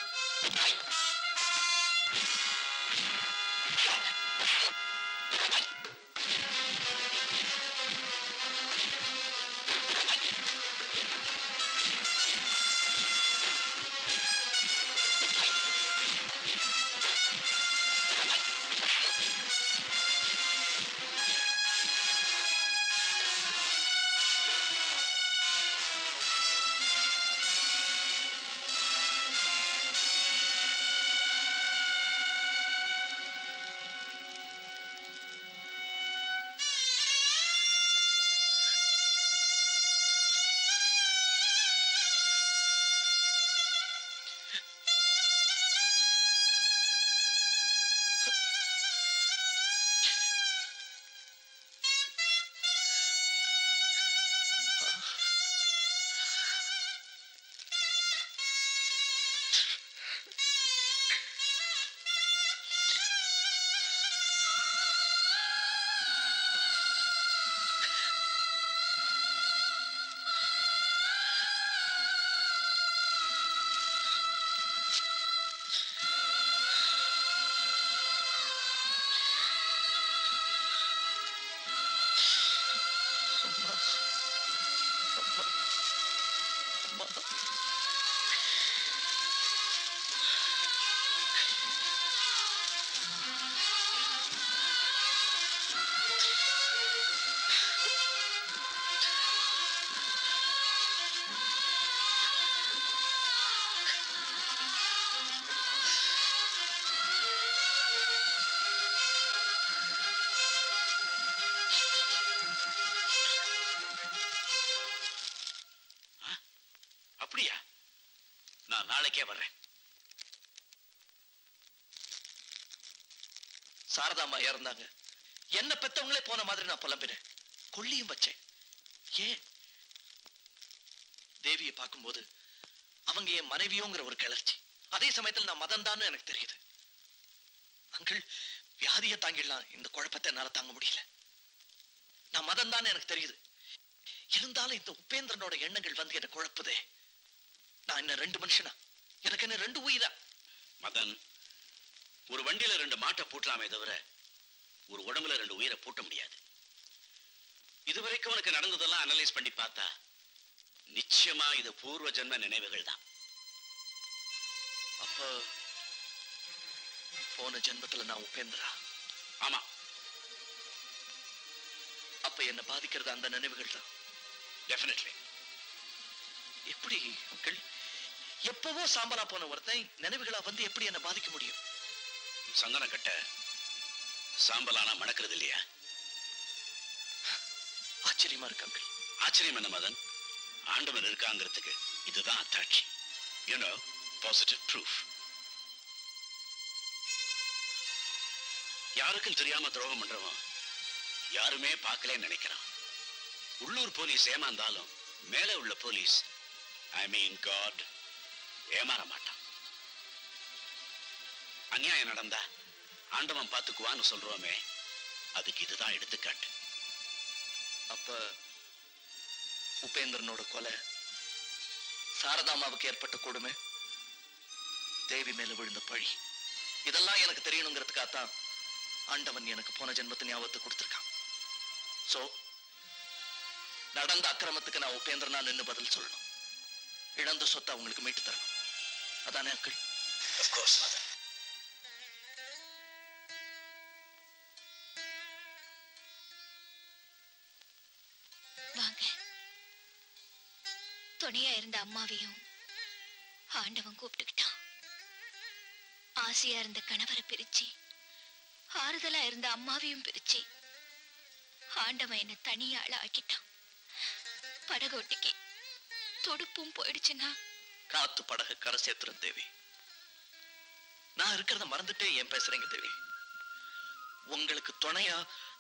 அப்படியா நான் நாளைக்கே வர்றேன் சாரதாம்மா இறந்தாங்க என்ன பெத்தவங்களே போன மாதிரி நான் புலம்பினேன் கொள்ளியும் வச்சேன் ஏன் தேவியை பார்க்கும்போது அவங்க என் மனைவியோங்கிற ஒரு கிளர்ச்சி அதே சமயத்தில் நான் மதம் எனக்கு தெரியுது அங்கிள் வியாதியை தாங்கிடலாம் இந்த குழப்பத்தை என்னால தாங்க முடியல நான் மதம் எனக்கு தெரியுது இருந்தாலும் இந்த உபேந்திரனோட எண்ணங்கள் வந்து என்ன குழப்புதே நான் என்ன ரெண்டு மனுஷனா எனக்கு என்ன ரெண்டு உயிரா மதன் ஒரு வண்டியில ரெண்டு மாட்டை பூட்டலாமே தவிர ஒரு உடம்புல ரெண்டு உயிரை பூட்ட முடியாது இதுவரைக்கும் உனக்கு நடந்ததெல்லாம் அனலைஸ் பண்ணி பார்த்தா நிச்சயமா இது பூர்வ ஜென்ம நினைவுகள் தான் அப்ப போன ஜென்மத்துல நான் உபேந்திரா ஆமா அப்ப என்ன பாதிக்கிறது அந்த நினைவுகள் தான் டெஃபினெட்லி எப்படி அங்கிள் எப்பவோ சாம்பலா போன ஒருத்தன் நினைவுகளா வந்து எப்படி என்ன பாதிக்க முடியும் சந்தன கட்ட சாம்பலானா மணக்கிறது இல்லையா ஆச்சரியமா இருக்கு அங்கிள் ஆச்சரியம் என்ன மதன் ஆண்டவன் இருக்காங்கிறதுக்கு இதுதான் அத்தாட்சி யூனோ பாசிட்டிவ் ப்ரூஃப் யாருக்கும் தெரியாம துரோகம் பண்றவன் யாருமே பார்க்கலன்னு நினைக்கிறான் உள்ளூர் போலீஸ் ஏமாந்தாலும் மேலே உள்ள போலீஸ் ஐ மீன் காட் ஏமாற மாட்டான் அநியாயம் நடந்தா ஆண்டவன் பார்த்துக்குவான்னு சொல்றோமே அதுக்கு இதுதான் எடுத்துக்காட்டு அப்ப உபேந்திரனோட கொலை சாரதாமாவுக்கு ஏற்பட்ட கொடுமை தேவி மேல விழுந்த பழி இதெல்லாம் எனக்கு தெரியணுங்கிறதுக்காகத்தான் ஆண்டவன் எனக்கு போன ஜென்மத்து ஞாபகத்தை கொடுத்திருக்கான் சோ நடந்த அக்கிரமத்துக்கு நான் உபேந்திரனா நின்னு பதில் சொல்லணும் இழந்த சொத்தை அவங்களுக்கு மீட்டு தரணும் அதானே அக்கள் Of course, mother. வாங்க துணையா இருந்த அம்மாவையும் ஆண்டவன் கூப்பிட்டுக்கிட்டான் ஆசையா இருந்த கணவரை பிரிச்சு ஆறுதலா இருந்த அம்மாவையும் பிரிச்சு ஆண்டவன் என்ன தனியாள ஆக்கிட்டான் படகோட்டிக்கு துடுப்பும் போயிடுச்சுன்னா காத்து படகு கரை சேர்த்துறேன் தேவி நான் இருக்கிறத மறந்துட்டே ஏன் பேசுறீங்க தேவி உங்களுக்கு துணையா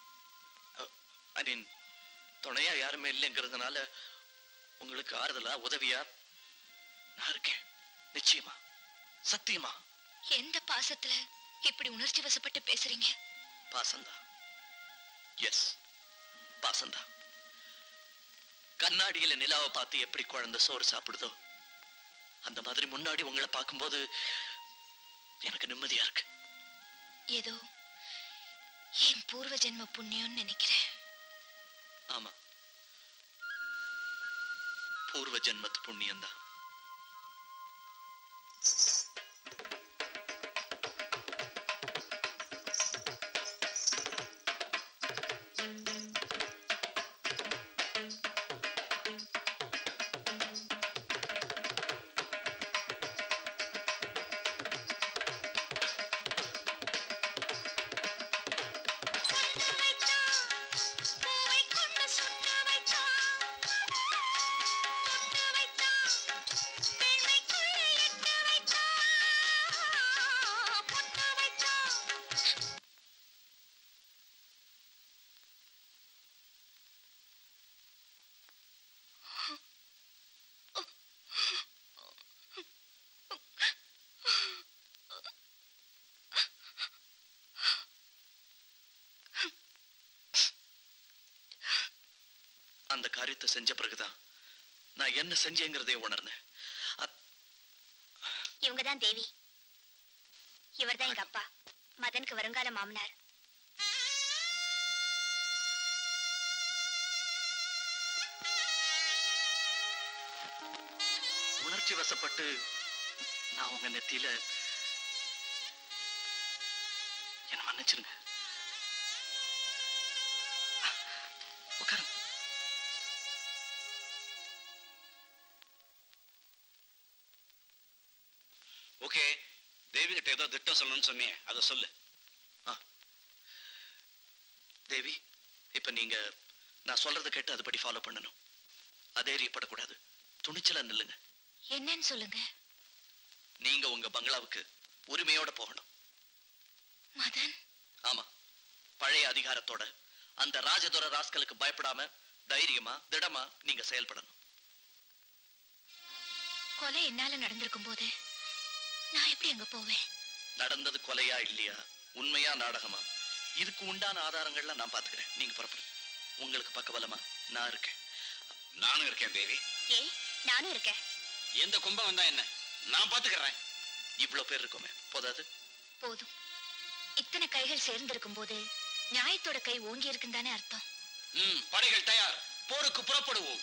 ஐ மீன் துணையா யாருமே இல்லைங்கிறதுனால உங்களுக்கு ஆறுதலா உதவியா நான் இருக்கேன் நிச்சயமா சத்தியமா எந்த பாசத்துல இப்படி உணர்ச்சி வசப்பட்டு பேசுறீங்க பாசந்தா எஸ் பாசந்தா கண்ணாடியில நிலாவை பார்த்து எப்படி குழந்தை சோறு சாப்பிடுதோ அந்த மாதிரி முன்னாடி உங்களை பார்க்கும்போது எனக்கு நிம்மதியா இருக்கு ஏதோ என் பூர்வ ஜென்ம புண்ணியம்னு நினைக்கிறேன் ஆமா பூர்வ ஜென்மத்து புண்ணியம்தான் அந்த காரியத்தை செஞ்ச பிறகுதான் நான் என்ன செஞ்சேங்கிறதே உணர்ந்தேன் இவங்க தான் தேவி இவர்தான் எங்க அப்பா மதனுக்கு வருங்கால மாமனார் உணர்ச்சி வசப்பட்டு நான் உங்க நெத்தியில என்ன மன்னிச்சிருங்க உட்காருங்க ஓகே தேவி கிட்ட ஏதோ திட்டம் சொல்லணும்னு சொன்னியே அதை சொல்லு தேவி இப்ப நீங்க நான் சொல்றதை கேட்டு அதுபடி ஃபாலோ பண்ணணும் அதேரியப்படக்கூடாது துணிச்சலா நில்லுங்க என்னன்னு சொல்லுங்க நீங்க உங்க பங்களாவுக்கு உரிமையோட போகணும் மதன் ஆமா பழைய அதிகாரத்தோட அந்த ராஜதுர ராஸ்கலுக்கு பயப்படாம தைரியமா திடமா நீங்க செயல்படணும் கொலை என்னால நடந்திருக்கும் போது நான் எப்படி அங்க போவேன் நடந்தது கொலையா இல்லையா உண்மையா நாடகமா இதுக்கு உண்டான ஆதாரங்கள்லாம் நான் பாத்துக்கிறேன் நீங்க புறப்படுங்க உங்களுக்கு பக்கபலமா நான் இருக்கேன் நானும் இருக்கேன் தேவி ஏ நானும் இருக்கேன் எந்த கும்பம் வந்தா என்ன நான் பாத்துக்கிறேன் இவ்வளவு பேர் இருக்கோமே போதாது போதும் இத்தனை கைகள் சேர்ந்திருக்கும் போது நியாயத்தோட கை ஓங்கி இருக்குன்னு தானே அர்த்தம் ம் படைகள் தயார் போருக்கு புறப்படுவோம்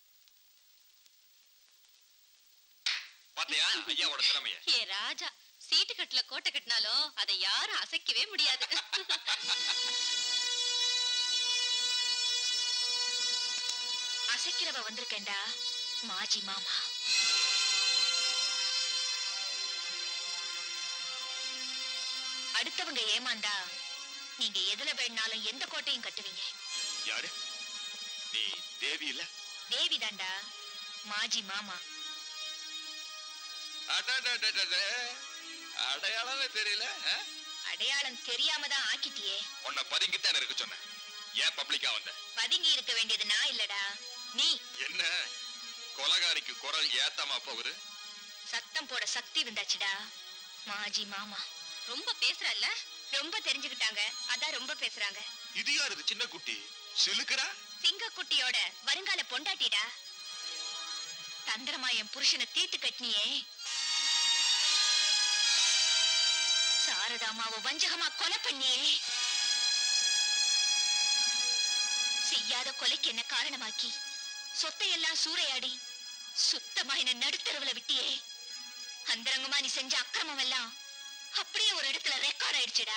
பாத்தியா ஐயாவோட திறமைய ஏ ராஜா சீட்டு கட்டுல கோட்டை கட்டினாலும் அதை யாரும் அசைக்கவே முடியாது அசைக்கிறவ வந்திருக்கேன்டா மாஜி மாமா அடுத்தவங்க ஏமாந்தா நீங்க எதுல வேணாலும் எந்த கோட்டையும் கட்டுவீங்க யாரு நீ தேவி இல்ல தேவி தாண்டா மாஜி மாமா அடடடடட. அடையாளமே தெரியல ஆ? அடையாளம் தெரியாம தான் ஆக்கிட்டியே உன்னை பதுங்கித்தான் இருக்க சொன்னேன் ஏன் பப்ளிக்கா வந்த பதுங்கி இருக்க வேண்டியது நான் இல்லடா நீ என்ன கொலகாரிக்கு குரல் ஏத்தமா போகுது சத்தம் போட சக்தி வந்தாச்சுடா மாஜி மாமா ரொம்ப பேசுறல்ல ரொம்ப தெரிஞ்சுக்கிட்டாங்க அதான் ரொம்ப பேசுறாங்க இது யாரு இது சின்ன குட்டி சிலுக்குறா சிங்கக்குட்டியோட வருங்கால பொண்டாட்டிடா தந்திரமா என் புருஷனை தீர்த்து கட்டினியே சாரதாமாவை வஞ்சகமா கொலை பண்ணியே செய்யாத கொலைக்கு என்ன காரணமாக்கி சொத்தையெல்லாம் சூறையாடி சுத்தமா என்ன நடுத்தருவுல விட்டியே அந்தரங்கமா நீ செஞ்ச அக்கிரமம் எல்லாம் அப்படியே ஒரு இடத்துல ரெக்கார்ட் ஆயிடுச்சுடா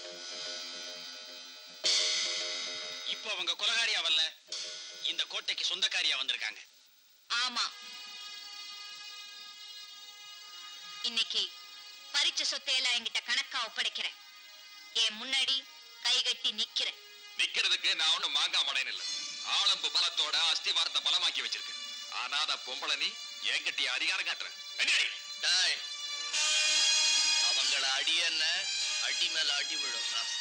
இப்போ அவங்க கொலகாரியா வரல இந்த கோட்டைக்கு சொந்தக்காரியா வந்திருக்காங்க ஆமா இன்னைக்கு பறிச்ச சொத்தையெல்லாம் என்கிட்ட கணக்கா ஒப்படைக்கிறேன் என் முன்னாடி கைகட்டி நிக்கிறேன் நிக்கிறதுக்கு நான் ஒண்ணு மாங்கா மடையன் இல்ல ஆளம்பு பலத்தோட அஸ்திவாரத்தை பலமாக்கி வச்சிருக்கேன் ஆனா அத பொம்பளை நீ என்கிட்ட அதிகாரம் காட்டுற என்னடி? டேய் அவங்கள அடியன்ன அடி மேல அடி விழும் ராஸ்கல்.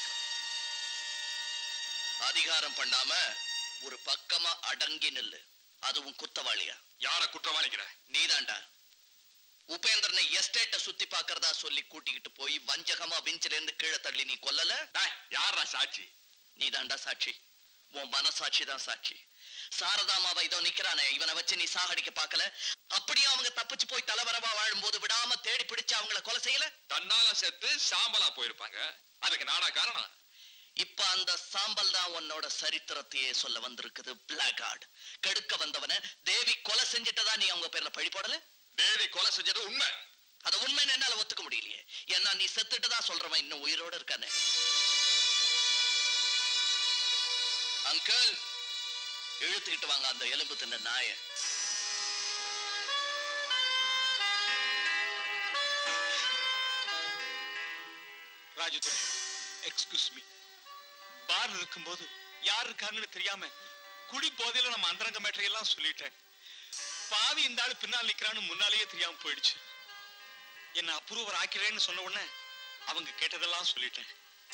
அதிகாரம் பண்ணாம ஒரு பக்கமா அடங்கி நில்லு அதுவும் குத்தவாளியா யார குற்றவாளிக்கிற நீதாண்டா உபேந்திரனை எஸ்டேட்ட சுத்தி பார்க்கறதா சொல்லி கூட்டிக்கிட்டு போய் வஞ்சகமா விஞ்சில இருந்து கீழே தள்ளி நீ கொல்லல டேய், யார்ரா சாட்சி நீதாண்டா சாட்சி உன் மனசாட்சி தான் சாட்சி சாரதாமாவை இதோ நிக்கிறானே இவனை வச்சு நீ சாகடிக்க பார்க்கல அப்படியே அவங்க தப்பிச்சு போய் தலைவரவா வாழும்போது விடாம தேடி பிடிச்சு அவங்கள கொலை செய்யல தன்னால செத்து சாம்பலா போயிருப்பாங்க அதுக்கு நானா காரணம் இப்ப அந்த சாம்பல் தான் உன்னோட சரித்திரத்தையே சொல்ல வந்திருக்குது பிளாக் கெடுக்க வந்தவன தேவி கொலை செஞ்சிட்டதா நீ அவங்க பேர்ல பழி போடல தேவி கொலை செஞ்சது உண்மை அது உண்மைன்னு என்னால ஒத்துக்க முடியலையே ஏன்னா நீ செத்துட்டதா சொல்றவன் இன்னும் உயிரோட இருக்கானே அங்கிள் இழுத்துக்கிட்டு வாங்க அந்த எலும்பு தின்ன நாய ராஜதுரை எக்ஸ்கியூஸ் மீ பார்ல இருக்கும்போது யார் இருக்காங்கன்னு தெரியாம குடி போதையில நம்ம அந்தரங்க மேட்டரை எல்லாம் சொல்லிட்டேன் பாவி இந்த ஆளு பின்னால் நிக்கிறான்னு முன்னாலேயே தெரியாம போயிடுச்சு என்ன அப்ரூவர் ஆக்கிறேன்னு சொன்ன உடனே அவங்க கேட்டதெல்லாம் சொல்லிட்டேன்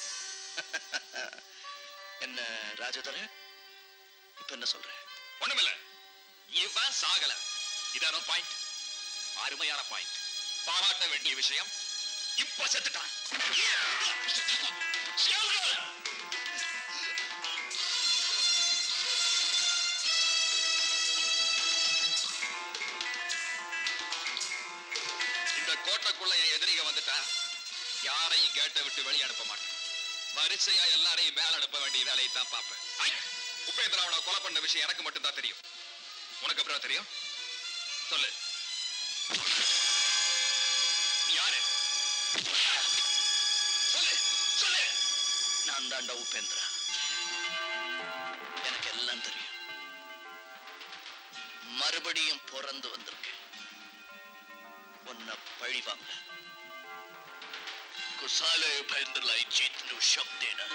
என்ன ராஜதுரை இப்ப என்ன சொல்ற ஒண்ணுமில்ல இவன் சாகல இதான பாயிண்ட் அருமையான பாயிண்ட் பாராட்ட வேண்டிய விஷயம் இப்ப செத்துட்டான் இந்த கோட்டைக்குள்ள என் எதிரிக வந்துட்டா யாரையும் கேட்டை விட்டு வெளியே அனுப்ப மாட்டேன் வரிசையா எல்லாரையும் மேல அனுப்ப வேண்டிய வேலையை தான் பார்ப்பேன் ஐ! உபேந்திராவனை கொலை பண்ண விஷயம் எனக்கு மட்டும்தான் தெரியும் உனக்கு அப்புறம் தெரியும் சொல்லு நீ யாரு சொல்லு சொல்லு நான் தாண்டா உபேந்திரா எனக்கு எல்லாம் தெரியும் மறுபடியும் பிறந்து வந்திருக்கேன் உன்னை பழிவாங்க குசால உபேந்திரலை ஜீத்னு शक्तीनं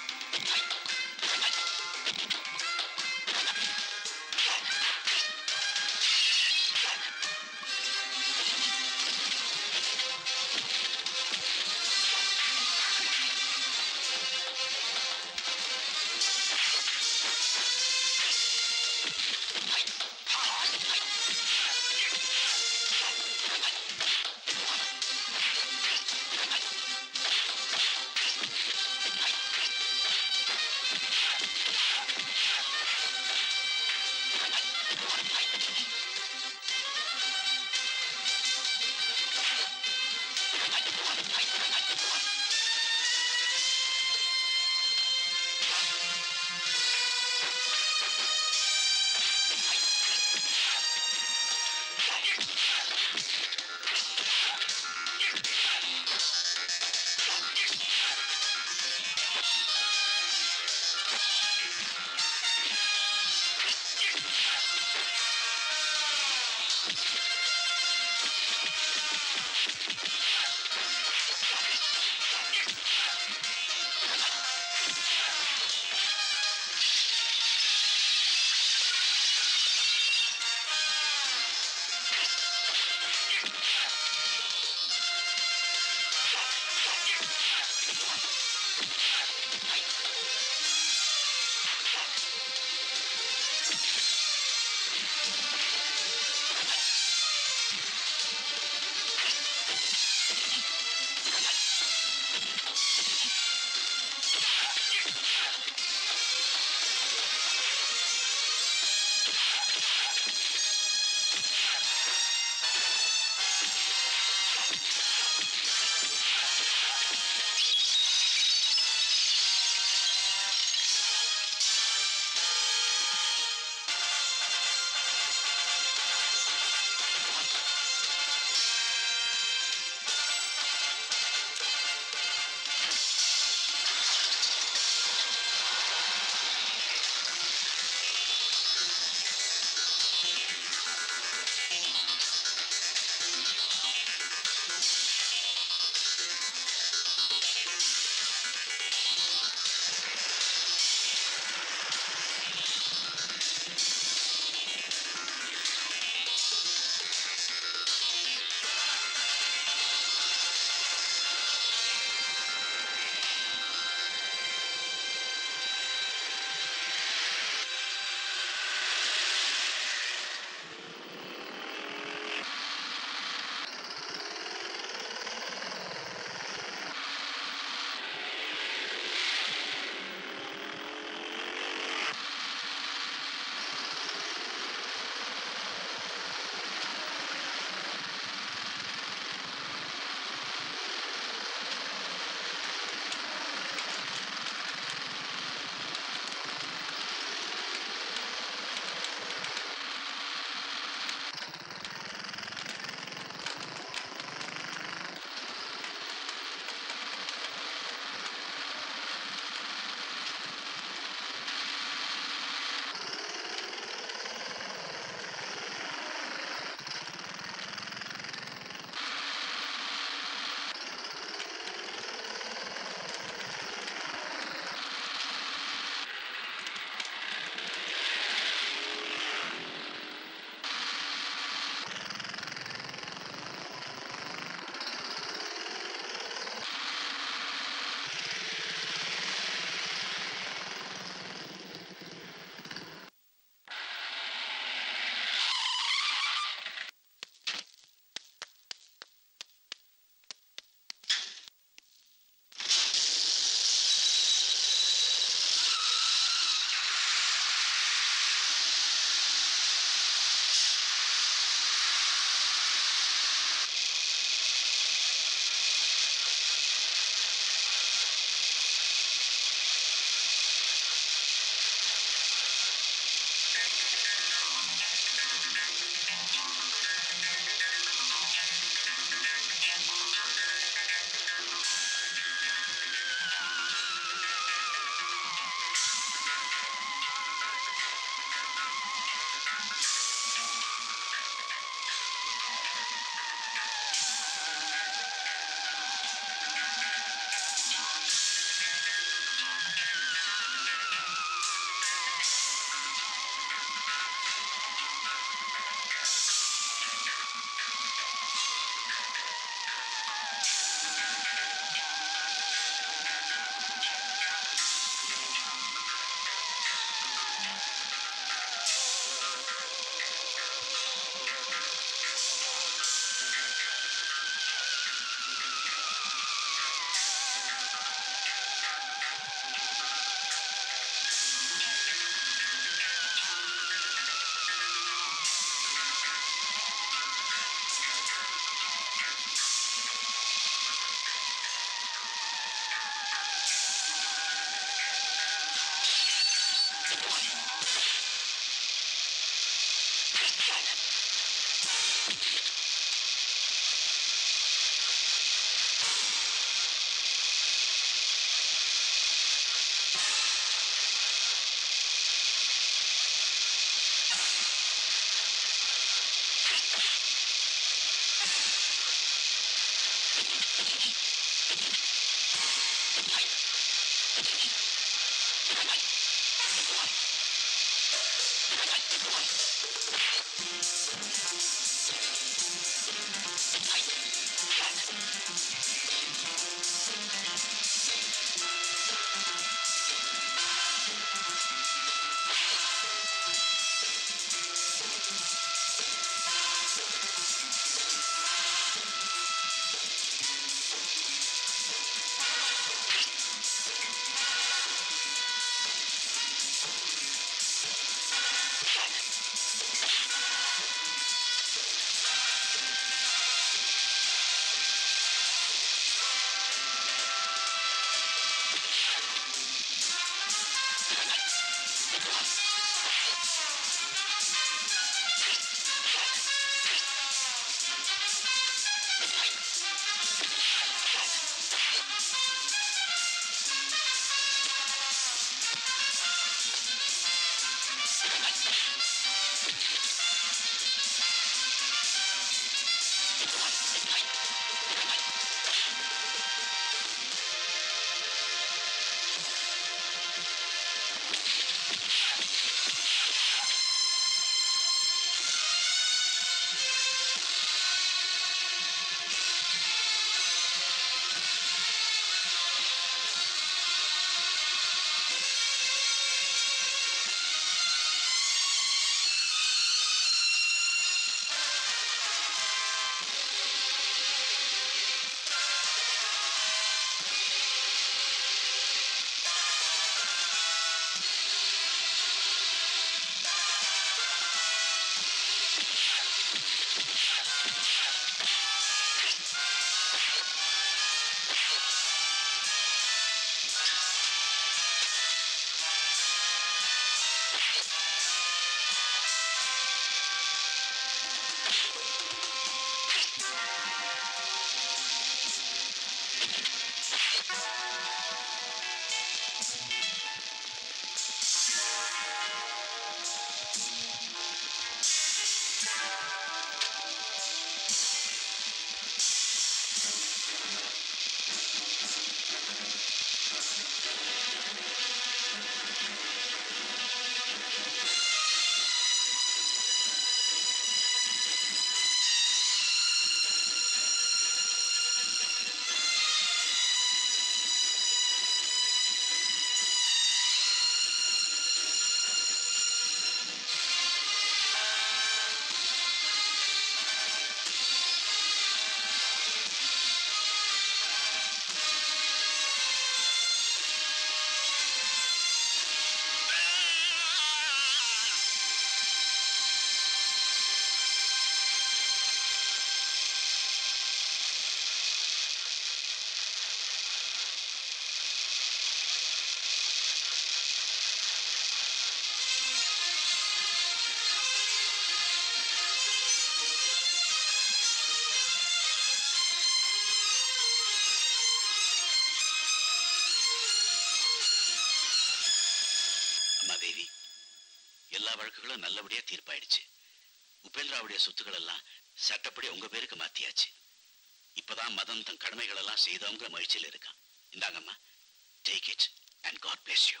வழக்குகளும் நல்லபடியா தீர்ப்பாயிடுச்சு உபேந்திராவுடைய சொத்துக்கள் எல்லாம் சட்டப்படி உங்க பேருக்கு மாத்தியாச்சு இப்பதான் மதன் தன் கடமைகள் எல்லாம் செய்தவங்க மகிழ்ச்சியில் இருக்கான் இந்தாங்கம்மா take it and god bless you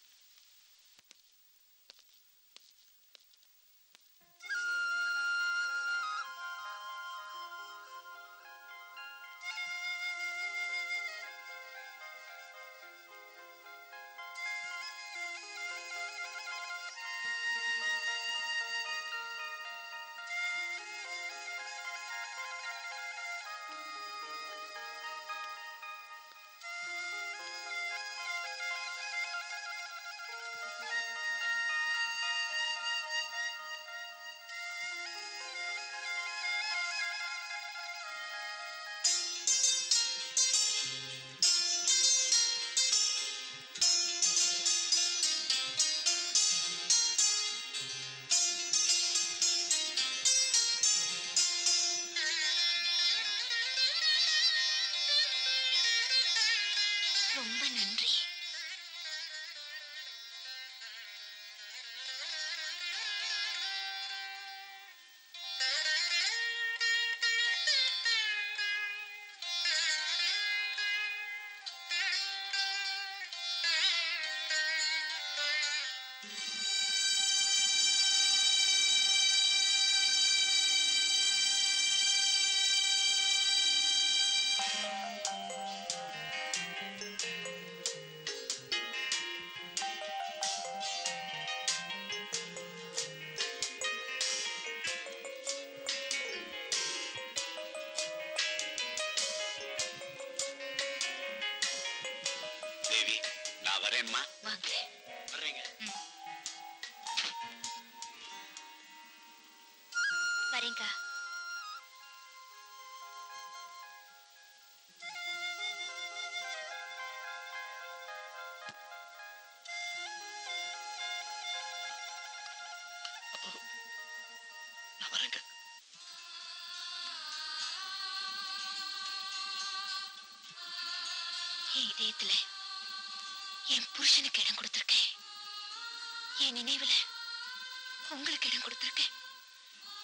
ரொம்ப நன்றி தேவி நான் வரேன்மா வாங்க வர்றீங்க வரேங்க நான் வரேங்க என் இதயத்துல என் புருஷனுக்கு இடம் கொடுத்திருக்கேன் என் நினைவுல உங்களுக்கு இடம் கொடுத்திருக்கேன்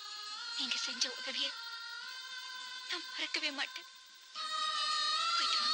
நீங்க செஞ்ச உதவிய நான் மறக்கவே மாட்டேன் போயிட்டு வாங்க